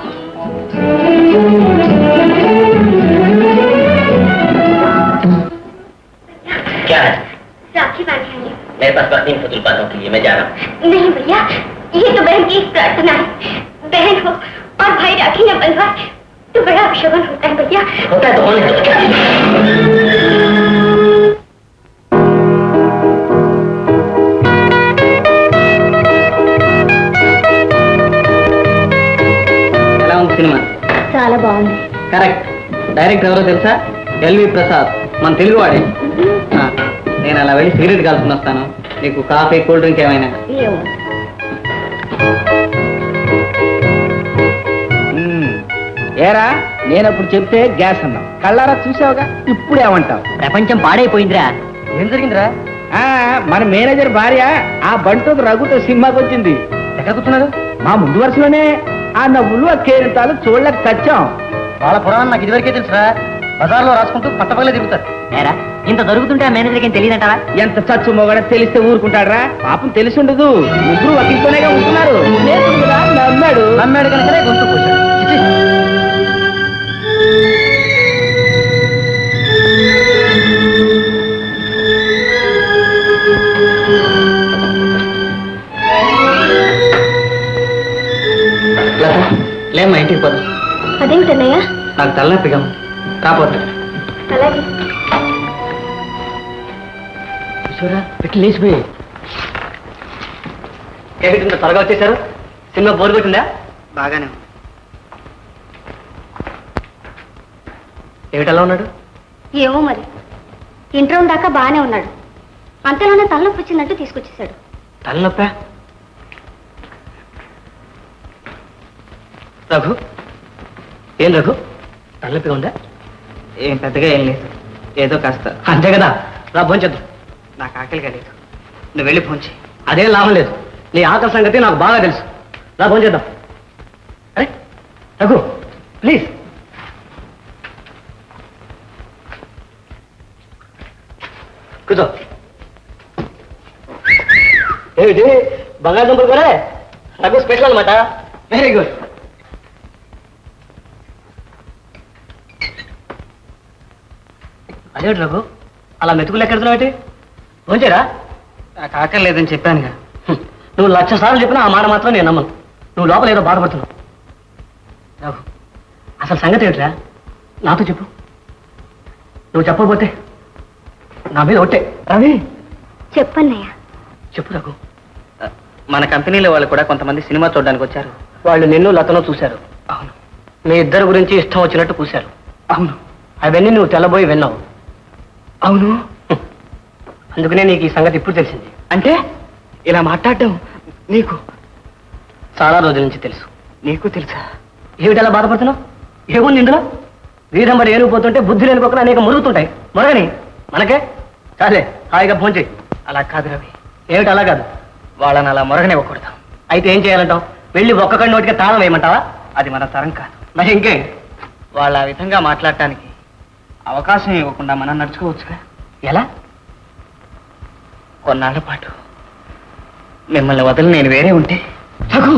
क्या है राखी बांधेंगे मेरे पास बस तीन फुतुल बातों के लिए मैं जा रहा हूँ नहीं भैया ये तो बहन की एक प्रार्थना है बहन हो और भाई राखी न बंधवाए तो बड़ा शगुन होता है भैया होता है तो होने दो। ఎలా ఉంది సినిమా చాలా బాగుంది కరెక్ట్ డైరెక్టర్ ఎవరో తెలుసా ఎల్వి ప్రసాద్ మన తెలుగువాడే ఆ, నేను అలా వెళ్ళి సిగరెట్ కలుపుకుని వస్తాను నీకు కాఫీ కూల్ డ్రింక్ ఏమైనా ఏమో ఏరా నేనప్పుడు చెప్తే గ్యాస్ అన్నావు కళ్ళారా చూసావుగా ఇప్పుడు ఏమంటావు ప్రపంచం పాడైపోయిందిరా ఏం జరిగిందిరా ఆ, మన మేనేజర్ భార్య ఆ బంటుకు రఘుతో సినిమాకి వచ్చింది ఎక్కడ కూర్చున్నారు మా ముందు వరుసలోనే ఆ నవ్వులు ఆ కేరింతాలు చూడలేక చచ్చాం వాళ్ళ పురాణం నాకు ఇదివరకే తెలుసురా బజార్లో రాసుకుంటూ పట్టపగలే తిరుగుతారు ఏరా ఇంత దొరుకుతుంటే ఆ మేనేజర్కి ఏం తెలియదంటావా ఎంత చచ్చు మొగడ తెలిస్తే ఊరుకుంటాడరా పాపం తెలిసి ఉండదు ముగ్గురు వకీల్తోనేగా ఉంటున్నారు స్నేహితుడు కదా నమ్మాడు నమ్మాడు కనుకనే గొంతు పోశాడు చిచి. లత లేమ్మా ఇంటికి పోదాం అదేమిటన్నయ్య నాకు తలనొప్పిగా ఉంది. రాపోతా అలాగే చూరా పెట్టి లేచిపోయి ఏమిటి ఇంత త్వరగా వచ్చేసారు సినిమా బోర్ కొట్టిందా బాగానే ఏమిటలా ఉన్నాడు ఏమో మరి ఇంట్లో దాకా బాగానే ఉన్నాడు అంతలోనే తలనొప్పి వచ్చిందంటూ తీసుకొచ్చేసాడు తలనొప్పా రఘు ఏం రఘు తలనొప్పిగా ఉందా ఏం పెద్దగా ఏం లేదు ఏదో కాస్త అంతే కదా రా భోంచేద్దాం నాకు ఆకలిగా లేదు నువ్వు వెళ్ళి భోంచి అదేం లాభం లేదు నీ ఆకలి సంగతి నాకు బాగా తెలుసు రా భోంచేద్దాం అరే రఘు ప్లీజ్ కూర్చో ఏమిటి బంగాళదుంపలు కూడా రఘు స్పెషల్ అనమాట వెరీ గుడ్ అదేమిటి రఘు అలా మెతుకులు ఎక్కడుతున్నావు ఏంటి భోంచేరా నాకు ఆకలి లేదని చెప్పానుగా హ్మ్. నువ్వు లక్ష సార్లు చెప్పినా ఆ మాట మాత్రం నేను నమ్మను నువ్వు లోపల ఏదో బాధపడుతున్నావు రఘు అసలు సంగతి ఏమిట్రా నాతో చెప్పు నువ్వు చెప్పకపోతే నా మీద ఒట్టే రవి చెప్పన్నయ్య చెప్పు రఘు మన కంపెనీలో వాళ్ళు కూడా కొంతమంది సినిమా చూడడానికి వచ్చారు వాళ్ళు నిన్ను లతను చూశారు అవును మీ ఇద్దరు గురించి ఇష్టం వచ్చినట్టు కూశారు అవును అవన్నీ నువ్వు తెల్లబోయి విన్నావు అవును అందుకనే నీకు ఈ సంగతి ఇప్పుడు తెలిసింది అంటే ఇలా మాట్లాడడం నీకు చాలా రోజుల నుంచి తెలుసు నీకు తెలుసా ఏమిటి అలా బాధపడుతున్నావు ఏముంది ఇందులో వీధంబడి ఏనుగు పోతుంటే బుద్ధి లేని కుక్కలు అనేక మురుగుతుంటాయి మొరగని మనకే చాలే హాయిగా భోంచేయి అలా కాదు రవి ఏమిటి అలా కాదు వాళ్ళని అలా మొరగనివ్వకూడదు అయితే ఏం చేయాలంటావు వెళ్ళి ఒక్కొక్కడి నోటికి తాళం వేయమంటావా అది మన తరం కాదు మరి ఇంకే వాళ్ళ ఆ విధంగా మాట్లాడటానికి అవకాశం ఇవ్వకుండా మనం నడుచుకోవచ్చుగా ఎలా కొన్నాళ్ల పాటు మిమ్మల్ని వదిలి నేను వేరే ఉంటే రఘు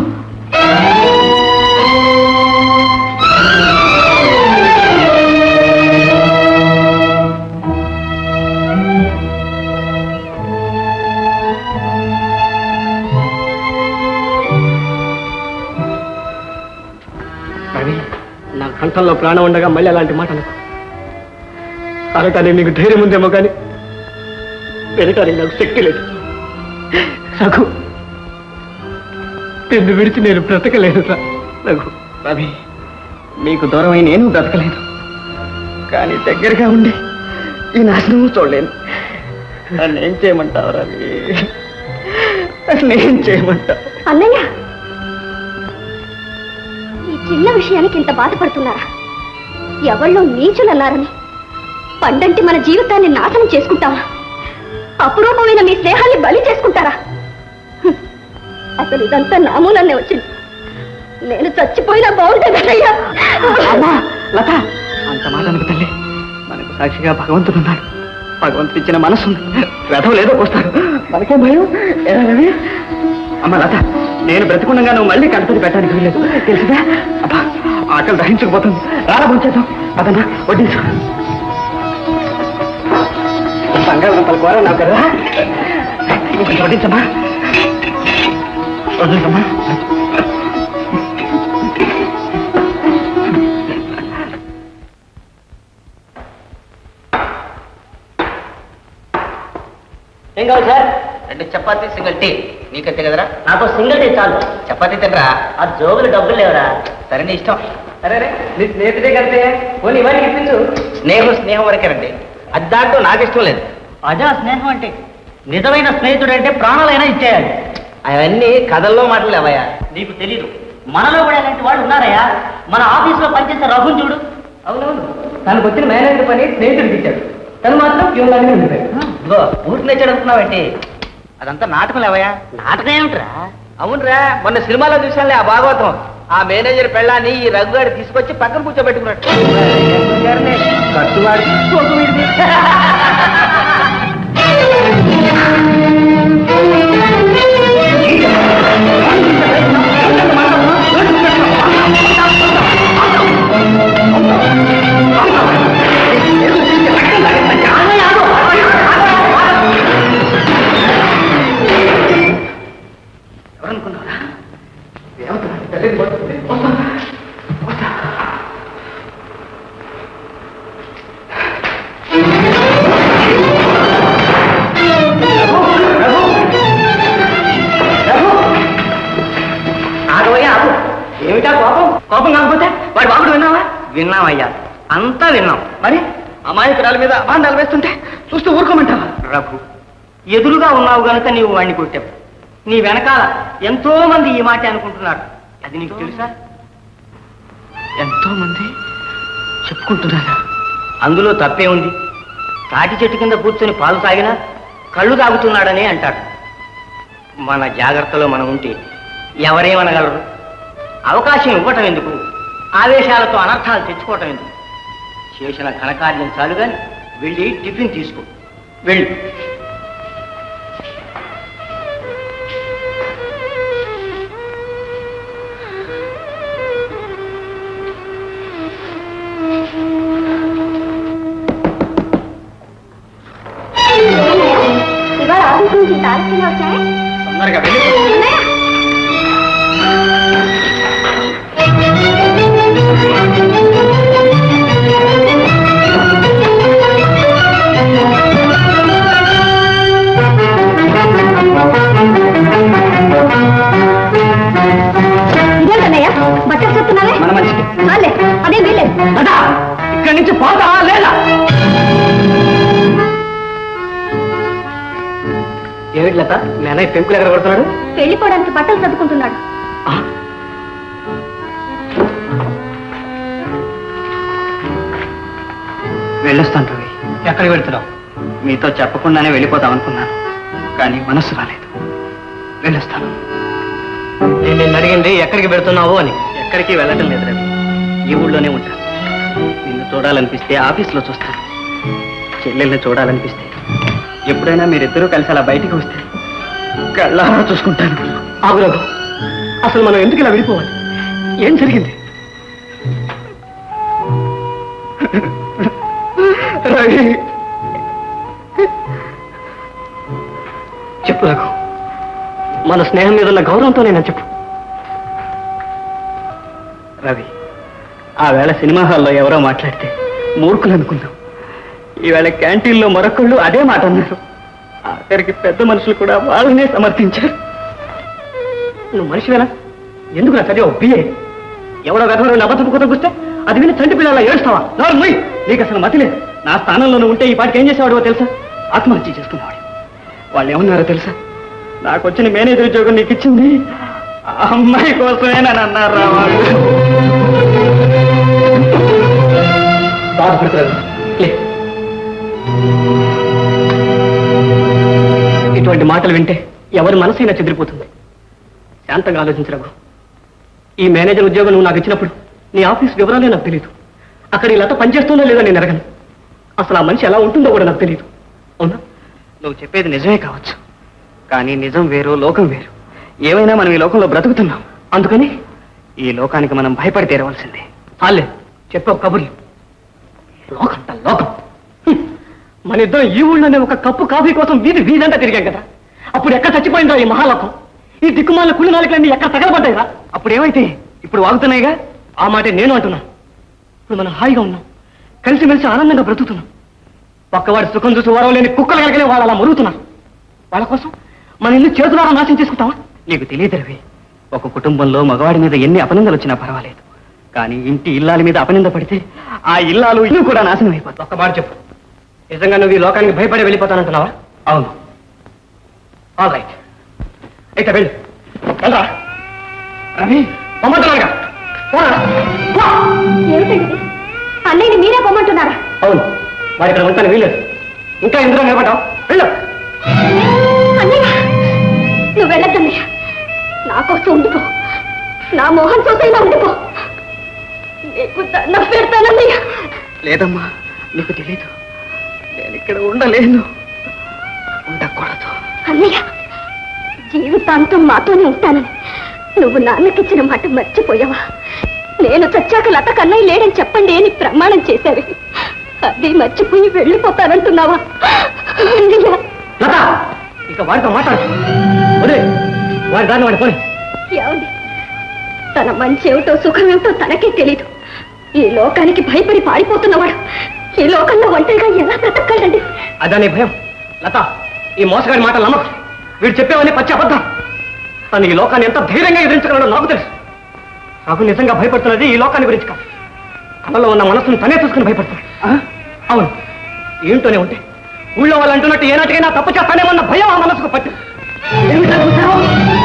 రవి నా కంఠంలో ప్రాణం ఉండగా మళ్ళీ అలాంటి మాట అనుకో అరటానికి నీకు ధైర్యం ఉందేమో కానీ వెళ్ళటానికి నాకు శక్తి లేదు రఘు నిన్ను విడిచి నేను బ్రతకలేదు రా రఘు రవి మీకు దూరమై నేను బ్రతకలేదు కానీ దగ్గరగా ఉండి ఈ నాశనం చూడలేను నన్ను ఏం చేయమంటావు రవి నన్ను ఏం చేయమంటావు అన్నయ్య ఈ చిన్న విషయానికి ఇంత బాధపడుతున్నారా ఎవళ్ళో నీచులన్నారని పండంటి మన జీవితాన్ని నాశనం చేసుకుంటావా అపురూపమైన మీ స్నేహాన్ని బలి చేసుకుంటారా హ్మ్. అసలు ఇదంతా నా మూలనే వచ్చింది నేను చచ్చిపోయినా బాగుంటుంది అన్నయ్య అమ్మా లత అంత మాట అనుకు తల్లి మనకు సాక్షిగా భగవంతుడు ఉన్నాడు భగవంతుడు ఇచ్చిన మనసు ఉంది రథం లేదో పోస్తాడు మనకే భయం ఏరా రవి? అమ్మ లత నేను బ్రతికుండగా నువ్వు మళ్ళీ కడపది పెట్టడానికి వీలేదు తెలుసుగా అబ్బా ఆకలి దహించకపోతుంది రారా పంచేద్దాం అదన్నా వడ్డించు బంగాళదుంపల కూర నాకు కదా ఇంకొంచెం వడ్డించమ్మా వడ్డించమ్మా ఏం కావాలి సార్ రెండు చపాతీ సింగిల్ టీ నీకంతే కదరా నాకు సింగిల్ టీ చాలు చపాతీ తినరా ఆ జోబులు డబ్బులు లేవరా సరే నీ ఇష్టం అరే రే నీ స్నేహితుడే కంటే పోనీ ఇవాళకి ఇప్పించు స్నేహం స్నేహం వరకేనండి అది దాంట్లో నాకు ఇష్టం లేదు అదా స్నేహం అంటే నిజమైన స్నేహితుడు అంటే ప్రాణాలైనా ఇచ్చేయాలి అవన్నీ కథల్లో మాటలు అవయా నీకు తెలీదు మనలో కూడా ఇలాంటి వాళ్ళు ఉన్నారయ్యా మన ఆఫీసులో పనిచేసే రఘుని చూడు అవునవును తనకు వచ్చిన మేనేజర్ పని స్నేహితుడికి ఇచ్చాడు తను మాత్రం ప్యూన్ లాగానే ఉండిపోయాడు ఇదిగో ఊరికి నచ్చాడు అనుకున్నావేంటి అదంతా నాటకం అవయా నాటకం ఏమిట్రా అవునరా మొన్న సినిమాలో చూసానులే ఆ భాగవతం ఆ మేనేజర్ పెళ్ళాన్ని ఈ రఘుగాడు తీసుకొచ్చి పక్కన కూర్చోబెట్టుకున్నట్టు ఖర్చు వాడి సోకు వీడిది. ఆగవయ్యా ఆగు ఏమిటా కోపం కోపం కాకపోతే వాడి బాబుడు విన్నావా విన్నామయ్యా అంతా విన్నాం మరి అమాయకురాల మీద బాండాలు వేస్తుంటే చూస్తూ ఊరుకోమంటావా రఘు ఎదురుగా ఉన్నావు గనుక నీవు వాడిని కొట్టావు నీ వెనకాల ఎంతో మంది ఈ మాట అనుకుంటున్నారు అది నీకు తెలుసా ఎంతో మంది చెప్పుకుంటున్నారా అందులో తప్పే ఉంది తాటి చెట్టు కింద కూర్చొని పాలు తాగినా కళ్ళు తాగుతున్నాడని అంటాడు మన జాగ్రత్తలో మనం ఉంటే ఎవరేమనగలరు అవకాశం ఇవ్వటం ఎందుకు ఆవేశాలతో అనర్థాలు తెచ్చుకోవటం ఎందుకు చేసిన ఘనకార్యం చాలు కానీ వెళ్ళి టిఫిన్ తీసుకో వెళ్ళు ఇవాళ ఆఫీస్ నుంచి తారీఖులు వచ్చాయి తొందరగా వెళ్ళి ఇదేంటన్నయ్య బట్టలు చెప్తున్నావే మన మంచిది చాలే అదే వీలేదు అదా ఇక్కడి నుంచి పోతా లేదా ఏమిటి లత మీ అన్నయ్య పెంకులు ఎక్కడ కొడుతున్నాడు వెళ్ళిపోవడానికి బట్టలు చదువుకుంటున్నాడు వెళ్ళొస్తాను రవి ఎక్కడికి వెళ్తున్నావు మీతో చెప్పకుండానే వెళ్ళిపోతాం అనుకున్నాను కానీ మనస్సు రాలేదు వెళ్ళొస్తాను నేను నిన్ను అడిగింది ఎక్కడికి పెడుతున్నావు అని ఎక్కడికి వెళ్ళటం లేదు రవి ఈ ఊళ్ళోనే ఉంటాను నిన్ను చూడాలనిపిస్తే ఆఫీస్లో చూస్తాను చెల్లెల్ని చూడాలనిపిస్తే ఎప్పుడైనా మీరిద్దరూ కలిసి అలా బయటికి వస్తే కళ్ళారా చూసుకుంటాను ఆగు రఘు అసలు మనం ఎందుకు ఇలా విడిపోవాలి ఏం జరిగింది రవి చెప్పు రఘు మన స్నేహం మీద ఉన్న గౌరవంతో నేను చెప్పు రవి ఆ వేళ సినిమా హాల్లో ఎవరో మాట్లాడితే మూర్ఖులు అనుకున్నాం ఈవేళ క్యాంటీన్లో మరొకళ్ళు అదే మాట అన్నారు ఆఖరికి పెద్ద మనుషులు కూడా వాళ్ళనే సమర్థించారు నువ్వు మనిషివేనా ఎందుకు నా చదివావు బిఏ ఎవడో గతంలో అబద్ధపు కొత్త కూస్తే అది విని చంటి పిల్లల ఏడుస్తావా నోరు మూయ్. నీకు అసలు మతి లేదు నా స్థానంలో నువ్వు ఉంటే ఈ పాటికి ఏం చేసేవాడో తెలుసా ఆత్మహత్య చేసుకునేవాడు వాళ్ళు ఏమన్నారో తెలుసా నాకు వచ్చిన మేనేజర్ ఉద్యోగం నీకు ఇచ్చింది ఆ అమ్మాయి కోసమే నన్ను అన్నారు రా వాళ్ళు బాధపడుతున్నారు లే. ఇటువంటి మాటలు వింటే ఎవరి మనసైనా చెదిరిపోతుంది శాంతంగా ఆలోచించరావు ఈ మేనేజర్ ఉద్యోగం నువ్వు నాకు ఇచ్చినప్పుడు నీ ఆఫీస్ వివరాలే నాకు తెలియదు అక్కడ ఈ లత పనిచేస్తుందో లేదో నేను ఎరగను అసలు ఆ మనిషి ఎలా ఉంటుందో కూడా నాకు తెలియదు అవునా నువ్వు చెప్పేది నిజమే కావచ్చు కానీ నిజం వేరు లోకం వేరు ఏమైనా మనం ఈ లోకంలో బ్రతుకుతున్నాం అందుకని ఈ లోకానికి మనం భయపడి తీరవలసిందే చాలే చెప్పావు కబుర్లు లోకంట లోకం హ్మ్. మన ఇద్దరం ఈ ఊళ్ళోనే ఒక కప్పు కాఫీ కోసం వీధి వీధంతా తిరిగాం కదా అప్పుడు ఎక్కడ చచ్చిపోయిందా ఈ మహాలోకం ఈ దిక్కుమాల కుళ్ళు నాలుకలన్నీ ఎక్కడ తగలబడ్డాయిరా అప్పుడు ఏమైతే ఇప్పుడు వాగుతున్నాయిగా ఆ మాటే నేను అంటున్నాను ఇప్పుడు మనం హాయిగా ఉన్నాం కలిసిమెలిసి ఆనందంగా బ్రతుకుతున్నాం పక్కవాడి సుఖం చూసి వరం లేని కుక్కలు కలగలే వాళ్ళు అలా మురుగుతున్నారు వాళ్ళ కోసం మన ఇల్లు చేతులారా నాశనం చేసుకుంటావా నీకు తెలియదు రవి ఒక కుటుంబంలో మగవాడి మీద ఎన్ని అపనిందలు వచ్చినా పర్వాలేదు కానీ ఇంటి ఇల్లాలి మీద అపనింద పడితే ఆ ఇల్లాలు ఇల్లు కూడా నాశనం అయిపోతుంది ఒక్క మాట చెప్పు నిజంగా నువ్వు ఈ లోకానికి భయపడి వెళ్ళిపోతానంటున్నావా అవును ఆల్ రైట్ అయితే వెళ్ళు వెళ్ళరా రవి పొమ్మంటున్నానుగా పోరా. పో. ఏమిటండి ఇది? అన్నయ్యని మీరే పొమ్మంటున్నారా అవును వాడు ఇక్కడ ఉంటాను వీలేదు ఇంకా ఎందులో నిలబడ్డావు వెళ్ళు అన్నయ్య నువ్వు వెళ్ళొద్దన్నయ్య నా కోసం ఉండిపో నా మోహన్ చూసైనా ఉండిపో నీకు దండం పెడతానన్నయ్య లేదమ్మా నీకు తెలీదు నేను ఇక్కడ ఉండలేను ఉండకూడదు అన్నయ్య జీవితాంతం మాతోనే ఉంటానని నువ్వు నాన్నకిచ్చిన మాట మర్చిపోయావా నేను చచ్చాక లత కన్నయ్య లేడని చెప్పండి అని ప్రమాణం చేశావి అది మర్చిపోయి వెళ్ళిపోతానంటున్నావా అన్నయ్య లత ఇక వాడితో మాట్లాడు వదిలే వాడి దాన్ని వాడి పోనీ ఏమండి తన మంచి ఏమిటో సుఖమేమిటో తనకే తెలీదు ఈ లోకానికి భయపడి పారిపోతున్నవాడు ఈ లోకంలో ఒంటరిగా ఎలా బ్రతకగలండి అదా నీ భయం లత ఈ మోసగాడి మాటలు నమ్మకం వీడు చెప్పేవన్నీ పచ్చి అబద్ధం తను ఈ లోకాన్ని ఎంత ధైర్యంగా ఎదిరించగలడో నాకు తెలుసు నాకు నిజంగా భయపడుతున్నది ఈ లోకాన్ని గురించి కాదు కళలో ఉన్న మనసును తనే చూసుకుని భయపడుతున్నాడు ఆ? అవును ఏంటోనే ఉంటే ఊళ్ళో వాళ్ళు అంటున్నట్టు ఏనాటికైనా తప్పు చేస్తానేమన్న భయం ఆ మనసుకు పట్టు ఏమిటా చూసావు?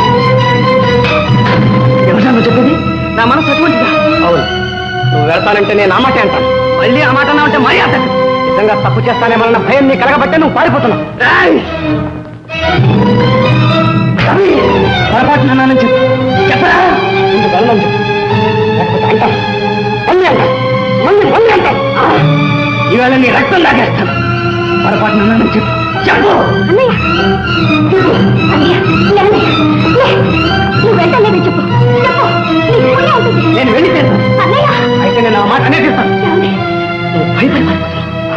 ఏమిటా నువ్వు చెప్పేది నా మనసు అటువంటిదా అవును నువ్వు వెళ్తానంటే నేను ఆ మాటే అంటాను మళ్ళీ ఆ మాట అంటే మరీ అంటాను నిజంగా తప్పు చేస్తానేమన్న భయం నీ కలగబట్టే నువ్వు పారిపోతున్నావు ఏయ్! రవి, పొరపాటు నాన్నని చెప్పు చెప్పరా ముందు వెళ్ళమని చెప్పు లేకపోతే అంటాను మళ్ళీ అంటాను మళ్ళీ మళ్ళీ అంటాను ఆ! ఈవేళ నీ రక్తం లాగేస్తాను పొరపాటు నాన్నని చెప్పు చెప్పు అన్నయ్య అన్నయ్య లే అన్నయ్య లే నువ్వు వెంటనే చెప్పు చెప్పు నీ పుణ్యం ఉంటుంది నేను వెళ్ళి చేస్తాను అన్నయ్య అయితే నేను ఆ మాట అనేది ఇస్తాను ఏమండి? నువ్వు భయపడి పారిపోతున్నావు.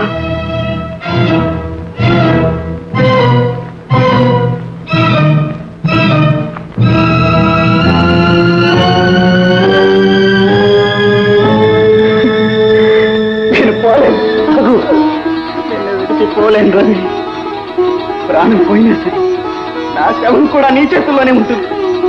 నేను పోలేను రఘు. నేను విడిచి పోలేను రవి ప్రాణం పోయినా సరే నా శవం కూడా నీ చేతుల్లోనే ఉంటుంది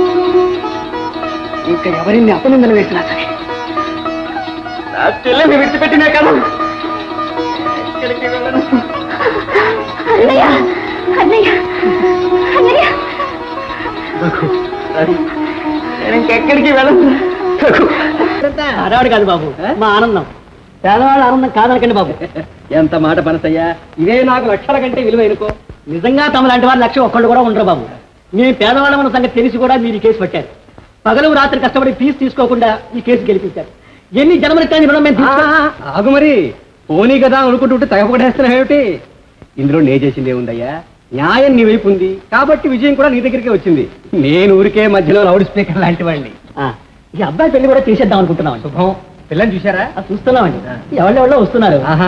ఇంకా ఎవరిని అపనిందలు వేసినా సరే నా చెల్లెని విడిచిపెట్టినా కదా ఎక్కడికి వెళ్ళను అన్నయ్య అన్నయ్య అన్నయ్య రఘు, రవి, నేను ఇంకెక్కడికి వెళ్ళను రఘు. ఆడవాడు కాదు బాబు మా ఆనందం పేదవాళ్ళ ఆనందం కాదనకండి బాబు ఎంత మాట పనసయ్యా ఇదే నాకు లక్షల కంటే విలువైనకో నిజంగా తమ లాంటి వారు లక్ష్యం ఒక్కళ్ళు కూడా ఉండరు బాబు మేము పేదవాళ్ళమన్న సంగతి తెలిసి కూడా మీరు ఈ కేసు పెట్టారు పగలు రాత్రి కష్టపడి ఫీజు తీసుకోకుండా ఈ కేసు గెలిపించారు ఎన్ని జన్మలెత్తాని రుణం మేము తీసుకో- ఆగు మరి పోనీ కదా అనుకుంటుంటే తెగపడేస్తున్నావు ఏమిటి ఇందులో నే చేసింది ఏముందయ్యా న్యాయం నీ వైపు ఉంది కాబట్టి విజయం కూడా నీ దగ్గరికే వచ్చింది నేను ఊరికే మధ్యలో లౌడ్ స్పీకర్ లాంటి వాడిని ఆ, ఈ అబ్బాయి పెళ్లి కూడా చేసేద్దాం అనుకుంటున్నాం శుభం పిల్లని చూసారా ఆ, చూస్తున్నామండి ఎవరెవరో వస్తున్నారు ఆహా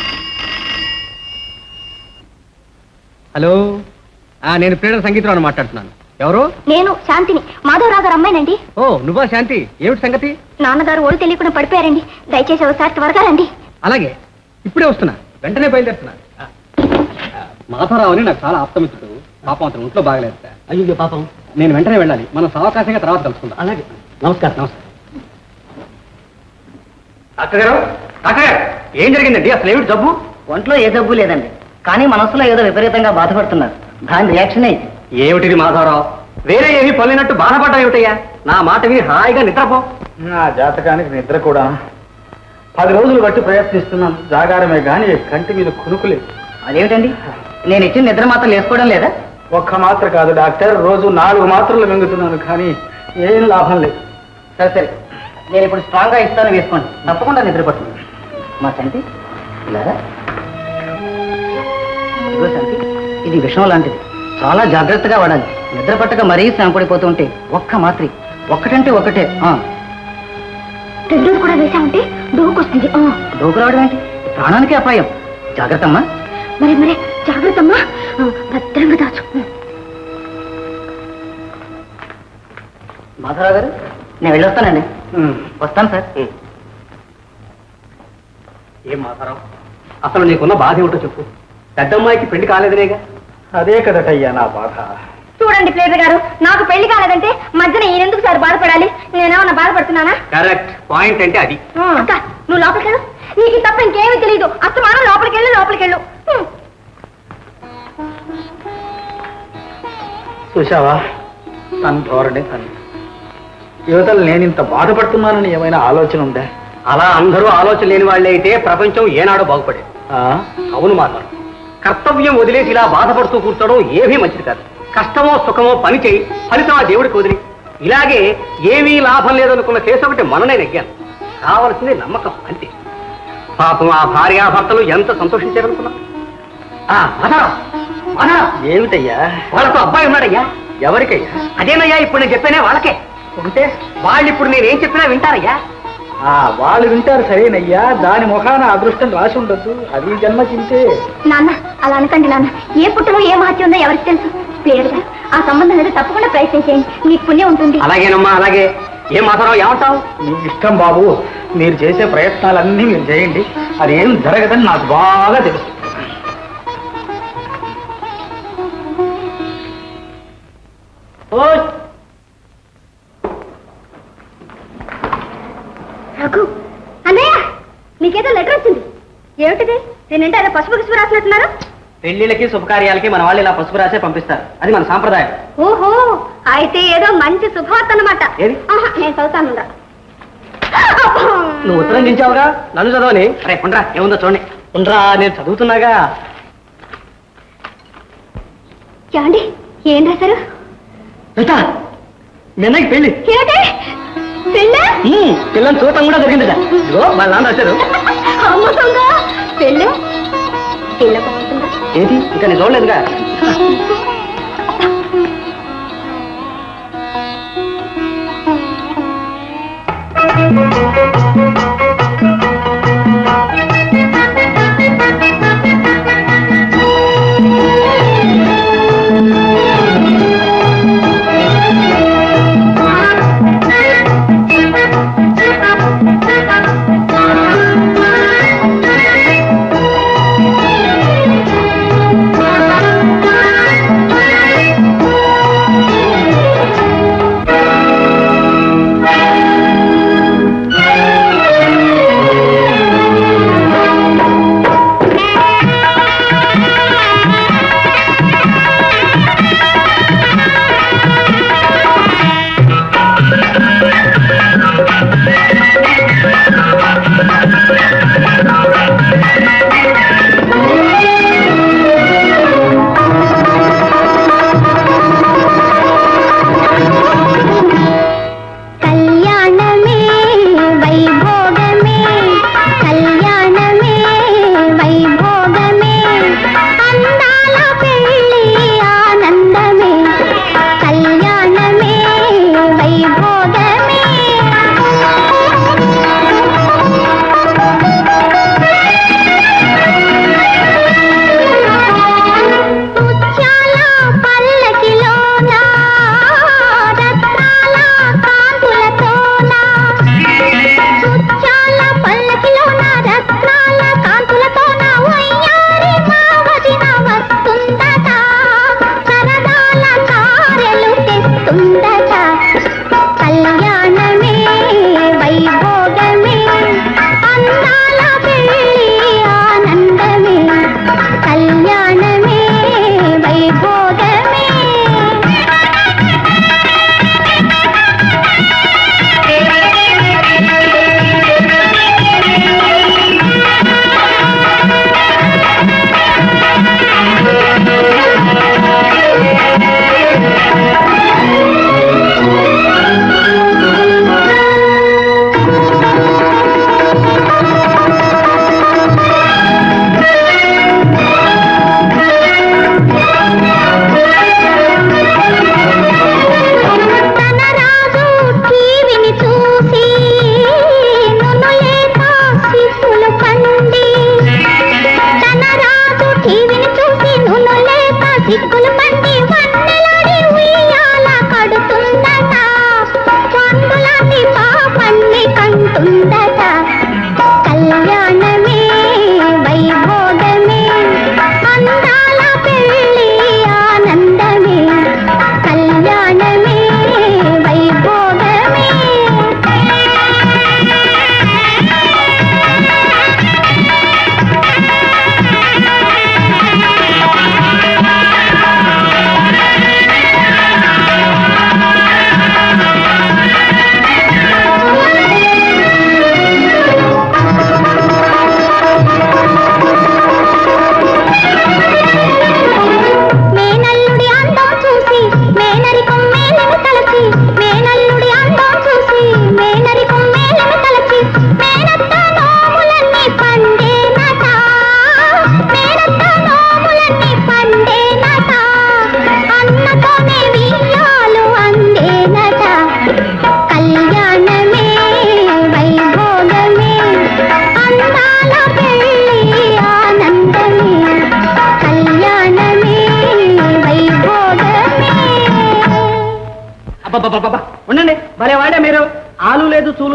హలో ఆ, నేను ప్రేరణ సంగీతరావు మాట్లాడుతున్నాను ఎవరు నేను శాంతిని మాధవరావు గారు అమ్మాయినండి ఓ నువ్వా శాంతి ఏమిటి సంగతి నాన్నగారు ఒళ్ళు తెలియకుండా పడిపోయారండి దయచేసి ఒకసారి త్వరగా రండి అలాగే ఇప్పుడే వస్తున్నా వెంటనే బయలుదేరుతున్నా ఆ, ఆ, మాధవరావు అని నాకు చాలా ఆప్తమిత్రుడు పాపం అతను ఒంట్లో బాగలేదు సార్ అయ్యో పాపం నేను వెంటనే వెళ్ళాలి మనం సావకాశంగా తర్వాత కలుసుకుందాం అలాగే నమస్కారం నమస్కారం డాక్టర్ గారు డాక్టర్ గారు ఏం జరిగిందండి అసలు ఏమిటి జబ్బు ఒంట్లో ఏ జబ్బు లేదండి కానీ మనసులో ఏదో విపరీతంగా బాధపడుతున్నారు దాని రియాక్షనే ఇది. ఏమిటిది మాధవరావు వేరే ఏమీ పొందినట్టు బాధపడ్డా ఏమిటయ్యా నా మాట విని హాయిగా నిద్రపో నా జాతకానికి నిద్ర కూడా పది రోజులు బట్టి ప్రయత్నిస్తున్నాను జాగారమే గాని కంటి మీద కునుకులేదు అదేమిటండి నేను ఇచ్చిన నిద్ర మాత్రం వేసుకోవడం లేదా ఒక్క మాత్ర కాదు డాక్టర్ రోజు నాలుగు మాత్రలు మింగుతున్నాను కానీ ఏం లాభం లేదు సరే సరే నేను ఇప్పుడు స్ట్రాంగ్ గా ఇస్తాను వేసుకోండి తప్పకుండా నిద్ర పడుతుంది మా శాంతి ఇలాగా ఇదిగో శాంతి ఇది విషం లాంటిది చాలా జాగ్రత్తగా వాడాలి నిద్ర పట్టక మరీ శ్రమ పడిపోతూ ఉంటే ఒక్క మాత్రి ఒక్కటంటే ఒకటే ఆ, రెండు రోజులు కూడా వేసామంటే డోకొస్తుంది ఆ, డోకు రావడం ఏంటి ప్రాణానికి అపాయం జాగ్రత్త అమ్మా మరి మరి జాగ్రత్త అమ్మా ఆ, భద్రంగా దాచు మాధవరావు గారు నేను వెళ్ళొస్తానండి వస్తాను సార్ ఏం మాధవరావు అసలు నీకున్న బాధ ఏమిటో చెప్పు పెద్దమ్మాయికి పెళ్లి కాలేదనేగా అదే కదటయ్యా నా బాధ చూడండి ప్లేటర్ గారు నాకు పెళ్లి కాలేదంటే మధ్యన ఈయనెందుకు సార్ బాధపడాలి నేనేమన్నా బాధపడుతున్నానా కరెక్ట్ పాయింట్ అంటే అది అక్క నువ్వు లోపలికి వెళ్ళు నీకు తప్ప ఇంకేమీ తెలియదు అస్తమానం లోపలికి వెళ్ళు లోపలికి వెళ్ళు హ్మ్. చూసావా తన ధోరణి తను యువతలు నేను ఇంత బాధపడుతున్నానని ఏమైనా ఆలోచన ఉందా అలా అందరూ ఆలోచన లేని వాళ్ళే అయితే ప్రపంచం ఏనాడో బాగుపడేది ఆ? అవును మాత్రం కర్తవ్యం వదిలేసి ఇలా బాధపడుతూ కూర్చోవడం ఏమీ మంచిది కాదు కష్టమో సుఖమో పని చేయి ఫలితం ఆ దేవుడికి వదిలి ఇలాగే ఏమీ లాభం లేదనుకున్న కేసు ఒకటి మననే నెగ్గాను కావలసింది నమ్మకం అంతే పాపం ఆ భార్యాభర్తలు ఎంత సంతోషించారనుకున్నా ఆ, మాధవరావు, మాధవరావు, ఏమిటయ్యా వాళ్ళకు అబ్బాయి ఉన్నాడయ్యా ఎవరికయ్యా అదేనయ్యా ఇప్పుడు నేను చెప్పానే వాళ్ళకే ఉంటే వాళ్ళు ఇప్పుడు నేనేం చెప్పినా వింటారయ్యా ఆ, వాళ్ళు వింటారు సరేనయ్యా దాని ముఖాన అదృష్టం రాసి ఉండొద్దు అది జన్మ చింతే నాన్న అలా అనకండి నాన్న ఏ పుట్టలో ఏ మహత్యం ఉందో ఎవరికి తెలుసు ప్లేటర్ గారు ఆ సంబంధం ఏదో తప్పకుండా ప్రయత్నం చేయండి మీకు పుణ్యం ఉంటుంది అలాగేనమ్మా అలాగే ఏం మాధవరావు ఏమంటావు మీ ఇష్టం బాబు మీరు చేసే ప్రయత్నాలన్నీ మీరు చేయండి అదేం జరగదని నాకు బాగా తెలుసు రఘు అన్నయ్య నీకేదో లెటర్ వచ్చింది ఏమిటిది నేనంటే అదే పసుపు గిసుపు రాసినట్టున్నారు పెళ్లిళ్ళకి శుభకార్యాలకి మన వాళ్ళు ఇలా పసుపు రాసే పంపిస్తారు అది మన సాంప్రదాయం ఓహో అయితే ఏదో మంచి శుభవార్త అన్నమాట ఏది? ఆహా, నేను చదువుతాను ఉందా. నువ్వు ఉత్తరం దించావుగా నన్ను చదవని అరే ఉండరా ఏముందో చూడండి ఉండరా నేను చదువుతున్నాగా ఏమండి ఏం రాశారు రితా, మీ అన్నయ్యకి పెళ్లి ఏమిటి పెళ్ళా ఉమ్, పిల్లని చూడటం కూడా జరిగిందట ఇదిగో వాళ్ళ నాన్న రాశారు అమ్ముతుందా పెళ్ళి పెళ్ళ బాగుంటుందా ఏంటి ఇంకా నేను చూడలేదుగా ఆ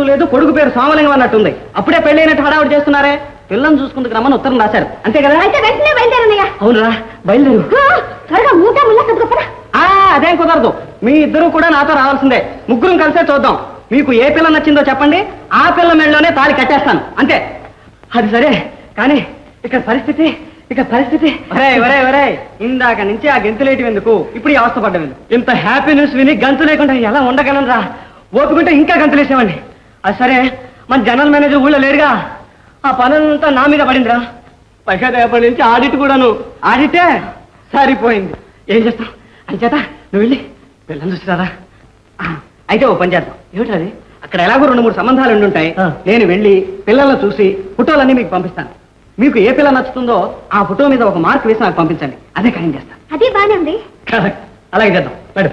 లేదు కొడుకు పేరు సోమలింగం అన్నట్టుంది అప్పుడే పెళ్ళైనట్టు హడావుడి చేస్తున్నారే పిల్లని చూసుకుందుకు రమ్మని ఉత్తరం రాశారు అంతే కదా అయితే వెంటనే బయలుదేరన్నయ్యా అవునరా బయలుదేరు త్వరగా మూట ముళ్ళ కదుకోపరా ఆ, అదేం కుదరదు మీ ఇద్దరు కూడా నాతో రావాల్సిందే ముగ్గురం కలిసే చూద్దాం మీకు ఏ పిల్ల నచ్చిందో చెప్పండి ఆ పిల్ల మెళ్ళలోనే తాళి కట్టేస్తాను అంతే అది సరే కానీ ఇక పరిస్థితి ఇక పరిస్థితి ఒరే ఒరే ఒరే ఇందాక నుంచి ఆ గెంతులేటి ఎందుకు ఇప్పుడు ఈ అవస్థ పడ్డం ఎందుకు ఇంత హ్యాపీ న్యూస్ విని గంతు లేకుండా ఎలా ఉండగలను రా ఓపుకుంటే ఇంకా గంతులేసామండి అది సరే మన జనరల్ మేనేజర్ ఊళ్ళో లేరుగా ఆ పనంతా నా మీద పడిందిరా పైగా రేపటి నుంచి ఆడిట్ కూడాను ఆడిటే సరిపోయింది ఏం చేస్తాం అంచేత నువ్వు వెళ్ళి పిల్లలు చూసిరారా ఆ, అయితే ఓ పని చేద్దాం ఏమిటి అది అక్కడ ఎలాగో రెండు మూడు సంబంధాలు ఉండి ఉంటాయి నేను వెళ్ళి పిల్లలను చూసి ఫోటోలన్నీ మీకు పంపిస్తాను మీకు ఏ పిల్ల నచ్చుతుందో ఆ ఫోటో మీద ఒక మార్క్ వేసి నాకు పంపించండి అదే ఖాయం చేస్తాను అది బానే ఉంది కరెక్ట్ అలాగే చేద్దాం మేడం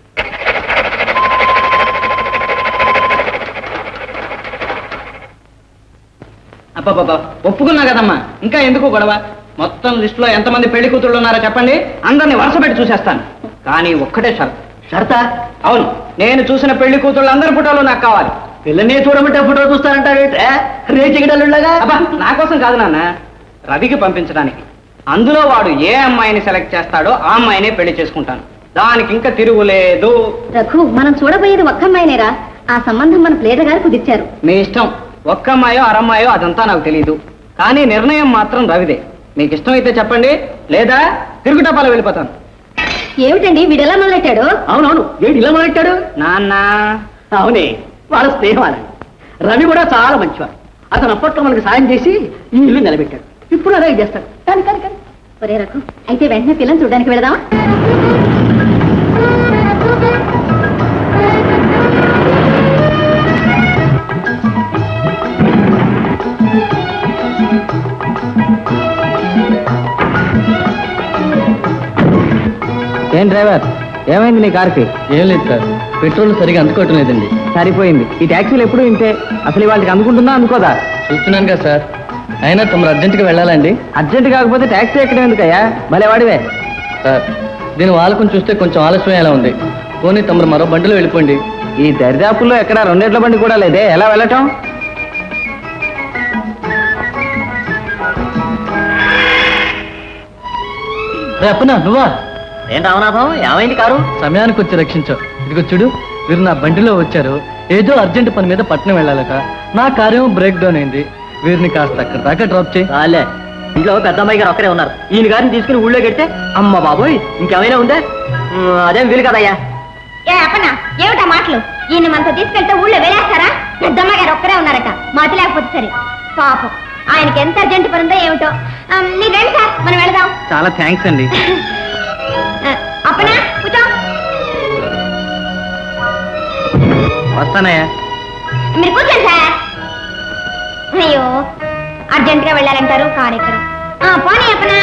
అబ్బాబాబా ఒప్పుకున్నా కదమ్మా ఇంకా ఎందుకు గొడవ మొత్తం లిస్టులో ఎంతమంది పెళ్లి కూతుళ్ళు ఉన్నారో చెప్పండి అందరిని వరుస పెట్టి చూసేస్తాను కానీ ఒక్కటే షరత్ షరత అవును నేను చూసిన పెళ్లి కూతుళ్ళు అందరి ఫోటోలు నాకు కావాలి పిల్లని చూడమంటే ఫోటో చూస్తారంటారేంటే రేచిగడలుగా అబ్బా నా కోసం కాదు నాన్న రవికి పంపించడానికి అందులో వాడు ఏ అమ్మాయిని సెలెక్ట్ చేస్తాడో ఆ అమ్మాయినే పెళ్లి చేసుకుంటాను దానికి ఇంకా తిరుగులేదు రఘు మనం చూడబోయేది ఒక్క అమ్మాయినేరా ఆ సంబంధం మన ప్లేటర్ గారు కుదిర్చారు మీ ఇష్టం ఒక్క అమ్మాయో అరమ్మాయో అదంతా నాకు తెలియదు కానీ నిర్ణయం మాత్రం రవిదే మీకు ఇష్టం అయితే చెప్పండి లేదా తిరుగుటపాలు వెళ్ళిపోతాను ఏమిటండి వీడెలా మొదలెట్టాడు అవునవును ఏడు ఇలా మొదలెట్టాడు నాన్న అవునే వాళ్ళ స్నేహం రవి కూడా చాలా మంచివాడు అతను అప్పట్లో మనకి సాయం చేసి ఈ ఇల్లు నిలబెట్టాడు ఇప్పుడు అలాగే చేస్తాడు కానీ కానీ కానీ ఒరే రఘు అయితే వెంటనే పిల్లని చూడడానికి వెళదామా ఏం డ్రైవర్ ఏమైంది నీ కార్కి ఏం లేదు సార్ పెట్రోల్ సరిగా అందుకోవటం లేదండి సరిపోయింది ఈ ట్యాక్సీలు ఎప్పుడు ఇంతే అసలు వాళ్ళకి అందుకుంటుందా అనుకోదా చూస్తున్నాను కదా సార్ అయినా తమరు అర్జెంటుగా వెళ్ళాలండి అర్జెంట్ కాకపోతే ట్యాక్సీ ఎక్కడం ఎందుకయ్యా భలే వాడివే సార్ దీని వాళ్ళకుని చూస్తే కొంచెం ఆలస్యం ఎలా ఉంది పోనీ తమరు మరో బండిలో వెళ్ళిపోండి ఈ దరిదాపుల్లో ఎక్కడ రెండేళ్ల బండి కూడా లేదే ఎలా వెళ్ళటం రే అప్పనా నువ్వా ఏం రామనాథం ఏమైంది కారు సమయానికి వచ్చి రక్షించావు ఇదిగో చూడు వీరు నా బండిలో వచ్చారు ఏదో అర్జెంట్ పని మీద పట్నం వెళ్ళాలట నా కార్యం బ్రేక్ డౌన్ అయింది వీరిని కాస్త అక్కడ దాకా డ్రాప్ చేయి చాలే ఇంట్లో పెద్ద అమ్మాయి గారు ఒక్కరే ఉన్నారు ఈయన గారిని తీసుకుని ఊళ్ళో కడితే అమ్మ బాబోయ్ ఇంకేమైనా ఉందే ఉమ్, అదేం వీలు కదయ్యా ఏ అప్పనా ఏమిటా మాటలు ఈయన మనతో తీసుకెళ్తే ఊళ్ళో వెళ్ళేస్తారా పెద్దమ్మ గారు ఒక్కరే ఉన్నారట మాత లేకపోతే సరే పాపం ఆయనకి ఎంత అర్జెంట్ పని ఉందో ఏమిటో ఆ, మీరు రండి సార్ మనం వెళదాం చాలా థ్యాంక్స్ అండి ఆ, అప్పనా కూర్చో వస్తానయ్యా మీరు కూర్చోండి సార్ అయ్యో అర్జెంట్ గా వెళ్ళాలంటారు కార్యక్రమం ఆ, పోనీ అప్పనా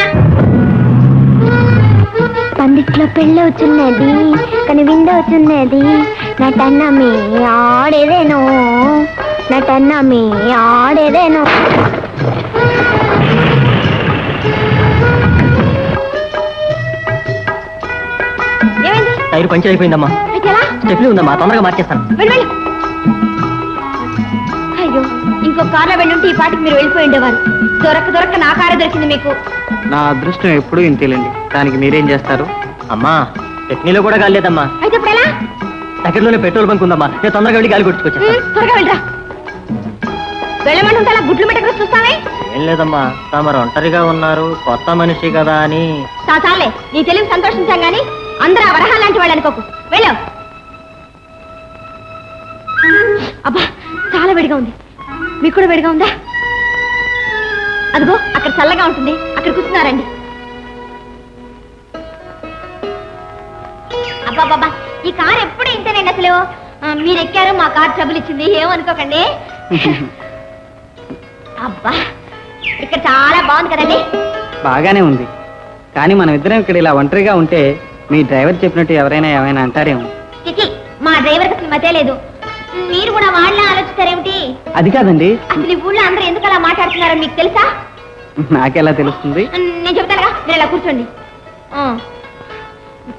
పందిట్లో పెళ్ళి వచ్చున్నది కానీ విండో వచ్చున్నది నటన్న మీ ఆడేదేనో నటన్న మీ ఆడేదేనో ఏమైంది టైర్ పంచర్ అయిపోయిందమ్మా అయితే ఎలా స్టెప్లీ ఉందమ్మా తొందరగా మార్చేస్తాను వెళ్ళు వెళ్ళు అయ్యో ఇంకో కార్లో వెళ్ళుంటే ఈ పాటికి మీరు వెళ్ళిపోయి ఉండేవారు దొరక్క దొరక్క నా కారే దొరికింది మీకు నా అదృష్టం ఎప్పుడూ ఇంతేలేండి దానికి మీరేం చేస్తారు అమ్మా చట్నీలో కూడా కాలేదమ్మా అయితే ఇప్పుడు ఎలా దగ్గరలోనే పెట్రోల్ బంక్ ఉందమ్మా నేను తొందరగా వెళ్ళి గాలి కొట్టుకొచ్చేస్తాను ఉమ్, త్వరగా వెళ్ళరా వెళ్ళమంటుంటే అలా గుడ్లు మెట్టకు చూస్తావే ఏం లేదమ్మా తమరు ఒంటరిగా ఉన్నారు కొత్త మనిషి కదా అని చా చాలే నీ తెలివి సంతోషించాం గాని అందరూ ఆ వరహాలు లాంటి వాళ్ళు అనుకోకు వెళ్ళు అబ్బా చాలా వేడిగా ఉంది మీకు కూడా వేడిగా ఉందా అదిగో అక్కడ చల్లగా ఉంటుంది అక్కడ కూర్చున్నారండి అబ్బాబాబా ఈ కార్ ఎప్పుడు ఇంతేనండి అసలు ఆ, మీరు ఎక్కారు మా కార్ ట్రబుల్ ఇచ్చింది ఏమనుకోకండి అబ్బా ఇక్కడ చాలా బాగుంది కదండి బాగానే ఉంది కానీ మనం ఇద్దరం ఇక్కడ ఇలా ఒంటరిగా ఉంటే మీ డ్రైవర్ చెప్పినట్టు ఎవరైనా ఏమైనా అంటారేమో చిచి మా డ్రైవర్కి అసలు మతే లేదు మీరు కూడా వాళ్ళ ఆలోచిస్తారేమిటి అది కాదండి అసలు ఈ ఊళ్ళో అందరూ ఎందుకు అలా మాట్లాడుతున్నారో మీకు తెలుసా నాకెలా తెలుస్తుంది నేను చెప్తానుగా మీరు ఇలా కూర్చోండి ఆ.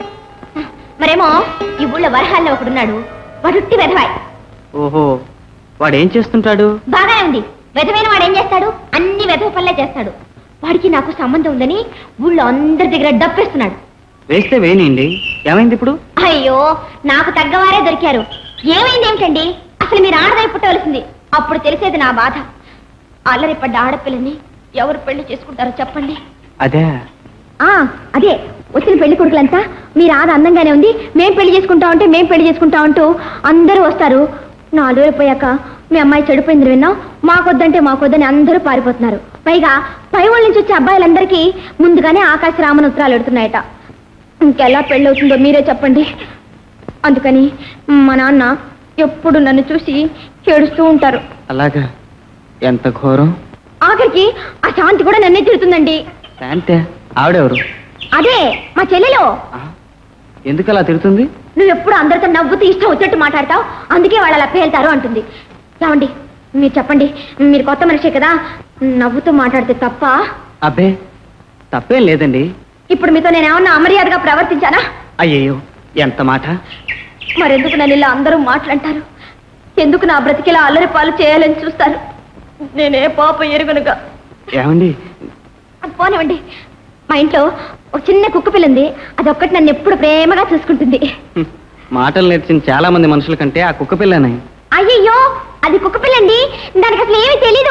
మరేమో ఈ ఊళ్ళో వరహాల్లో ఒకడున్నాడు వాడుట్టి వెధవాయ్ ఓహో వాడు ఏం చేస్తుంటాడు బాగానే ఉంది వెధమైన వాడు ఏం చేస్తాడు అన్ని వెధవ పనులే చేస్తాడు వాడికి నాకు సంబంధం ఉందని ఊళ్ళో అందరి దగ్గర డబ్బేస్తున్నాడు వేస్తే వేయండి ఏమైంది ఇప్పుడు అయ్యో నాకు తగ్గవారే దొరికారు ఏమైంది ఏమిటండి అసలు మీరు ఆడదై పుట్టవలసింది అప్పుడు తెలిసేది నా బాధ అల్లరి పడ్డ ఆడపిల్లని ఎవరు పెళ్లి చేసుకుంటారో చెప్పండి అదే ఆ అదే వచ్చిన పెళ్లి కొడుకులంతా మీరు ఆడ అందంగానే ఉంది మేం పెళ్లి చేసుకుంటా ఉంటే మేం పెళ్లి చేసుకుంటా ఉంటూ అందరూ వస్తారు నాలుగు రోజులు పోయాక మీ అమ్మాయి చెడిపోయింది విన్నాం మాకొద్దంటే మాకొద్దని అందరూ పారిపోతున్నారు పైగా పై వాళ్ళ నుంచి వచ్చే అబ్బాయిలందరికీ ముందుగానే ఆకాశ రామన్ ఉత్తరాలు ఎడుతున్నాయట ఇంకెలా పెళ్ళి అవుతుందో మీరే చెప్పండి అందుకని మా నాన్న ఎప్పుడు నన్ను చూసి ఏడుస్తూ ఉంటారు అలాగా ఎంత ఘోరం ఆఖరికి ఆ శాంతి కూడా నన్నే తిడుతుందండి శాంతే ఆవిడెవరు అదే మా చెల్లెలో ఎందుకు అలా తిడుతుంది నువ్వు ఎప్పుడు అందరితో నవ్వుతూ ఇష్టం వచ్చేట్టు మాట్లాడతావు అందుకే వాళ్ళు అలా పేలుతారు అంటుంది ఏమండి మీరు చెప్పండి మీరు కొత్త మనిషే కదా నవ్వుతూ మాట్లాడితే తప్ప అబ్బే తప్పేం లేదండి ఇప్పుడు మీతో నేను ఏమన్నా అమర్యాదగా ప్రవర్తించానా అయ్యయ్యో ఎంత మాట మరెందుకు నన్ను ఇలా అందరూ మాట్లాంటారు ఎందుకు నా బ్రతికిలా అల్లరి పాలు చేయాలని చూస్తారు నేనే పాప ఎరుగునుగా ఏమండి అది పోనివ్వండి మా ఇంట్లో ఒక చిన్న కుక్క పిల్ల ఉంది అదొక్కటి నన్ను ఎప్పుడు ప్రేమగా చూసుకుంటుంది హ్మ్. మాటలు నేర్చిన చాలా మంది మనుషుల కంటే ఆ కుక్క పిల్లనే అయ్యయ్యో అది కుక్క పిల్లండి దానికి అసలు ఏమీ తెలీదు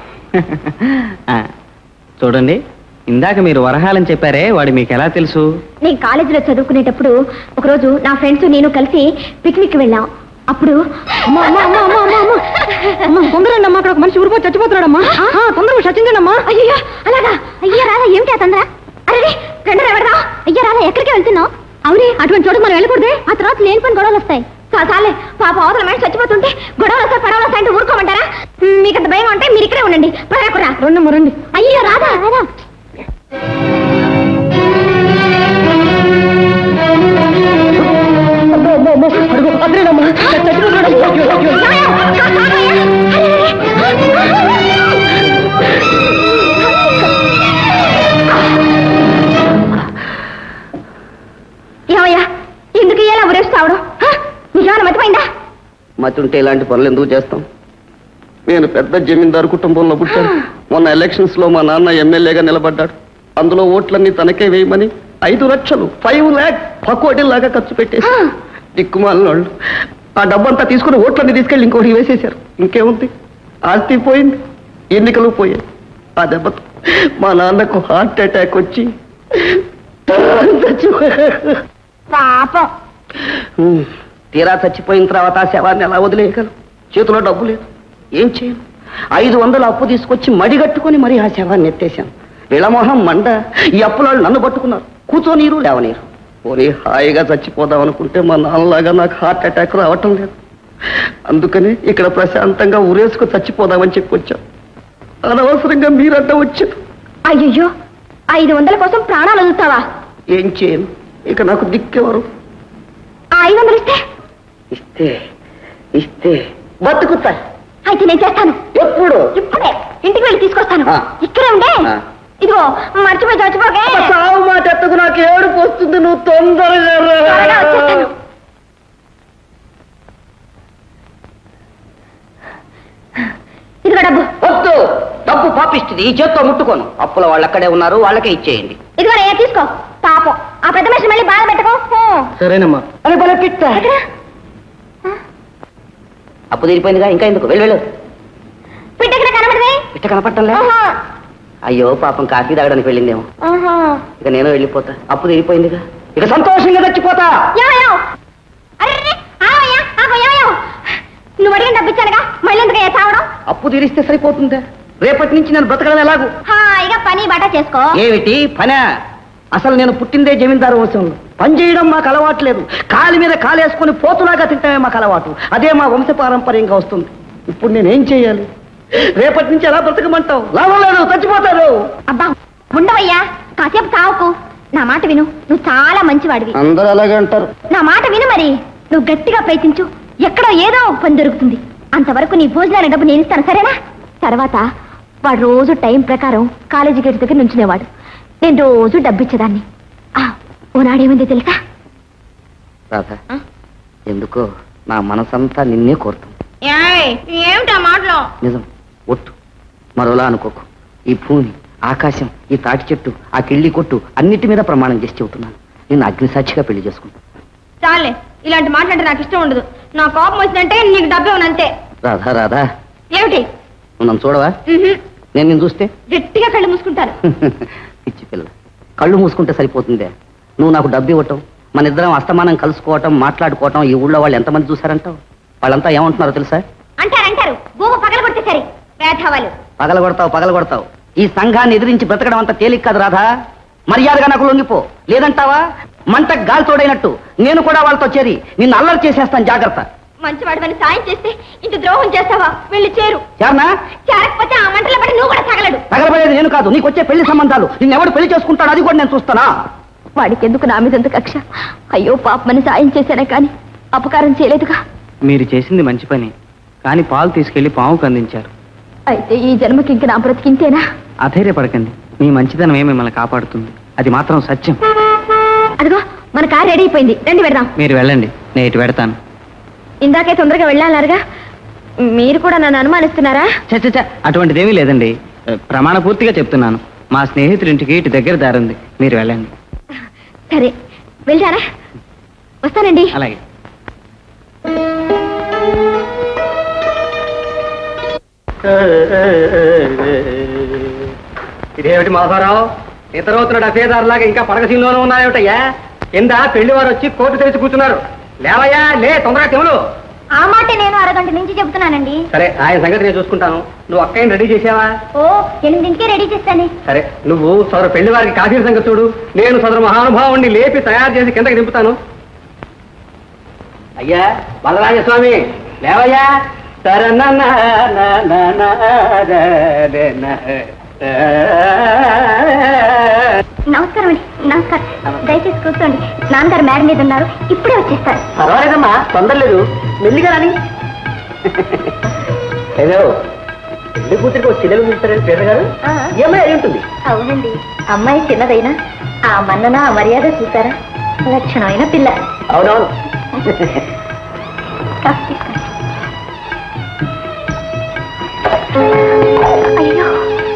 ఆ, చూడండి ఇందాక మీరు వరహాలని చెప్పారే వాడు మీకు ఎలా తెలుసు నేను కాలేజీలో చదువుకునేటప్పుడు ఒకరోజు నా ఫ్రెండ్స్ నేను కలిసి పిక్నిక్ వెళ్ళాం అప్పుడు అమ్మా, అమ్మా, అమ్మా, అమ్మా, అమ్మా, అమ్మా. అమ్మా, తొందరండి అమ్మా అక్కడ ఒక మనిషి ఊరిపోయి చచ్చిపోతున్నాడమ్మా ఆ, తొందరగా సచించండమ్మా అయ్యో అలాగా అయ్యో రాదా ఏమిటి ఆ తొందర అరే రెండు ఎవడరా అయ్యో రాదా ఎక్కడికి వెళ్తున్నావు అవునే అటువంటి చోటు మనం వెళ్ళకూడదే ఆ తర్వాత లేని పని గొడవలు వస్తాయి చా- చాలే పాప అవతల మనిషి చచ్చిపోతుంటే గొడవలు వస్తాయి పడవలు వస్తాయి అంటే ఊరుకోమంటారా మ్, మీకు అంత భయం అంటే మీరు ఇక్కడే ఉండండి పడకురా రెండు రండి అయ్యో రాదా రాదా ఏమయ్యా ఎందుకు ఇలా ఉరేస్తావడం నిజాన్ని మతిపోయిందా మతుంటే ఇలాంటి పనులు ఎందుకు చేస్తాం నేను పెద్ద జమీందారు కుటుంబంలో పుట్టాను మొన్న ఎలక్షన్స్ లో మా నాన్న ఎమ్మెల్యేగా నిలబడ్డాడు అందులో ఓట్లన్నీ తనకే వేయమని ఐదు లక్షలు ఫైవ్ ల్యాక్ పకోటిలాగా ఖర్చు పెట్టేసి దిక్కుమాలిన వాళ్ళు ఆ డబ్బంతా తీసుకుని ఓట్లన్నీ తీసుకెళ్ళి ఇంకోటి వేసేశారు ఇంకేముంది ఆస్తి పోయింది ఎన్నికలు పోయాయి ఆ దెబ్బతో మా నాన్నకు హార్ట్ అటాక్ వచ్చి చచ్చిపోయాడు పాపం ఉమ్, తీరా చచ్చిపోయిన తర్వాత ఆ శవాన్ని ఎలా వదిలేయగలం చేతిలో డబ్బు లేదు ఏం చేయను ఐదు వందలు అప్పు తీసుకొచ్చి మడిగట్టుకొని మరి ఆ శవాన్ని ఎత్తేశాను విళమోహం మండ ఈ అప్పులాళ్ళు నన్ను పట్టుకున్నారు కూర్చోనీరు లేవనీరు పోనీ హాయిగా చచ్చిపోదాం అనుకుంటే మా నాన్నలాగా నాకు హార్ట్ అటాక్ రావటం లేదు అందుకని ఇక్కడ ప్రశాంతంగా ఉరేసుకు చచ్చిపోదామని చెప్పి వచ్చాం అనవసరంగా మీరంట వచ్చారు అయ్యయ్యో ఐదు వందల కోసం ప్రాణాలు వదులుతావా ఏం చేయను ఇక నాకు దిక్కెవరు ఆ ఐదు వందలు ఇస్తే ఇస్తే ఇస్తే బతుకుతా అయితే నేను చేస్తాను ఎప్పుడు ఇప్పుడే ఇంటికి వెళ్ళి తీసుకొస్తాను ఆ. ఇక్కడే ఉండే ఆ. ఇదిగో మర్చిపోయి చచ్చిపోకే సావు మాట ఎత్తకు నాకు ఏడుపు వస్తుంది నువ్వు తొందరగా రా. త్వరగా వచ్చేస్తాను ఇదిగో డబ్బు వద్దు డబ్బు పాపిస్తుంది ఈ చేత్తో ముట్టుకోను అప్పుల వాళ్ళు అక్కడే ఉన్నారు వాళ్ళకే ఇచ్చేయండి ఇదిగో రే తీసుకో పాపం ఆ పెద్ద మనిషి మళ్ళీ బాధ పెట్టుకో ఓ. సరేనమ్మా అరే బల పిట్ట ఎక్కడ? అప్పు తీరిపోయిందిగా ఇంకా ఎందుకు వెళ్ళు వెళ్ళు పిట్ట ఎక్కడ కనబడదే పిట్ట కనపట్టంలే ఆహా. అయ్యో పాపం కాఫీ తాగడానికి వెళ్ళిందేమో ఆహా. ఇక నేను వెళ్ళిపోతా అప్పు తీరిపోయిందిగా ఇక సంతోషంగా చచ్చిపోతా ఏమయ్యో? అరే, అరే, ఆగయ్యా, ఆగు, ఏమయ్యో? నువ్వు అడిగిన డబ్బు ఇచ్చానుగా మళ్ళీ ఎందుకయ్యా చావడం అప్పు తీరిస్తే సరిపోతుందా రేపటి నుంచి నేను బ్రతకడం ఎలాగూ హాయిగా పని బాట చేసుకో ఏమిటి పనా అసలు నేను పుట్టిందే జమీందారు వంశంలో పని చేయడం మాకు అలవాట్లేదు కాలి మీద కాలేసుకొని పోతులాగా తింటమే మాకు అలవాటు అదే మా వంశ పారంపర్యంగా వస్తుంది ఇప్పుడు నేనేం చేయాలి రేపటి నుంచి ఎలా బ్రతకమంటావు లాభం లేదు చచ్చిపోతారు అబ్బా ఉండవయ్యా కాసేపు చావుకు నా మాట విను నువ్వు చాలా మంచివాడివి అందరూ అలాగే అంటారు నా మాట విను మరి నువ్వు గట్టిగా ప్రయత్నించు ఎక్కడో ఏదో ఒక పని దొరుకుతుంది అంతవరకు నీ భోజనాల డబ్బు నేను ఇస్తాను సరేనా తర్వాత వాడు రోజు టైం ప్రకారం కాలేజీ గేట్ దగ్గర నుంచునేవాడు నేను రోజు డబ్బు ఇచ్చేదాన్ని ఆ, ఓనాడేమైందో తెలుసా రాధా ఎందుకో నా మనసంతా నిన్నే కోరుతుంది ఏమిటా మాటలో నిజం ఒట్టు మరోలా అనుకోకు ఈ భూమి ఆకాశం ఈ తాటి చెట్టు ఆ కిళ్ళి కొట్టు అన్నిటి మీద ప్రమాణం చేసి చెబుతున్నాను నేను అగ్నిసాక్షిగా పెళ్లి చేసుకుంటాను చాలే ఇలాంటి మాటలంటే నాకు ఇష్టం ఉండదు నా కోపం వచ్చిందంటే నీకు డబ్బు ఇవ్వను అంతే రాధా రాధా ఏమిటి నువ్వు నన్ను చూడవా ఉహుం. నేను నిన్ను చూస్తే గట్టిగా కళ్ళు మూసుకుంటాను పిచ్చి పిల్ల కళ్ళు మూసుకుంటే సరిపోతుందే నువ్వు నాకు డబ్బు ఇవ్వటం మన ఇద్దరం అస్తమానం కలుసుకోవటం మాట్లాడుకోవటం ఈ ఊళ్ళో వాళ్ళు ఎంతమంది చూసారంటావు వాళ్ళంతా ఏమంటున్నారో తెలుసా అంటారు అంటారు భూమి పగల కొడితే సరి వేధవాళ్ళు పగల కొడతావు పగల కొడతావు ఈ సంఘాన్ని ఎదిరించి బ్రతకడం అంత తేలిక కాదు రాధా మర్యాదగా నాకు లొంగిపో లేదంటావా మంట గాలి తోడైనట్టు నేను కూడా వాళ్ళతో చేరి నిన్ను అల్లరి చేసేస్తాను జాగ్రత్త మంచివాడివని సాయం చేస్తే ఇంత ద్రోహం చేస్తావా వెళ్ళి చేరు చారనా చేరకపోతే ఆ మంటలో పడి నువ్వు కూడా తగలడు తగలబడేది నేను కాదు నీకు వచ్చే పెళ్లి సంబంధాలు నిన్నెవడు పెళ్లి చేసుకుంటాడు అది కూడా నేను చూస్తానా వాడికి ఎందుకు నా మీద కక్ష అయ్యో పాపమని సాయం చేశానే కానీ అపకారం చేయలేదుగా మీరు చేసింది మంచి పని కానీ పాలు తీసుకెళ్లి పాముకు అందించారు అయితే ఈ జన్మకి ఇంక నా బ్రతికింతేనా అధైర్యపడకండి మీ మంచితనమే మిమ్మల్ని కాపాడుతుంది అది మాత్రం సత్యం అదిగో మన కార్ రెడీ అయిపోయింది రండి పెడదాం మీరు వెళ్ళండి నేను ఇటు పెడతాను ఇందాకే తొందరగా వెళ్ళాలన్నారుగా మీరు కూడా నన్ను అనుమానిస్తున్నారా చ చ, చ, అటువంటిదేమీ లేదండి ప్రమాణ పూర్తిగా చెప్తున్నాను మా స్నేహితుడింటికి ఇటు దగ్గర దారుంది మీరు వెళ్ళండి సరే వెళ్తారా వస్తానండి అలాగే ఇదేమిటి మాధవరావు నిద్రవుతున్నాడు అఫేదారులాగా ఇంకా పడగసీలోనే ఉన్నాయేమిటయ్యా కింద పెళ్లి వారు వచ్చి కోర్టు తెరిచి కూర్చున్నారు లేవయ్యా లే తొందరగా తెములు ఆ మాట నేను అరగంట నుంచి చెబుతున్నానండి సరే ఆయన సంగతి నేను చూసుకుంటాను నువ్వు అక్కయ్యని రెడీ చేసావా ఓ ఎనిమిదింటికే రెడీ చేస్తాను సరే నువ్వు సదరు పెళ్లి వారికి కాఫీ సంగతి చూడు నేను సదరు మహానుభావుణ్ణి లేపి తయారు చేసి కిందకి దింపుతాను అయ్యా బలరాజ స్వామి లేవయ్యా నమస్కారం అండి నమస్కారం దయచేసి కూర్చోండి నాన్నగారు మేడ మీద ఉన్నారు ఇప్పుడే వచ్చేస్తారు పర్వాలేదమ్మా తొందర లేదు మెల్లిగా రాని ఏదో పెళ్లి కూతురికి ఒక చెల్లెలు పిలుస్తారని పేరు గారు ఏమై అయి ఉంటుంది అవునండి అమ్మాయి చిన్నదైనా ఆ మన్నన ఆ మర్యాద చూసారా లక్షణమైన పిల్ల అవునవును కాస్త తీసుకోండి. అయ్యో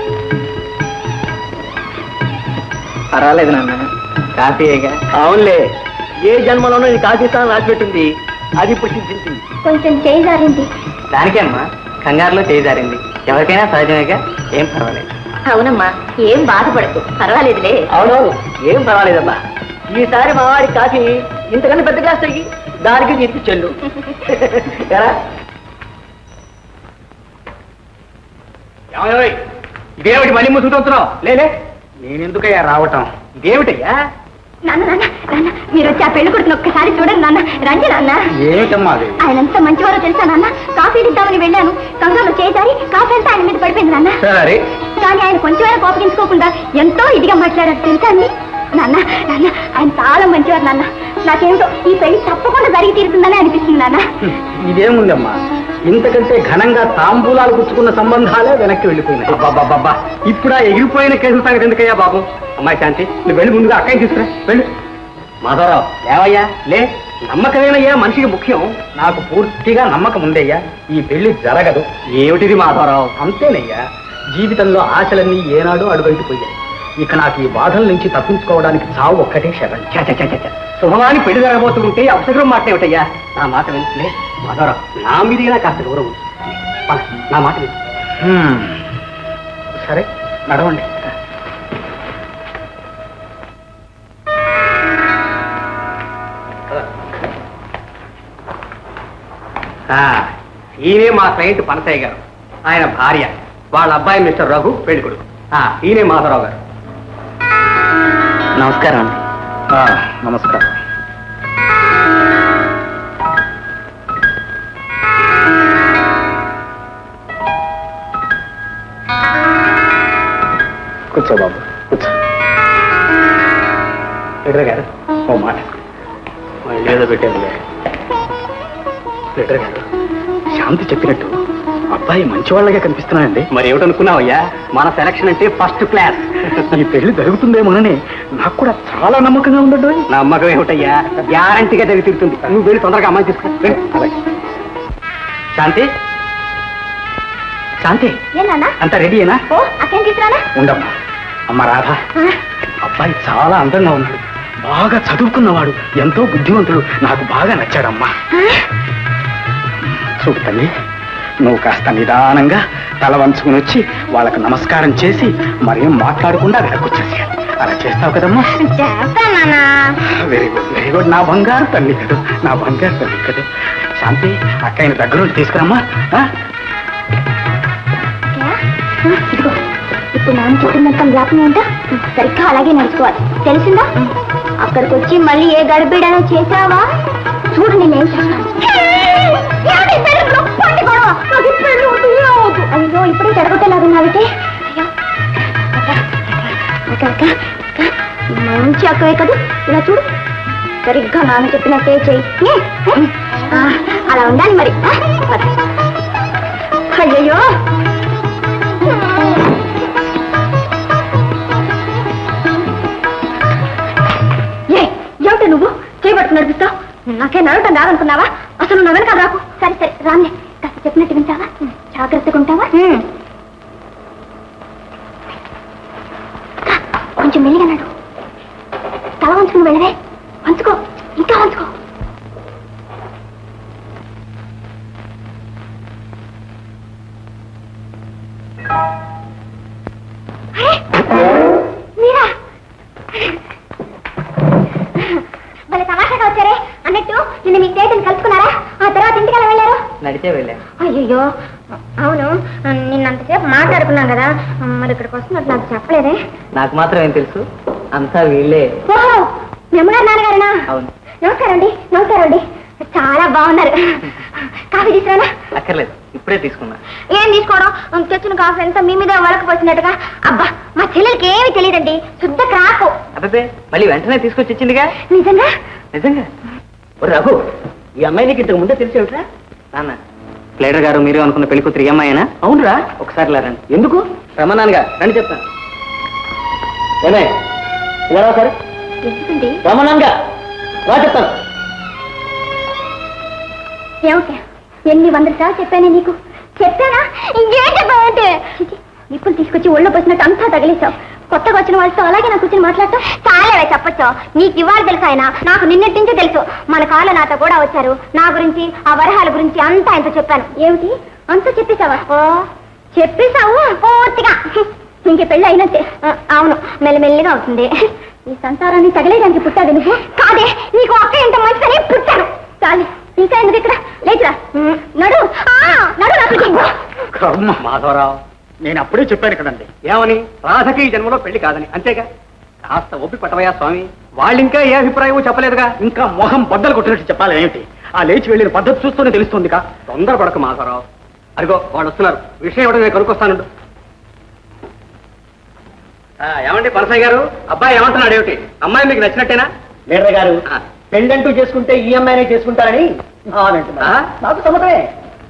పర్వాలేదు నాన్న కాఫీగా అవునులే ఏ జన్మలోనూ ఇది కాఫీ స్థానం రాసిపెట్టింది అది ఇప్పుడు సిద్ధించింది కొంచెం చేయి జారింది దానికే అమ్మా కంగారులో చేజారింది ఎవరికైనా సహజమేగా ఏం పర్వాలేదు అవునమ్మా ఏం బాధపడకు పర్వాలేదులే అవునవును ఏం పర్వాలేదమ్మా ఈసారి మా వాడి కాఫీ ఇంతకన్నా పెద్ద గ్లాస్ తగ్గి దానికి నీకు చెల్లు ఎరా ఏమయ్యోయ్, ఇదేమిటి మళ్ళీ ముసుగుతున్నావు లేలే నేనెందుకయ్యా రావటం ఇదేమిటయ్యా నాన్న నాన్న నాన్న మీరు వచ్చి ఆ పెళ్లి కొడుకుని ఒక్కసారి చూడండి నాన్న రండి నాన్న ఏమిటమ్మా అది ఆయన ఎంత మంచివారో తెలుసా నాన్న కాఫీ ఇద్దామని వెళ్ళాను కంగారు చేశారి కాఫీ అంతా ఆయన మీద పడిపోయింది నాన్న సరే కానీ ఆయన కొంచెమైనా కోపగించుకోకుండా ఎంతో ఇదిగా మాట్లాడారు తెలుసా అండి నాన్న నాన్న ఆయన చాలా మంచివారు నాన్న నాకేమిటో ఈ పెళ్లి తప్పకుండా జరిగి తీరుతుందని అనిపిస్తుంది నాన్న ఇదేముందమ్మా ఇంతకంటే ఘనంగా తాంబూలాలు పుచ్చుకున్న సంబంధాలే వెనక్కి వెళ్ళిపోయినాయి బాబా ఇప్పుడు ఆ ఎగిరిపోయిన కేసుల సంగతి ఎందుకయ్యా బాబు అమ్మాయి శాంతి నువ్వు వెళ్ళి ముందుగా అక్కయ్య తీసుకురా వెళ్ళు మాధవరావు లేవయ్యా లే నమ్మకమేనయ్యా మనిషికి ముఖ్యం నాకు పూర్తిగా నమ్మకం ఉందయ్యా ఈ పెళ్లి జరగదు ఏమిటిది మాధవరావు అంతేనయ్యా జీవితంలో ఆశలన్నీ ఏనాడు అడుగంటిపోయాయి ఇక నాకు ఈ బాధల నుంచి తప్పించుకోవడానికి చావు ఒక్కటే శరణ్ చ చ చ చ చ. శుభమాని పెళ్లి జరగబోతుంటే అవసరం మాట ఏమిటయ్యా నా మాట వింటే మాధవరావు నా మీదైనా కాస్త గౌరవం ఉంచు. పద, నా మాట విను సరే నడవండి ఆ, ఈయనే మా క్లయింట్ పనసయ్య గారు ఆయన భార్య వాళ్ళ అబ్బాయి మిస్టర్ రఘు పెళ్లి కొడుకు ఆ, ఈయనే మాధవరావు గారు నమస్కారం అండి ఆ, నమస్కారం కూర్చో బాబు కూర్చో లీడర్ గారు ఓ మాట ఏదో పెట్టాను లీడర్ గారు శాంతి చెప్పినట్టు అబ్బాయి మంచి వాళ్ళగా కనిపిస్తున్నాయండి మరి ఏమిటనుకున్నావయ్యా మన సెలక్షన్ అంటే ఫస్ట్ క్లాస్ ఈ పెళ్లి జరుగుతుందేమోనని నాకు కూడా చాలా నమ్మకంగా ఉందండి నమ్మకం ఏమిటయ్యా గ్యారంటీగా జరిగి తీరుతుంది నువ్వు వెళ్ళి తొందరగా అమ్మాయి తీసుకురా వెళ్ళు. అలాగే శాంతి శాంతి ఏనా అంత రెడీయేనా ఓ అక్కేం తీసుకురానా ఉండమ్మా అమ్మ రాధ అబ్బాయి చాలా అందంగా ఉన్నాడు బాగా చదువుకున్నవాడు ఎంతో బుద్ధివంతుడు నాకు బాగా నచ్చాడమ్మా చూడు తల్లి నువ్వు కాస్త నిదానంగా తల వంచుకుని వచ్చి వాళ్ళకు నమస్కారం చేసి మరేం మాట్లాడకుండా వెనకొచ్చేసేయాలి అలా చేస్తావు కదమ్మా చేస్తానా వెరీ గుడ్ వెరీ గుడ్ నా బంగారు తల్లి కదా నా బంగారు తల్లి కదా శాంతి అక్కయ్యని దగ్గర ఉండి తీసుకురమ్మా ఆ? ఇదిగో ఇప్పుడు నాన్న చెప్పిందంత జ్ఞాపకం ఏంటో సరిగ్గా అలాగే నడుచుకోవాలి తెలిసిందా అక్కడికి వచ్చి మళ్ళీ ఏ గడిబిడనో చేసావా చూడు నేనేం చేస్తాను ఏమిటి పెళ్లి నొప్పండి గొడవ? నాకు ఈ పెళ్లి వద్దు, ఏ వద్దు. అయ్యో ఇప్పుడే చెడగొట్టేలాగున్నావితే అయ్యో అక్క, అక్క, అక్క, అక్క, మంచి అక్కవే కదా ఇలా చూడు సరిగ్గా నాన్న చెప్పినట్టే చెయ్యి ఏ? ఆ, అలా ఉండాలి మరి ఆ? పద. అయ్యయ్యో ఏ ఏమిటి నువ్వు చేయబట్టు నడిపిస్తావు నాకే నడవటం రాదనుకున్నావా అసలు నా వెనక రాకు సరే సరే రాన్లే కాస్త చెప్పినట్టు వింటావా జాగ్రత్తగా ఉంటావా కొంచెం మెల్లిగా నడు తల వంచుకుని వెళ్ళవే వంచుకో ఇంకా వంచుకో అరే, మీరా భలే తమాషాగా వచ్చారే అన్నట్టు నిన్న మీ స్నేహితుని కలుసుకున్నారా ఆ తర్వాత ఇంటికి ఎలా వెళ్ళారు నడిచే వెళ్ళాను అయ్యో అవును నిన్నంతసేపు మాట్లాడుకున్నాం కదా మరి ఇక్కడికి వస్తున్నట్టు నాకు చెప్పలేదే నాకు మాత్రం ఏం తెలుసు అంతా వీళ్ళే ఓహో యమునార్ నాన్నగారేనా అవును నమస్కారం అండి నమస్కారం అండి చాలా బాగున్నారు కాఫీ తీసుకురానా అక్కర్లేదు ఇప్పుడే తీసుకున్నా ఏం తీసుకోవడం తెచ్చిన కాఫీ అంతా మీ మీద వలకపోసినట్టుగా అబ్బా మా చెల్లెలకి ఏమీ తెలియదండి శుద్ధ క్రాకు అబ్బే మళ్ళీ వెంటనే తీసుకొచ్చి ఇచ్చిందిగా నిజంగా నిజంగా ఓ రఘు ఈ అమ్మాయి నీకు ఇంతకు ముందే తెలిసేవిట్రా నాన్న ప్లేడర్ గారు మీరు అనుకున్న పెళ్లి కూతురు ఈ అమ్మాయినా అవునరా ఒకసారి ఇలా రండి ఎందుకు రమణాన్గా రండి చెప్తాను ఏమే ఇలా రా సరే ఎందుకండి రమణాన్గా రా చెప్తాను ఏమిటి ఎన్ని వందల సార్లు చెప్పానే నీకు చెప్పానా ఇంకేం చెప్పావంటే చిచి, నిప్పులు తీసుకొచ్చి ఒళ్ళో పోసినట్టు అంతా తగిలేశావు కొత్తగా వచ్చిన వాళ్ళతో అలాగే నాకు కూర్చొని మాట్లాడటం చాలేవే చెప్పచ్చు నీకు ఇవాళ తెలుసు ఆయన నాకు నిన్నటి నుంచే తెలుసు మన కాళ్ళ నాతో కూడా వచ్చారు నా గురించి ఆ వరహాల గురించి అంతా ఆయనతో చెప్పాను ఏమిటి అంతా చెప్పేశావా ఓ చెప్పేశావు పూర్తిగా ఇంకే పెళ్ళి అయినట్టే ఆ, అవును మెల్లమెల్లిగా అవుతుంది ఈ సంసారాన్ని తగలేయడానికి పుట్టాడు నువ్వు కాదే నీకు అక్క ఎంత మంచిదని పుట్టాను చాలు ఇంకా ఎందుకు ఇక్కడ లేచురా ఉమ్, నడు ఆ, నడు నాకు కర్మ మాధవరావు నేను అప్పుడే చెప్పాను కదండి ఏమని రాధకి ఈ జన్మలో పెళ్లి కాదని అంతేగా కాస్త ఒప్పి పట్టవయ్యా స్వామి వాళ్ళింకా ఏ అభిప్రాయమో చెప్పలేదుగా ఇంకా మొహం బద్దలు కొట్టినట్టు చెప్పాలి ఏమిటి ఆ లేచి వెళ్ళిన పద్ధతి చూస్తూనే తెలుస్తుందిగా తొందరపడక మాధవరావు అదిగో వాళ్ళు వస్తున్నారు విషయం ఏమిటో నేను కనుక్కొస్తానుండు ఆ, ఏమండి పరసయ్య గారు అబ్బాయి ఏమంటున్నాడు ఏమిటి అమ్మాయి మీకు నచ్చినట్టేనా లీడర్ గారు ఆ. పెళ్ళంటూ చేసుకుంటే ఈ అమ్మాయినే చేసుకుంటారని అవునంటున్నా. ఆ? నాకు సమ్మతమే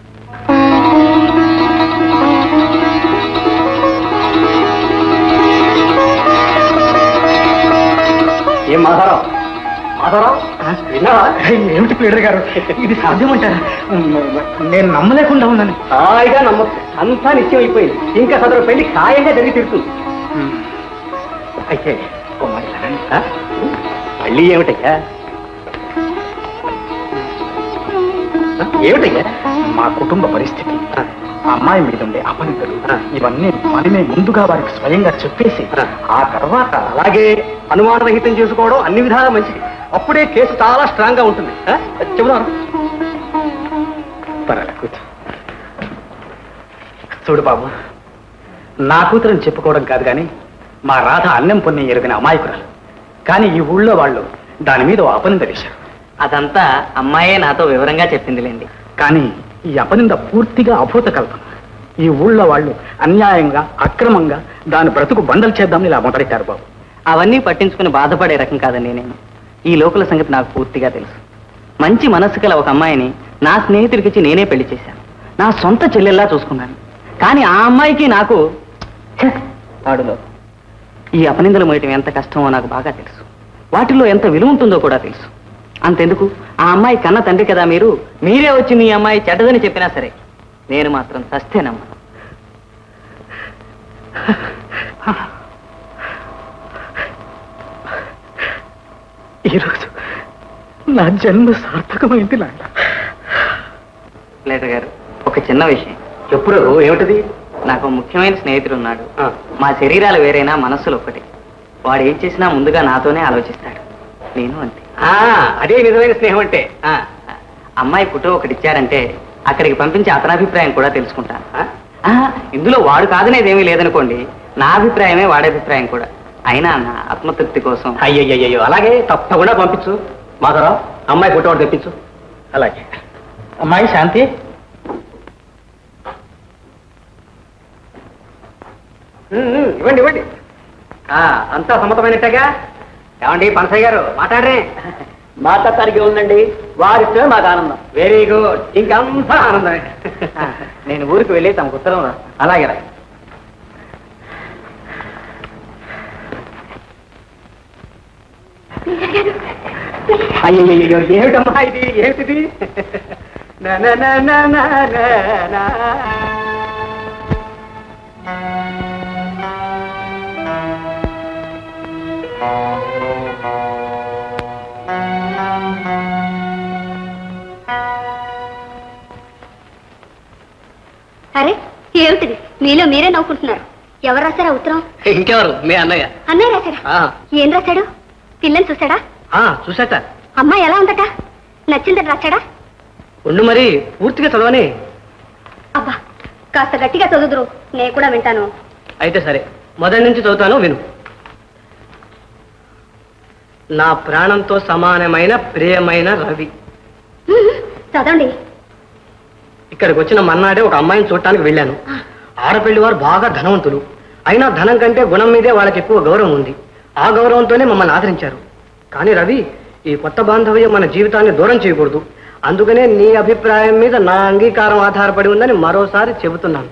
ఏం మాధవరావు మాధవరావు విన్నావా ఏమిటి ప్లేడర్ గారు ఇది సాధ్యమంటారా నేను నమ్మలేకుండా ఉన్నాను హాయిగా నమ్మచ్చు అంతా నిశ్చయం అయిపోయింది ఇంకా సదరు పెళ్లి ఖాయంగా జరిగి తీరుతుంది అయితే ఓ మాట ఇలా రండి. ఆ? మళ్ళీ ఏమిటయ్యా ఆ? ఏమిటయ్యా మా కుటుంబ పరిస్థితి ఆ. ఆ అమ్మాయి మీద ఉండే అపనితలు ఆ. ఇవన్నీ మనమే ముందుగా వారికి స్వయంగా చెప్పేసి ఆ. ఆ తర్వాత అలాగే అనుమానరహితం చేసుకోవడం అన్ని విధాలా మంచిది అప్పుడే కేసు చాలా స్ట్రాంగ్ గా ఉంటుంది ఆ? చెబుదాం పర్వాలేదు కూర్చో చూడు బాబు నా కూతురని చెప్పుకోవడం కాదు కానీ మా రాధ అన్నం పుణ్యం ఎరిగిన అమాయకురాలు కానీ ఈ ఊళ్ళో వాళ్ళు దాని మీద ఓ అపనింద వేశారు అదంతా అమ్మాయే నాతో వివరంగా చెప్పిందిలేండి కానీ ఈ అపనింద పూర్తిగా అభూత కల్పన ఈ ఊళ్ళో వాళ్ళు అన్యాయంగా అక్రమంగా దాని బ్రతుకు బండలు చేద్దామని ఇలా మొదలెట్టారు బాబు అవన్నీ పట్టించుకుని బాధపడే రకం కాదండి నేను ఈ లోకల సంగతి నాకు పూర్తిగా తెలుసు మంచి మనస్సు గల ఒక అమ్మాయిని నా స్నేహితుడికిచ్చి నేనే పెళ్లి చేశాను నా సొంత చెల్లెల్లా చూసుకున్నాను కానీ ఆ అమ్మాయికి నాకు ఛ, తాడులో ఈ అపనిందలు మోయటం ఎంత కష్టమో నాకు బాగా తెలుసు వాటిలో ఎంత విలువ ఉంటుందో కూడా తెలుసు అంతెందుకు ఆ అమ్మాయి కన్న తండ్రి కదా మీరు మీరే వచ్చి మీ అమ్మాయి చెడ్డదని చెప్పినా సరే నేను మాత్రం చస్తేనమ్మా ఈరోజు నా జన్మ సార్థకమైంది నాన్న లేటర్ గారు ఒక చిన్న విషయం చెప్పుడు ఏమిటది నాకు ఒక ముఖ్యమైన స్నేహితుడు ఉన్నాడు మా శరీరాలు వేరైనా మనస్సులు ఒకటి వాడు ఏం చేసినా ముందుగా నాతోనే ఆలోచిస్తాడు నేను అంతే ఆ, అదే నిజమైన స్నేహం అంటే ఆ, అమ్మాయి ఫోటో ఒకటి ఇచ్చారంటే అక్కడికి పంపించి అతని అభిప్రాయం కూడా తెలుసుకుంటాను ఆ? ఆ, ఇందులో వాడు కాదనేది ఏమీ లేదనుకోండి నా అభిప్రాయమే వాడి అభిప్రాయం కూడా అయినా నా ఆత్మతృప్తి కోసం అయ్యయ్యో అలాగే తప్పకుండా పంపించు మాధవరావు అమ్మాయి ఫోటో ఒకటి తెప్పించు అలాగే అమ్మాయి శాంతి ఉమ్, ఉమ్, ఇవ్వండి ఇవ్వండి ఆ, అంతా సమ్మతమైనట్టేగా ఏమండి పనసయ్య గారు మాట్లాడరే మాట్లాడటానికి ఉందండి వారిస్తే మాకు ఆనందం వెరీ గుడ్ ఇంకంతా ఆనందమే నేను ఊరికి వెళ్ళి తమకు ఉత్తరం రా అలాగే రా అయ్యయ్యో ఏమిటమ్మా ఇది ఏమిటిది నా, నా, నా, నా, నా, నా, నా. అరే ఏమిటిది మీలో మీరే నవ్వుకుంటున్నారు ఎవరు రాశారా ఉత్తరం ఇంకెవరు మీ అన్నయ్య అన్నయ్య రాశాడా ఆ, ఏం రాశాడు పిల్లని చూశాడా ఆ, చూసాట అమ్మాయి ఎలా ఉందట నచ్చిందని రాశాడా ఉండు మరి పూర్తిగా చదవని అబ్బా కాస్త గట్టిగా చదువుదురు నేను కూడా వింటాను అయితే సరే మొదటి నుంచి చదువుతాను విను నా ప్రాణంతో సమానమైన ప్రియమైన రవి హ్మ్, చదవండి ఇక్కడికి వచ్చిన మన్నాడే ఒక అమ్మాయిని చూడటానికి వెళ్ళాను ఆడపిల్లి వారు బాగా ధనవంతులు అయినా ధనం కంటే గుణం మీదే వాళ్ళకి ఎక్కువ గౌరవం ఉంది ఆ గౌరవంతోనే మమ్మల్ని ఆదరించారు కానీ రవి ఈ కొత్త బాంధవ్యం మన జీవితాన్ని దూరం చేయకూడదు అందుకనే నీ అభిప్రాయం మీద నా అంగీకారం ఆధారపడి ఉందని మరోసారి చెబుతున్నాను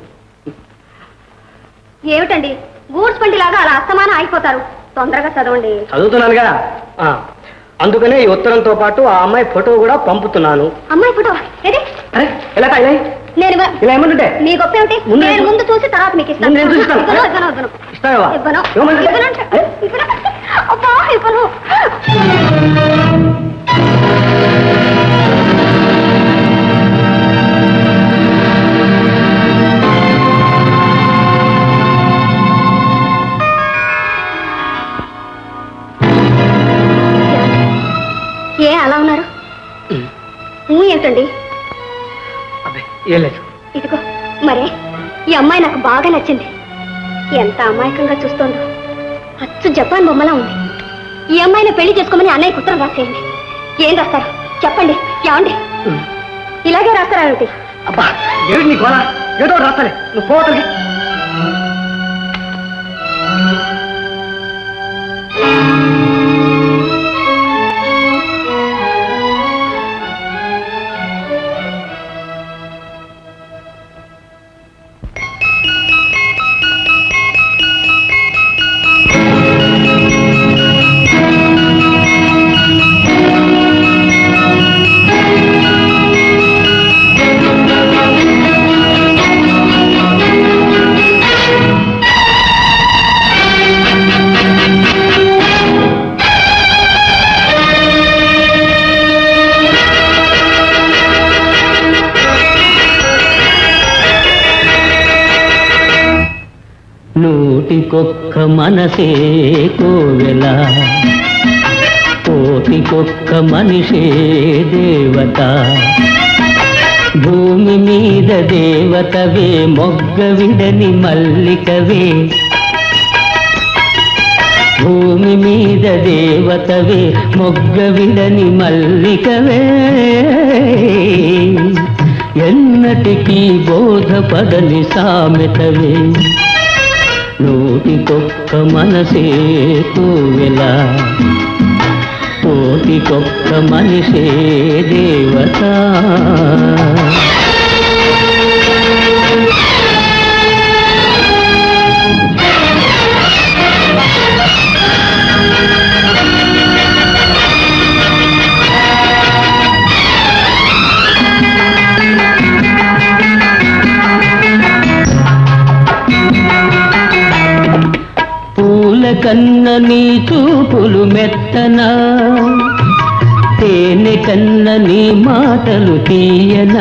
ఏమిటండి గూడ్స్ బండి లాగా అలా అస్తమానం ఆగిపోతారు తొందరగా చదవండి చదువుతున్నానుగా ఆ, అందుకనే ఈ ఉత్తరంతో పాటు ఆ అమ్మాయి ఫోటో కూడా పంపుతున్నాను అమ్మాయి ఫోటో ఏది అరే ఇలా ఇలా నేను ఇవ్వ- ఇలా ఏమంటుంటే మీ గొప్ప ఏమిటి ముందు నేను నేను- ముందు చూసి తర్వాత మీకు ఇస్తాను ముందు నేను చూస్తాను. ఇవ్వను, ఇవ్వను, ఇవ్వను. ఇస్తావా ఇవ్వను. ఇవ్వమంటే? ఇవ్వను అంటే- అరే, ఇవ్వను. అబ్బా, ఇవ్వను. ఏ అలా ఉన్నారు ఊ ఏంటండి అబ్బే ఏం లేదు ఇదిగో మరే ఈ అమ్మాయి నాకు బాగా నచ్చింది ఎంత అమాయకంగా చూస్తోందో అచ్చు జపాన్ బొమ్మలా ఉంది ఈ అమ్మాయిని పెళ్లి చేసుకోమని అన్నయ్య ఉత్తరం రాసేయండి ఏం రాస్తారు చెప్పండి ఏమండి ఇలాగే రాస్తారా ఏమిటి అబ్బా ఏమిటి నీ గోళ ఏదో ఒకటి రాస్తాలే నువ్వు పోవతలకి నూటికొక్క మనసే కోవెల కోటికొక్క మనిషే దేవత భూమి మీద దేవతవే మొగ్గ విడని మల్లికవే భూమి మీద దేవతవే మొగ్గ విడని మల్లికవే ఎన్నటికీ బోధపడని సామెతవే నూటికొక్క మనసే కోవెల కోటికొక్క మనిషే దేవత కన్న నీ చూపులు మెత్తనా తేనె కన్న నీ మాటలు తీయనా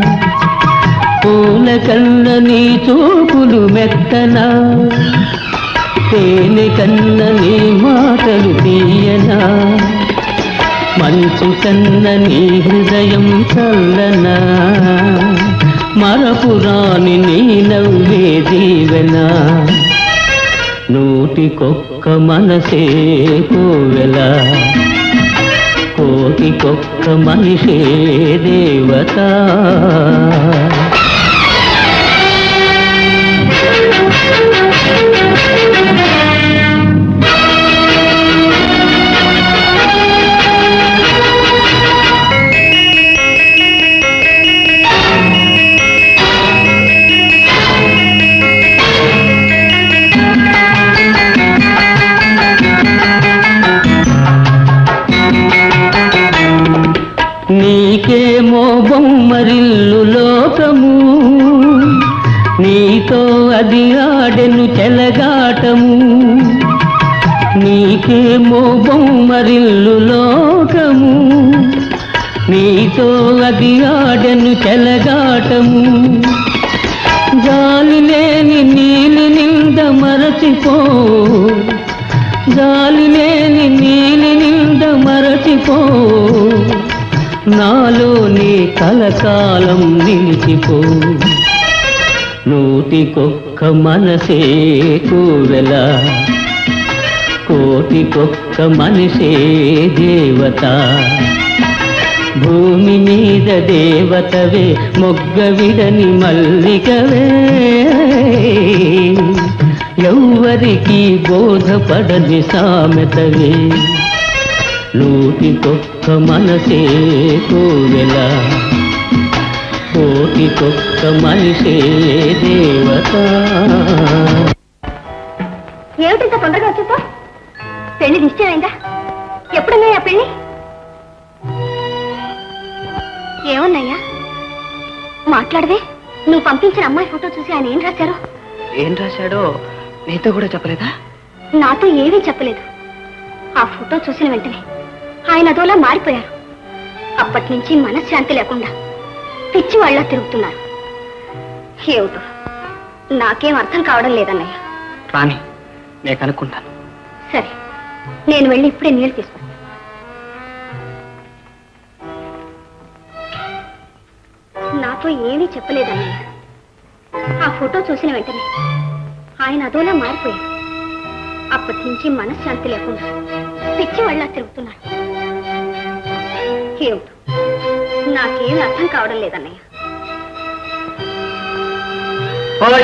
పూల కన్న నీ చూపులు మెత్తనా తేనె కన్న నీ మాటలు తీయనా మంచు కన్న నీ హృదయం చల్లనా మరపురాని నీ నవ్వే దీవెనా నూటికొక్క మనసే కోవెలా కోటికొక్క మనిషే దేవత నీకేమో బొమ్మరిల్లు లోకము నీతో అది ఆడెను చెలగాటము నీకేమో బొమ్మరిల్లు లోకము నీతో అది ఆడెను చెలగాటము గాలి లేని నీలి నింద మరచిపో గాలి లేని నీలి నింద మరచిపో నాలో నీ కలకాలం నిలిచిపో నూటికొక్క మనసే కూవెల కోటికొక్క మనిషే దేవత భూమి మీద దేవతవే మొగ్గ విడని మల్లికవే ఎవ్వరికి బోధపడని సామెతవే నూటికొక్క మనసే కోవెల కోటికొక్క మనిషే దేవత ఏమిటింత తొందరగా వచ్చేసా పెళ్లి నిశ్చయమైందా ఎప్పుడున్నాయా పెళ్లి ఏమన్నాయ్యా మాట్లాడవే నువ్వు పంపించిన అమ్మాయి ఫోటో చూసి ఆయన ఏం రాశారు ఏం రాశాడో నీతో కూడా చెప్పలేదా నాతో ఏమీ చెప్పలేదు ఆ ఫోటో చూసిన వెంటనే ఆయన అదోలా మారిపోయారు అప్పటి నుంచి మనశ్శాంతి లేకుండా పిచ్చి వాళ్ళ తిరుగుతున్నారు ఏమిటో నాకేం అర్థం కావడం లేదన్నయ్య రాని నేను కనుక్కుంటాను సరే నేను వెళ్ళి ఇప్పుడే నీళ్ళు తీసుకొస్తాను నాతో ఏమీ చెప్పలేదన్నయ్య ఆ ఫోటో చూసిన వెంటనే ఆయన అదోలా మారిపోయారు అప్పటి నుంచి మనశ్శాంతి లేకుండా పిచ్చి వాళ్ళ తిరుగుతున్నారు ఏమిటో నాకేమీ అర్థం కావడం లేదన్నయ్య ఓయ్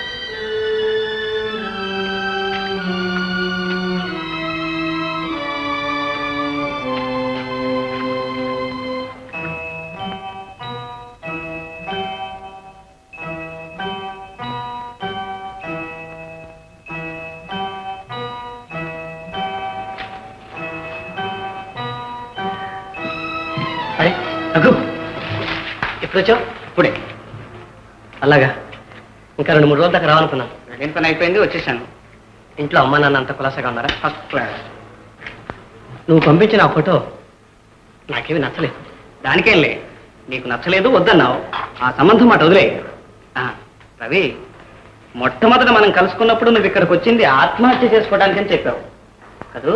అరే రఘు ఎప్పుడు వచ్చావు ఇప్పుడే అలాగా ఇంకా రెండు మూడు రోజుల దాకా రావాలనుకున్నాను వెళ్ళిన పని అయిపోయింది వచ్చేసాను ఇంట్లో అమ్మా నాన్న అంత కులాసగా ఉన్నారా ఫస్ట్ క్లాస్ నువ్వు పంపించిన ఆ ఫోటో నాకేమీ నచ్చలేదు దానికేం లే నీకు నచ్చలేదు వద్దన్నావు ఆ సంబంధం మాట వదిలే ఆ, రవి మొట్టమొదట మనం కలుసుకున్నప్పుడు నువ్వు ఇక్కడికి వచ్చింది ఆత్మహత్య చేసుకోవడానికని చెప్పావు కదూ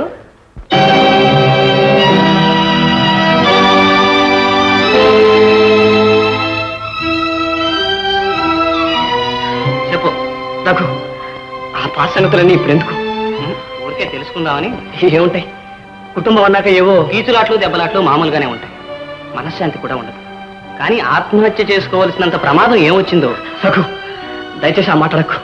చెప్పు రఘు ఆ పాసనతులన్నీ ఇప్పుడు ఎందుకు ఉం, ఊరికే తెలుసుకుందామని ఏముంటాయి కుటుంబం అన్నాక ఏవో కీచులాట్లు దెబ్బలాట్లు మామూలుగానే ఉంటాయి మనశ్శాంతి కూడా ఉండదు కానీ ఆత్మహత్య చేసుకోవాల్సినంత ప్రమాదం ఏమొచ్చిందో రఘు దయచేసి ఆ మాటలకు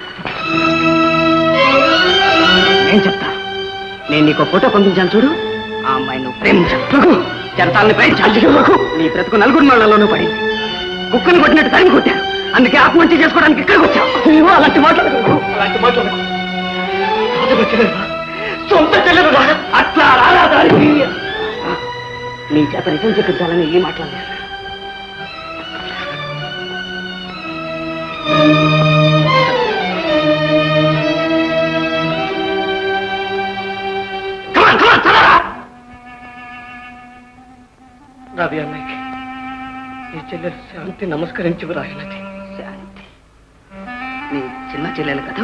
ఏం చెప్తా నేను నీకు ఫోటో పంపించాను చూడు ఆ అమ్మాయి నువ్వు ప్రేమించాను రఘు చరతాలని ప్రేమించాలి రఘు నీ బ్రతుకు నలుగురు మళ్ళలోనూ పడింది కుక్కను కొట్టినట్టు తరిమి కొట్టారు అందుకే ఆత్మహత్య చేసుకోవడానికి ఇక్కడికి వచ్చావు అయ్యో, అలాంటి మాటలు అలాంటి మాటలు సొంత చెల్లెలు రా. అట్లా రారా దారికి నీ చేత నిజం చెప్పించాలని ఈ మాట్లాడాను రవి అన్నయ్యకి నీ చెల్లెలు శాంతి నమస్కరించి వ్రాయినది శాంతి నీ చిన్న చెల్లెలు కదా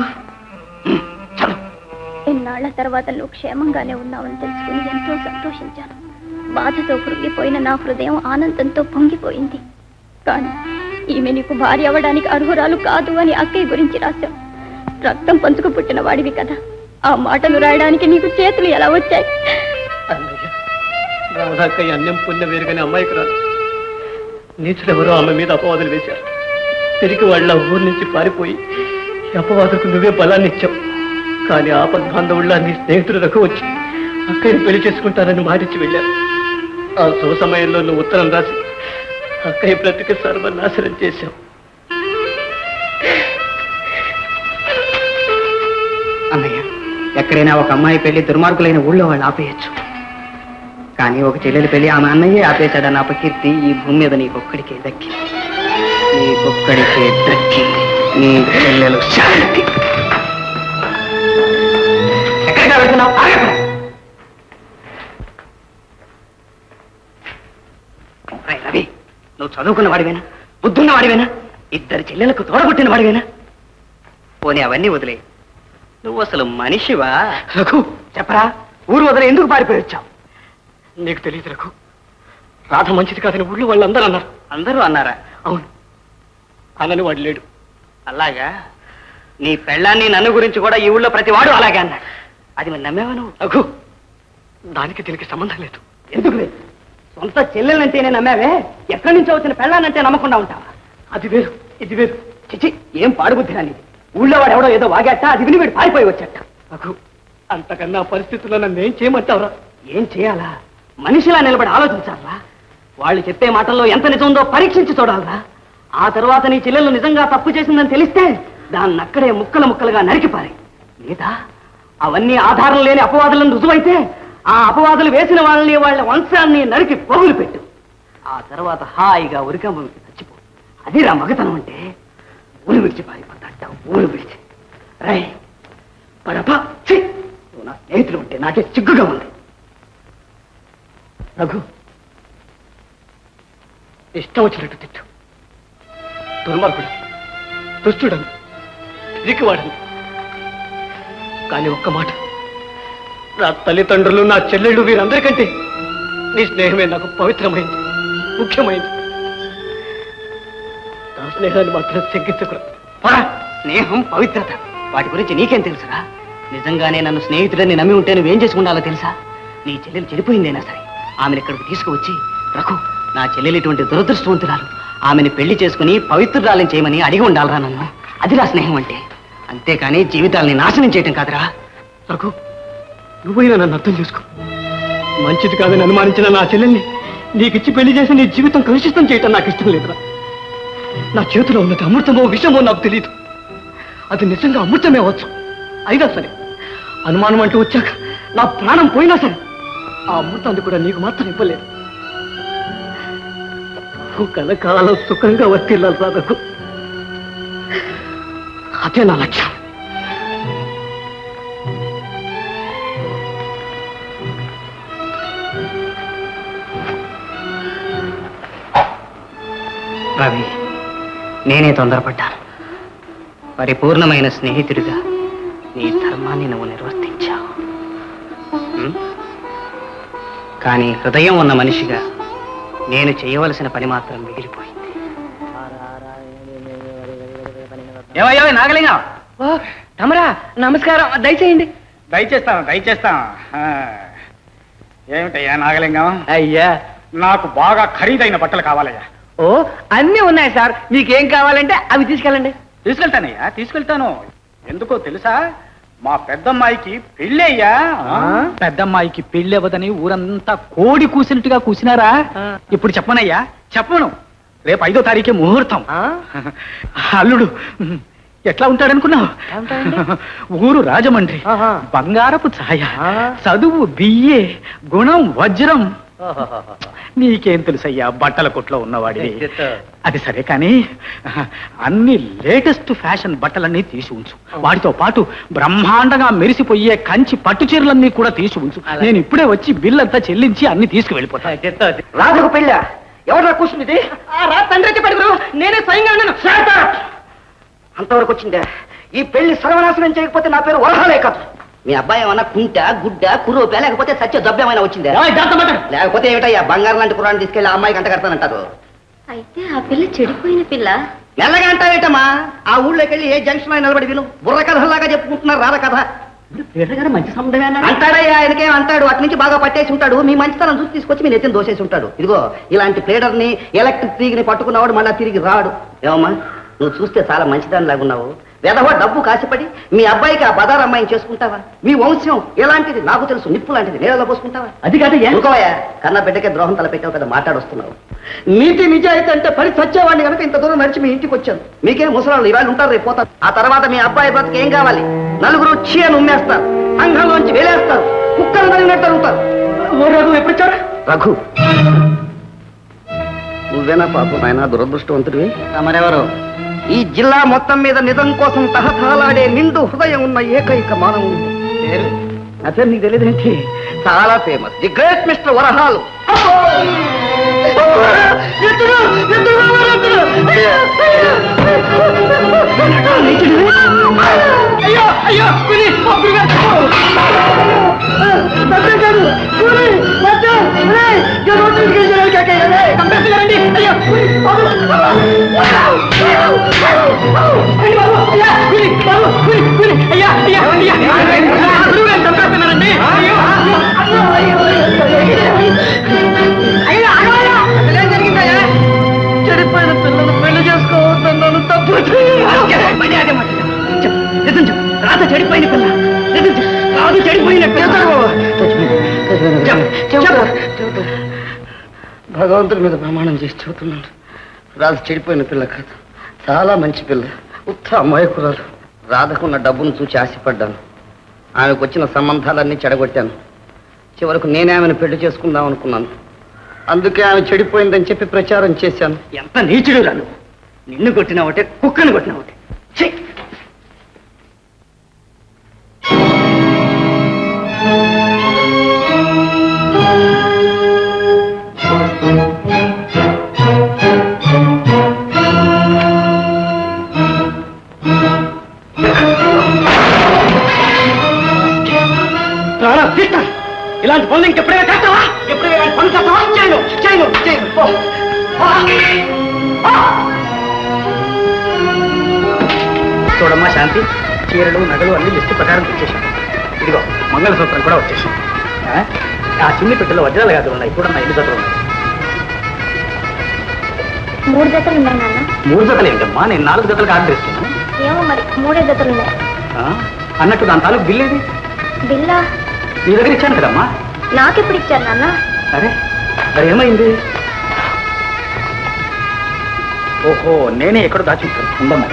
ఎన్నాళ్ల తర్వాత నువ్వు క్షేమంగానే ఉన్నావని తెలుసుకుని ఎంతో సంతోషించాను బాధతో కృంగిపోయిన నా హృదయం ఆనందంతో పొంగిపోయింది కానీ ఈమె నీకు భార్య అవ్వడానికి అర్హురాలు కాదు అని అక్కయ్య గురించి రాశావు రక్తం పంచుకు పుట్టిన వాడివి కదా ఆ మాటలు రాయడానికి నీకు చేతులు ఎలా వచ్చాయి అన్నయ్య రాధాకయ్య అన్నం పుణ్య వేరుగానే అమ్మాయికి రాదు నీచులెవరో ఆమె మీద అపవాదులు వేశారు తిరిగి వాళ్ళ ఊరు నుంచి పారిపోయి ఈ అపవాదులకు నువ్వే బలాన్ని ఇచ్చావు కానీ ఆపద్బాంధవుళ్ళ నీ స్నేహితులకు వచ్చి అక్కయ్యని పెళ్లి చేసుకుంటానని మాటిచ్చి వెళ్ళారు ఆ శుభ సమయంలో నువ్వు ఉత్తరం రాసి అక్కయ్య బ్రతికి సర్వనాశనం చేశావు అన్నయ్య ఎక్కడైనా ఒక అమ్మాయి పెళ్లి దుర్మార్గులైన ఊళ్ళో వాళ్ళు ఆపేయచ్చు కానీ ఒక చెల్లెలి పెళ్లి ఆమె అన్నయ్యే ఆపేశాడన్న అపకీర్తి ఈ భూమి మీద నీకొక్కడికే దక్కింది నీకొక్కడికే దక్కింది నీ చెల్లెలు శాంతి ఎక్కడికి వెళ్తున్నావు ఆగక్కడ. ఒరేయ్ రవి నువ్వు చదువుకున్న వాడివేనా బుద్ధున్న వాడివేనా ఇద్దరు చెల్లెలకు తోడబుట్టిన వాడివేనా పోనీ అవన్నీ వదిలే నువ్వు అసలు మనిషివా రఘు చెప్పరా ఊరు వదిలే ఎందుకు పారిపోయి వచ్చావు నీకు తెలియదు రఘు రాధ మంచిది కాదని ఊళ్ళో వాళ్ళందరూ అన్నారు అందరూ అన్నారా అవును అనని వాడు లేడు అలాగా నీ పెళ్ళాన్ని నన్ను గురించి కూడా ఈ ఊళ్ళో ప్రతి వాడు అలాగే అన్నాడు అది మరి నమ్మేవా నువ్వు రఘు దానికి దీనికి సంబంధం లేదు ఎందుకు లేదు సొంత చెల్లెలంటేనే నమ్మావే ఎక్కడి నుంచో వచ్చిన పెళ్ళానంటే నమ్మకుండా ఉంటావా అది వేరు ఇది వేరు చిచి ఏం పాడుబుద్ధి రాని ఊళ్ళో వాడు ఎవడో ఏదో వాగాట అది విని వీడు పారిపోయి వచ్చాట రఘు అంతకన్నా పరిస్థితుల్లో నన్ను ఏం చేయమంటావురా ఏం చేయాలా మనిషిలా నిలబడి ఆలోచించాలా వాళ్ళు చెప్పే మాటల్లో ఎంత నిజం ఉందో పరీక్షించి చూడాలరా ఆ తరువాత నీ చెల్లెలు నిజంగా తప్పు చేసిందని తెలిస్తే దాన్ని అక్కడే ముక్కలు ముక్కలుగా నరికిపారి లేదా అవన్నీ ఆధారం లేని అపవాదులను రుజువైతే ఆ అపవాదులు వేసిన వాళ్ళని వాళ్ళ వంశాన్ని నరికి పోగులు పెట్టు ఆ తర్వాత హాయిగా ఉరికమ్మకి చచ్చిపో అదిరా మగతనం అంటే ఊరు విడిచి పారిపోతాట ఊరు విడిచి రై పరపా ఛీ! నువ్వు నా స్నేహితులు ఉంటే నాకే సిగ్గుగా ఉంది రఘు ఇష్టం వచ్చినట్టు తిట్టు దుర్మార్గుడు దుష్టుడను పిరికివాడను కానీ ఒక్క మాట నా తల్లిదండ్రులు నా చెల్లెళ్ళు వీరందరికంటే నీ స్నేహమే నాకు పవిత్రమైంది ముఖ్యమైంది నా స్నేహాన్ని మాత్రం తగ్గించుకురా పోరా స్నేహం పవిత్రత వాటి గురించి నీకేం తెలుసురా నిజంగానే నన్ను స్నేహితుడని నమ్మి ఉంటే నువ్వేం చేసి ఉండాలో తెలుసా నీ చెల్లెలు చెడిపోయిందైనా సరే ఆమెను ఇక్కడికి తీసుకువచ్చి రఘు నా చెల్లెలు ఇటువంటి దురదృష్టవంతురాలు ఆమెను పెళ్లి చేసుకుని పవిత్రురాలని చేయమని అడిగి ఉండాలరా నన్ను అదిరా స్నేహం అంటే అంతేకాని జీవితాల్ని నాశనం చేయటం కాదురా రఘు నువ్వైనా నన్ను అర్థం చేసుకో మంచిది కాదని అనుమానించిన నా చెల్లెల్ని నీకిచ్చి పెళ్లి చేసి నీ జీవితం కలుషితం చేయటం నాకు ఇష్టం లేదురా నా చేతిలో ఉన్నది అమృతమో విషమో నాకు తెలియదు అది నిజంగా అమృతమే అవ్వచ్చు అయినా సరే అనుమానం అంటూ వచ్చాక నా ప్రాణం పోయినా సరే ఆ అమృతాన్ని కూడా నీకు మాత్రం ఇవ్వలేదు నువ్వు కలకాలం సుఖంగా వర్తిల్లాలి రాదకు అదే నా లక్ష్యం రవి నేనే తొందరపడ్డాను పరిపూర్ణమైన స్నేహితుడిగా నీ ధర్మాన్ని నువ్వు నిర్వర్తించావు ఉం? కానీ హృదయం ఉన్న మనిషిగా నేను చేయవలసిన పని మాత్రం మిగిలిపోయింది ఏమయ్యో నాగలింగం తమరా నమస్కారం దయచేయండి దయచేస్తాను దయచేస్తాను ఆ. ఏమిటయ్యా నాగలింగం అయ్యా నాకు బాగా ఖరీదైన బట్టలు కావాలయ్యా ఓ అన్నీ ఉన్నాయి సార్ మీకేం కావాలంటే అవి తీసుకెళ్ళండి తీసుకెళ్తానయ్యా తీసుకెళ్తాను ఎందుకో తెలుసా మా పెద్దమ్మాయికి పెళ్ళయ్యా పెద్దమ్మాయికి పెళ్ళి అవ్వదని ఊరంతా కోడి కూసినట్టుగా కూసినారా ఇప్పుడు చెప్పనయ్యా చెప్పను రేపు ఐదో తారీఖే ముహూర్తం అల్లుడు ఎట్లా ఉంటాడనుకున్నావు ఊరు రాజమండ్రి ఆహా. బంగారపు ఛాయ చదువు బియ్యే గుణం వజ్రం నీకేం తెలుసయ్యా బట్టల కొట్లో ఉన్నవాడి అది సరే కానీ అన్ని లేటెస్ట్ ఫ్యాషన్ బట్టలన్నీ తీసి ఉంచు వాటితో పాటు బ్రహ్మాండంగా మెరిసిపోయే కంచి పట్టు చీరలన్నీ కూడా తీసి ఉంచు నేను ఇప్పుడే వచ్చి బిల్ అంతా చెల్లించి అన్ని తీసుకువెళ్ళిపోతా రాజుకు పెళ్ళ ఎవరు కూర్చుంది రా తండ్రి వచ్చి పడుగురు నేనే స్వయంగా ఉన్నాను అంతవరకు వచ్చిందే ఈ పెళ్లి సర్వనాశనం చేయకపోతే నా పేరు వరహాలే కాదు మీ అబ్బాయి ఏమన్నా కుంట గుడ్డ కురూపే లేకపోతే సత్య దబ్బేమైనా వచ్చిందే లేకపోతే ఏమిటయ్యా బంగారం లాంటి కురాన్ని తీసుకెళ్లి ఆ అమ్మాయికి అంట కడతానంటారు అయితే ఆ పిల్ల చెడిపోయిన పిల్ల మెల్లగా అంటావేటమ్మా ఆ ఊళ్ళోకి వెళ్ళి ఏ జంక్షన్ అయినా నిలబడి విను బుర్ర కథలాగా చెప్పుకుంటున్నారు రాధ కథ మంచి సంబంధమే అంటాడయ్యా ఆయనకేం అంటాడు అటు నుంచి బాగా పట్టేసి ఉంటాడు మీ మంచితనం చూసి తీసుకొచ్చి మీ నెత్తిని దోసేసి ఉంటాడు ఇదిగో ఇలాంటి ప్లేడర్ని ఎలక్ట్రిక్ తీగిని పట్టుకున్నవాడు మళ్ళా తిరిగి రాడు ఏమమ్మా నువ్వు చూస్తే చాలా మంచిదాని లాగున్నావు వెధవ డబ్బు కాసిపడి మీ అబ్బాయికి ఆ బదార్ అమ్మాయిని చేసుకుంటావా మీ వంశం ఎలాంటిది నాకు తెలుసు నిప్పు లాంటిది నేలలో పోసుకుంటావా అది కాదు అనుకోవయ్యా కన్న బిడ్డకే ద్రోహం తలపెట్టావు కదా మాట్లాడొస్తున్నావు నీతి నిజాయితీ అంటే పని చచ్చేవాడిని కనుక ఇంత దూరం నడిచి మీ ఇంటికి వచ్చాను మీకే ముసలాళ్ళు ఇవాళ ఉంటారు రేపు పోతారు ఆ తర్వాత మీ అబ్బాయి బ్రతికి ఏం కావాలి నలుగురు వచ్చి అని ఉమ్మేస్తారు సంఘంలోంచి వేలేస్తారు కుక్కలు తగినట్టు ఉంటారు ఎప్పుడొచ్చారు రఘు నువ్వేనా పాపం ఆయన దురదృష్టవంతుడివి మరెవరు ఈ జిల్లా మొత్తం మీద నిజం కోసం తహతహలాడే నిండు హృదయం ఉన్న ఏకైక మానవుడు పేరు నా పేరు నీకు తెలియదేంటి చాలా ఫేమస్ ది గ్రేట్ మిస్టర్ వరహాలు అయ్యో అయ్యో కులి చెడిపోయిన పిల్లలు పెళ్లి చేసుకోవద్దన్నాను తప్పు రాత చెడిపోయిన పిల్ల నిజం చెప్పు. రాజు చెడిపోయిన పిల్ల భగవంతుడి మీద ప్రమాణం చేసి చెబుతున్నాడు రాజు చెడిపోయిన పిల్ల కాదు చాలా మంచి పిల్ల ఉత్త అమాయకురాలు రాధకున్న డబ్బును చూసి ఆశపడ్డాను ఆమెకు వచ్చిన సంబంధాలన్నీ చెడగొట్టాను చివరకు నేనే ఆమెను పెళ్లి చేసుకుందాం అనుకున్నాను అందుకే ఆమె చెడిపోయిందని చెప్పి ప్రచారం చేశాను ఎంత నీచుడు రాను నిన్ను కొట్టిన ఒకటే కుక్కను కొట్టిన ఒకటే ఛీ! రారా, తీస్తా. ఇలాంటి పనులు ఇంకెప్పుడైనా చేస్తావా ఎప్పుడైనా ఇలాంటి పనులు చేస్తావా చేయను చేయను చేయను పో. పో. పో. చూడమ్మా శాంతి చీరలు నగలు అన్ని లిస్టు ప్రకారం తెచ్చేసాను ఇదిగో మంగళసూత్రం కూడా వచ్చేసాం ఆ? ఆ చిన్ని పెట్టెలో వజ్రాలు గాజులు ఉన్నాయి చూడమ్మా ఎన్ని జతలు ఉన్నాయి మూడు జతలు ఉన్నాయి నాన్న మూడు జతలు ఏంటమ్మా నేను నాలుగు జతలకు ఆర్డర్ ఇస్తున్నాను ఏమో మరి మూడే జతలు ఉన్నాయి ఆ? అన్నట్టు దాని తాలూకు బిల్ ఏది బిల్లా నీ దగ్గర ఇచ్చాను కదమ్మా నాకెప్పుడు ఇచ్చారు నాన్న అరే మరి ఏమైంది ఓహో నేనే ఎక్కడ దాచుంటాను ఉందమ్మా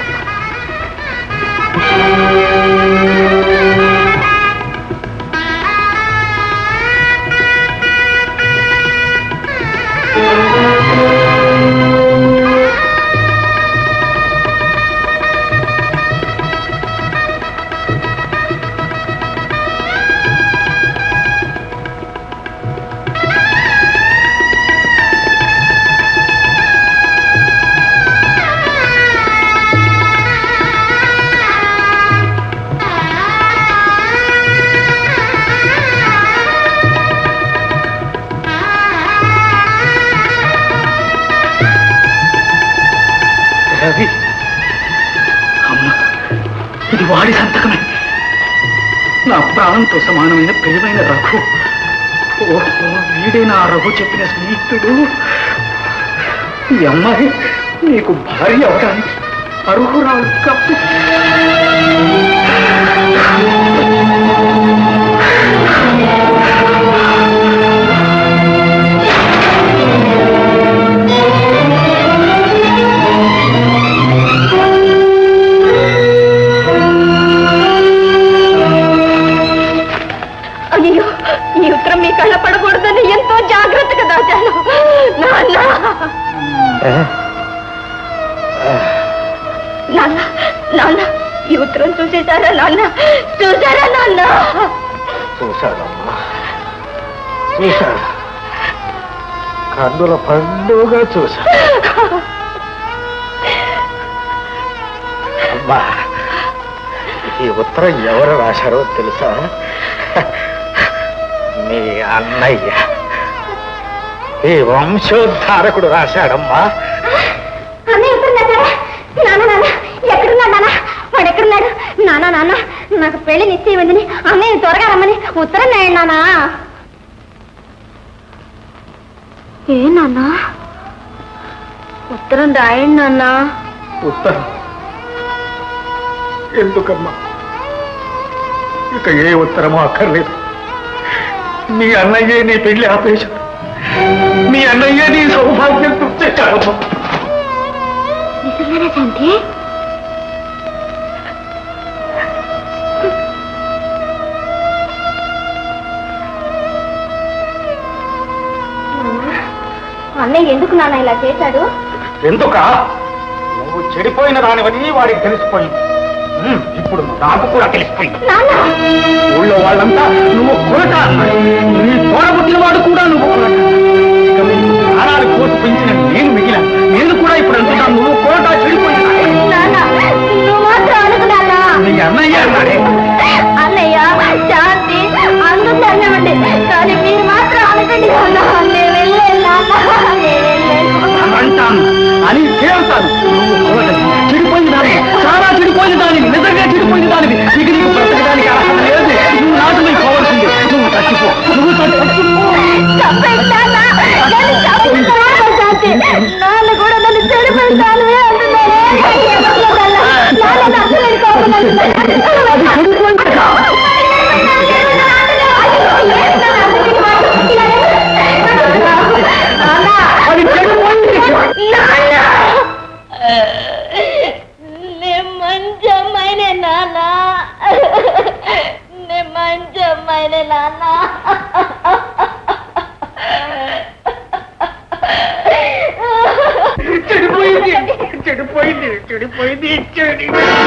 రవి అమ్మ ఇది వాడి సంతకమే నా ప్రాణంతో సమానమైన ప్రియమైన రఘు ఓహో వీడే నా రఘు చెప్పిన స్నేహితుడు ఈ అమ్మాయి నీకు భార్య అవడానికి అర్హురాలు కప్పు అయ్యో ఈ ఉత్తరం మీ కళ్ళ పడకూడదని ఎంతో జాగ్రత్తగా దాచాను నాన్న నాన్న నాన్న ఈ ఉత్తరం చూసేశారా నాన్న చూసారా నాన్న చూశానమ్మా చూశాను కన్నుల పండుగ చూశాను అమ్మా ఈ ఉత్తరం ఎవరు రాశారో తెలుసా మీ అన్నయ్య ఈ వంశోద్ధారకుడు రాశాడమ్మా అన్నయ్య ఎక్కడున్నాడా నాన్న నాన్న ఎక్కడున్నాడు నాన్న వాడు ఎక్కడున్నాడు నాన్న నాన్న నాకు పెళ్లి నిశ్చయమైందని అన్నయ్య త్వరగా రమ్మని ఉత్తరం రాయండి నాన్న ఏ నాన్న ఉత్తరం రాయండి నాన్న ఉత్తరం ఎందుకమ్మా ఇక ఏ ఉత్తరమో అక్కర్లేదు మీ అన్నయ్యే నీ పెళ్లి ఆపేశాడు మీ అన్నయ్యే నీ సౌభాగ్యం తుచ్చేశాడమ్మా నిజంగానే శాంతి అన్నయ్య ఎందుకు నాన్న ఇలా చేశాడు ఎందుక నువ్వు చెడిపోయిన దానివని వాడికి తెలిసిపోయింది ఉమ్, ఇప్పుడు నాకు కూడా తెలిసిపోయింది నాన్న ఊళ్ళో వాళ్ళంతా నువ్వు కొరట అన్నారు నీ తోడబుట్టిన వాడు కూడా నువ్వు కొరట ఇక మీకు ప్రాణాలు కోసి పెంచిన నేను మిగిలాను నేను కూడా ఇప్పుడు అంటున్నాను నువ్వు కొరట చెడిపోయిన నాన్న నువ్వు మాత్రం అనుకు నాన్న నీ అన్నయ్య అన్నాడే అన్నయ్య శాంతి అందరూ అన్నమండి కానీ మీరు మాత్రం అనకండి నాన్న నేను వెళ్ళలేను నాన్న నేను వెళ్ళలేను అంటాను అని చేస్తాను నువ్వు కొరట చెడిపోయిన దాన్ని చాలా చెడిపోయిన దానివి నిజంగా చెడిపోయిన దానివి ఇక నీకు బ్రతకడానికి అర్హత లేదు నువ్వు నాటమే కావాల్సింది నువ్వు చచ్చిపో నువ్వు చచ్చిపో చెప్పండి నాన్న నన్ను చంపుతున్నాను శాంతి నాన్న కూడా నన్ను చెడిపోతాను అంటున్నారే నాన్న నన్ను అది చెడిపోయింది నే మంచమ్మైన నాన్న నే మంచమ్మైన నాన్న చెడిపోయింది చెడిపోయింది చెడిపోయింది చెడి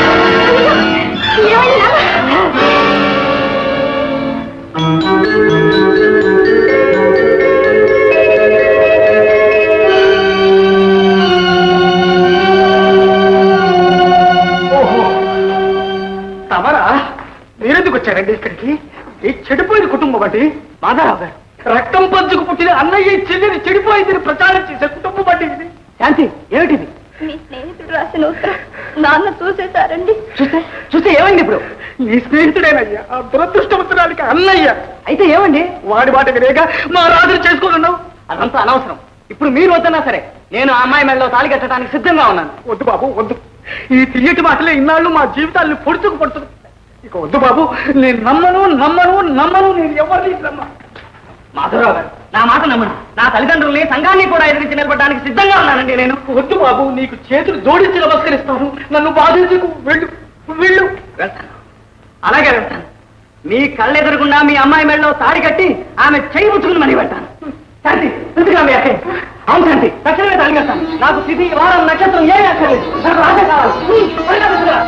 ఓహో తమరా మీరెందుకు వచ్చారండి ఇక్కడికి ఈ చెడిపోయిన కుటుంబం అండి మాధవరావు గారు రక్తం పంచుకు పుట్టిన అన్నయ్య చెల్లిని చెడిపోయిందని ప్రచారం చేసే కుటుంబం అండి ఇది శాంతి ఏమిటిది మీ స్నేహితుడు రాసిన ఉత్తరం నాన్న చూసేశారండి చూస్తే చూస్తే ఏమండి ఇప్పుడు నీ స్నేహితుడేనయ్యా ఆ దురదృష్టవంతురాలికి అన్నయ్య అయితే ఏమండి వాడి మాట వినేగా మా రాజులు చేసుకుని ఉన్నావు అదంతా అనవసరం ఇప్పుడు మీరు వద్దన్నా సరే నేను ఆ అమ్మాయి మెడలో తాళి కట్టడానికి సిద్ధంగా ఉన్నాను వద్దు బాబు వద్దు ఈ తియ్యటి మాటలే ఇన్నాళ్ళు మా జీవితాలను పొడుచుకు పడుతుంది ఇక వద్దు బాబు నేను నమ్మను నమ్మను నమ్మను నేను ఎవరిని నమ్మ మాధవరావు గారు నా మాట నమ్మను నా తల్లిదండ్రుల్ని సంఘాన్ని కూడా ఎదిరించి నిలబడడానికి సిద్ధంగా ఉన్నానండి నేను వద్దు బాబు నీకు చేతులు జోడించి నమస్కరిస్తాను నన్ను బాధించుకు వెళ్ళు వెళ్ళు వెళ్తాను అలాగే వెళ్తాను మీ కళ్ళెదురకుండా మీ అమ్మాయి మెడలో తాడి కట్టి ఆమె చేయి ముచ్చుకుని మనీ పెడతాను శాంతి ఎందుకు మీ అక్కయ్య అవును శాంతి తక్షణమే తాళి కడతాను నాకు తిథి వారం నక్షత్రం ఏమీ అక్కర్లేదు నాకు రాజే కావాలి త్వరగా తీసుకురా.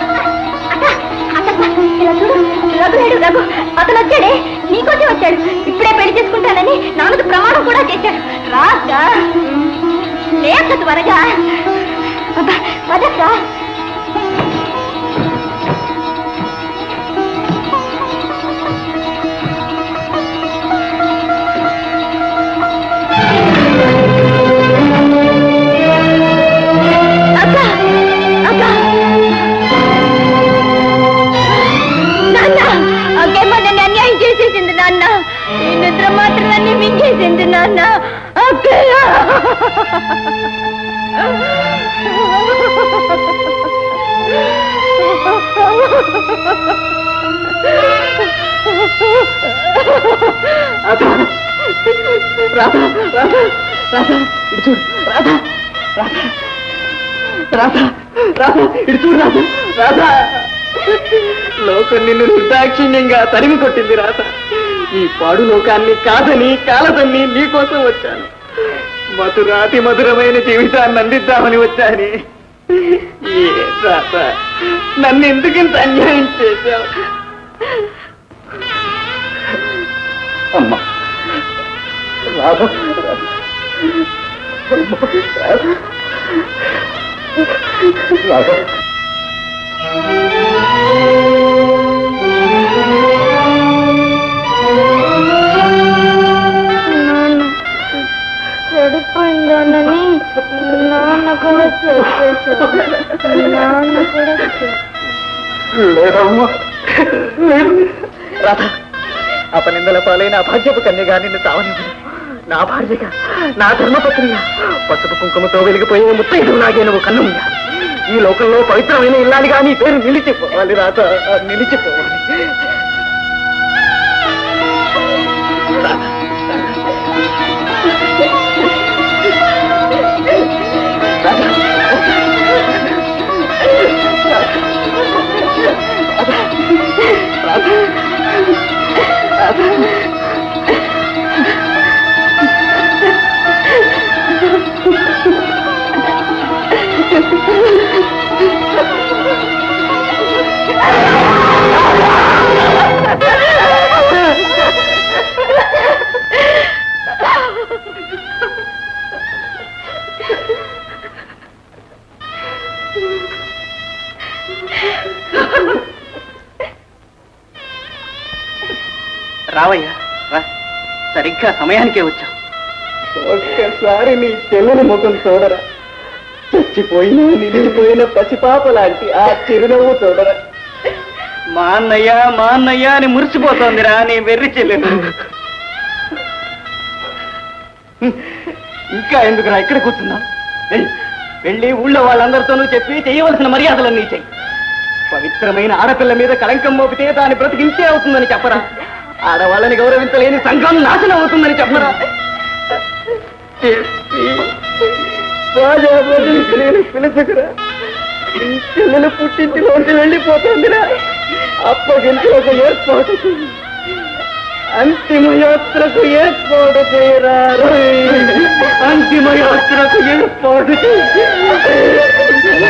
రఘులేడు రఘు అతను వచ్చాడే నీకోసం వచ్చాడు ఇప్పుడే పెళ్లి చేసుకుంటానని నాన్నకు ప్రమాణం కూడా చేశాడు రాక లేక త్వరగా అబ్బా, పదక్క అక్క అక్క నాన్న అక్కేమో నన్ను అన్యాయం చేసేసింది నాన్న ఈ నిద్ర మాత్రం నన్ను మింగేసింది నాన్న అక్కయ్య రాధా రాధా రాధా ఇటు చూడు రాధా రాధా రాధా రాధా ఇటు చూడు రాధా రాధా లోకం నిన్ను నిర్దాక్షిణ్యంగా తరిమి కొట్టింది రాత ఈ పాడు లోకాన్ని కాదని కాలదని నీకోసం వచ్చాను మధురాతి మధురమైన జీవితాన్ని అందిద్దామని వచ్చాని ఏ రాత నన్ను ఎందుకు ఇంత అన్యాయం చేశావు అమ్మా రాధ రాధ నాన్న చెడిపోయిందోనని నాన్న కూడా చెప్పేశాడు నాన్న కూడా లేదమ్మా లేదు రాధ అపనిందల పాలైన అభాగ్యపు కన్యగా నిన్ను తావనివ్వను నా భార్యగా నా ధర్మపత్నిగా పసుపు కుంకుమతో వెలిగిపోయే ముత్తైదు నాగే నువ్వు కన్నుయ్యా ఈ లోకంలో పవిత్రమైన ఇల్లాలిగా నీ పేరు నిలిచిపోవాలి రాత నిలిచిపోవాలి రావయ్యా రా సరిగ్గా సమయానికే వచ్చావు ఒక్కసారి నీ చెల్లెలి ముఖం చూడరా చచ్చిపోయిన నిలిచిపోయిన పసిపాప లాంటి ఆ చిరునవ్వు చూడరా మా అన్నయ్య మా అన్నయ్య అని మురిసిపోతోందిరా నీ వెర్రి చెల్లెలు ఇంకా ఎందుకురా ఇక్కడ కూర్చున్నావు వెళ్ళు. వెళ్ళి ఊళ్ళో వాళ్ళందరితోనూ చెప్పి చేయవలసిన మర్యాదలన్నీ చెయ్యి పవిత్రమైన ఆడపిల్ల మీద కళంకం మోపితే దాని బ్రతికించే అవుతుందని చెప్పరా ఆడవాళ్ళని గౌరవించలేని సంఘం నాశనం అవుతుందని చెప్పరా చెప్పి రాజాబోధుని నేను పిలుచుకురా ఈ చెల్లెలు పుట్టింటిలోకి వెళ్ళిపోతుందిరా అప్పగింతలకు ఏర్పాటు చెయ్యి. అంతిమ యాత్రకు ఏర్పాటు చేయరా అంతిమ యాత్రకు ఏర్పాటు చేయి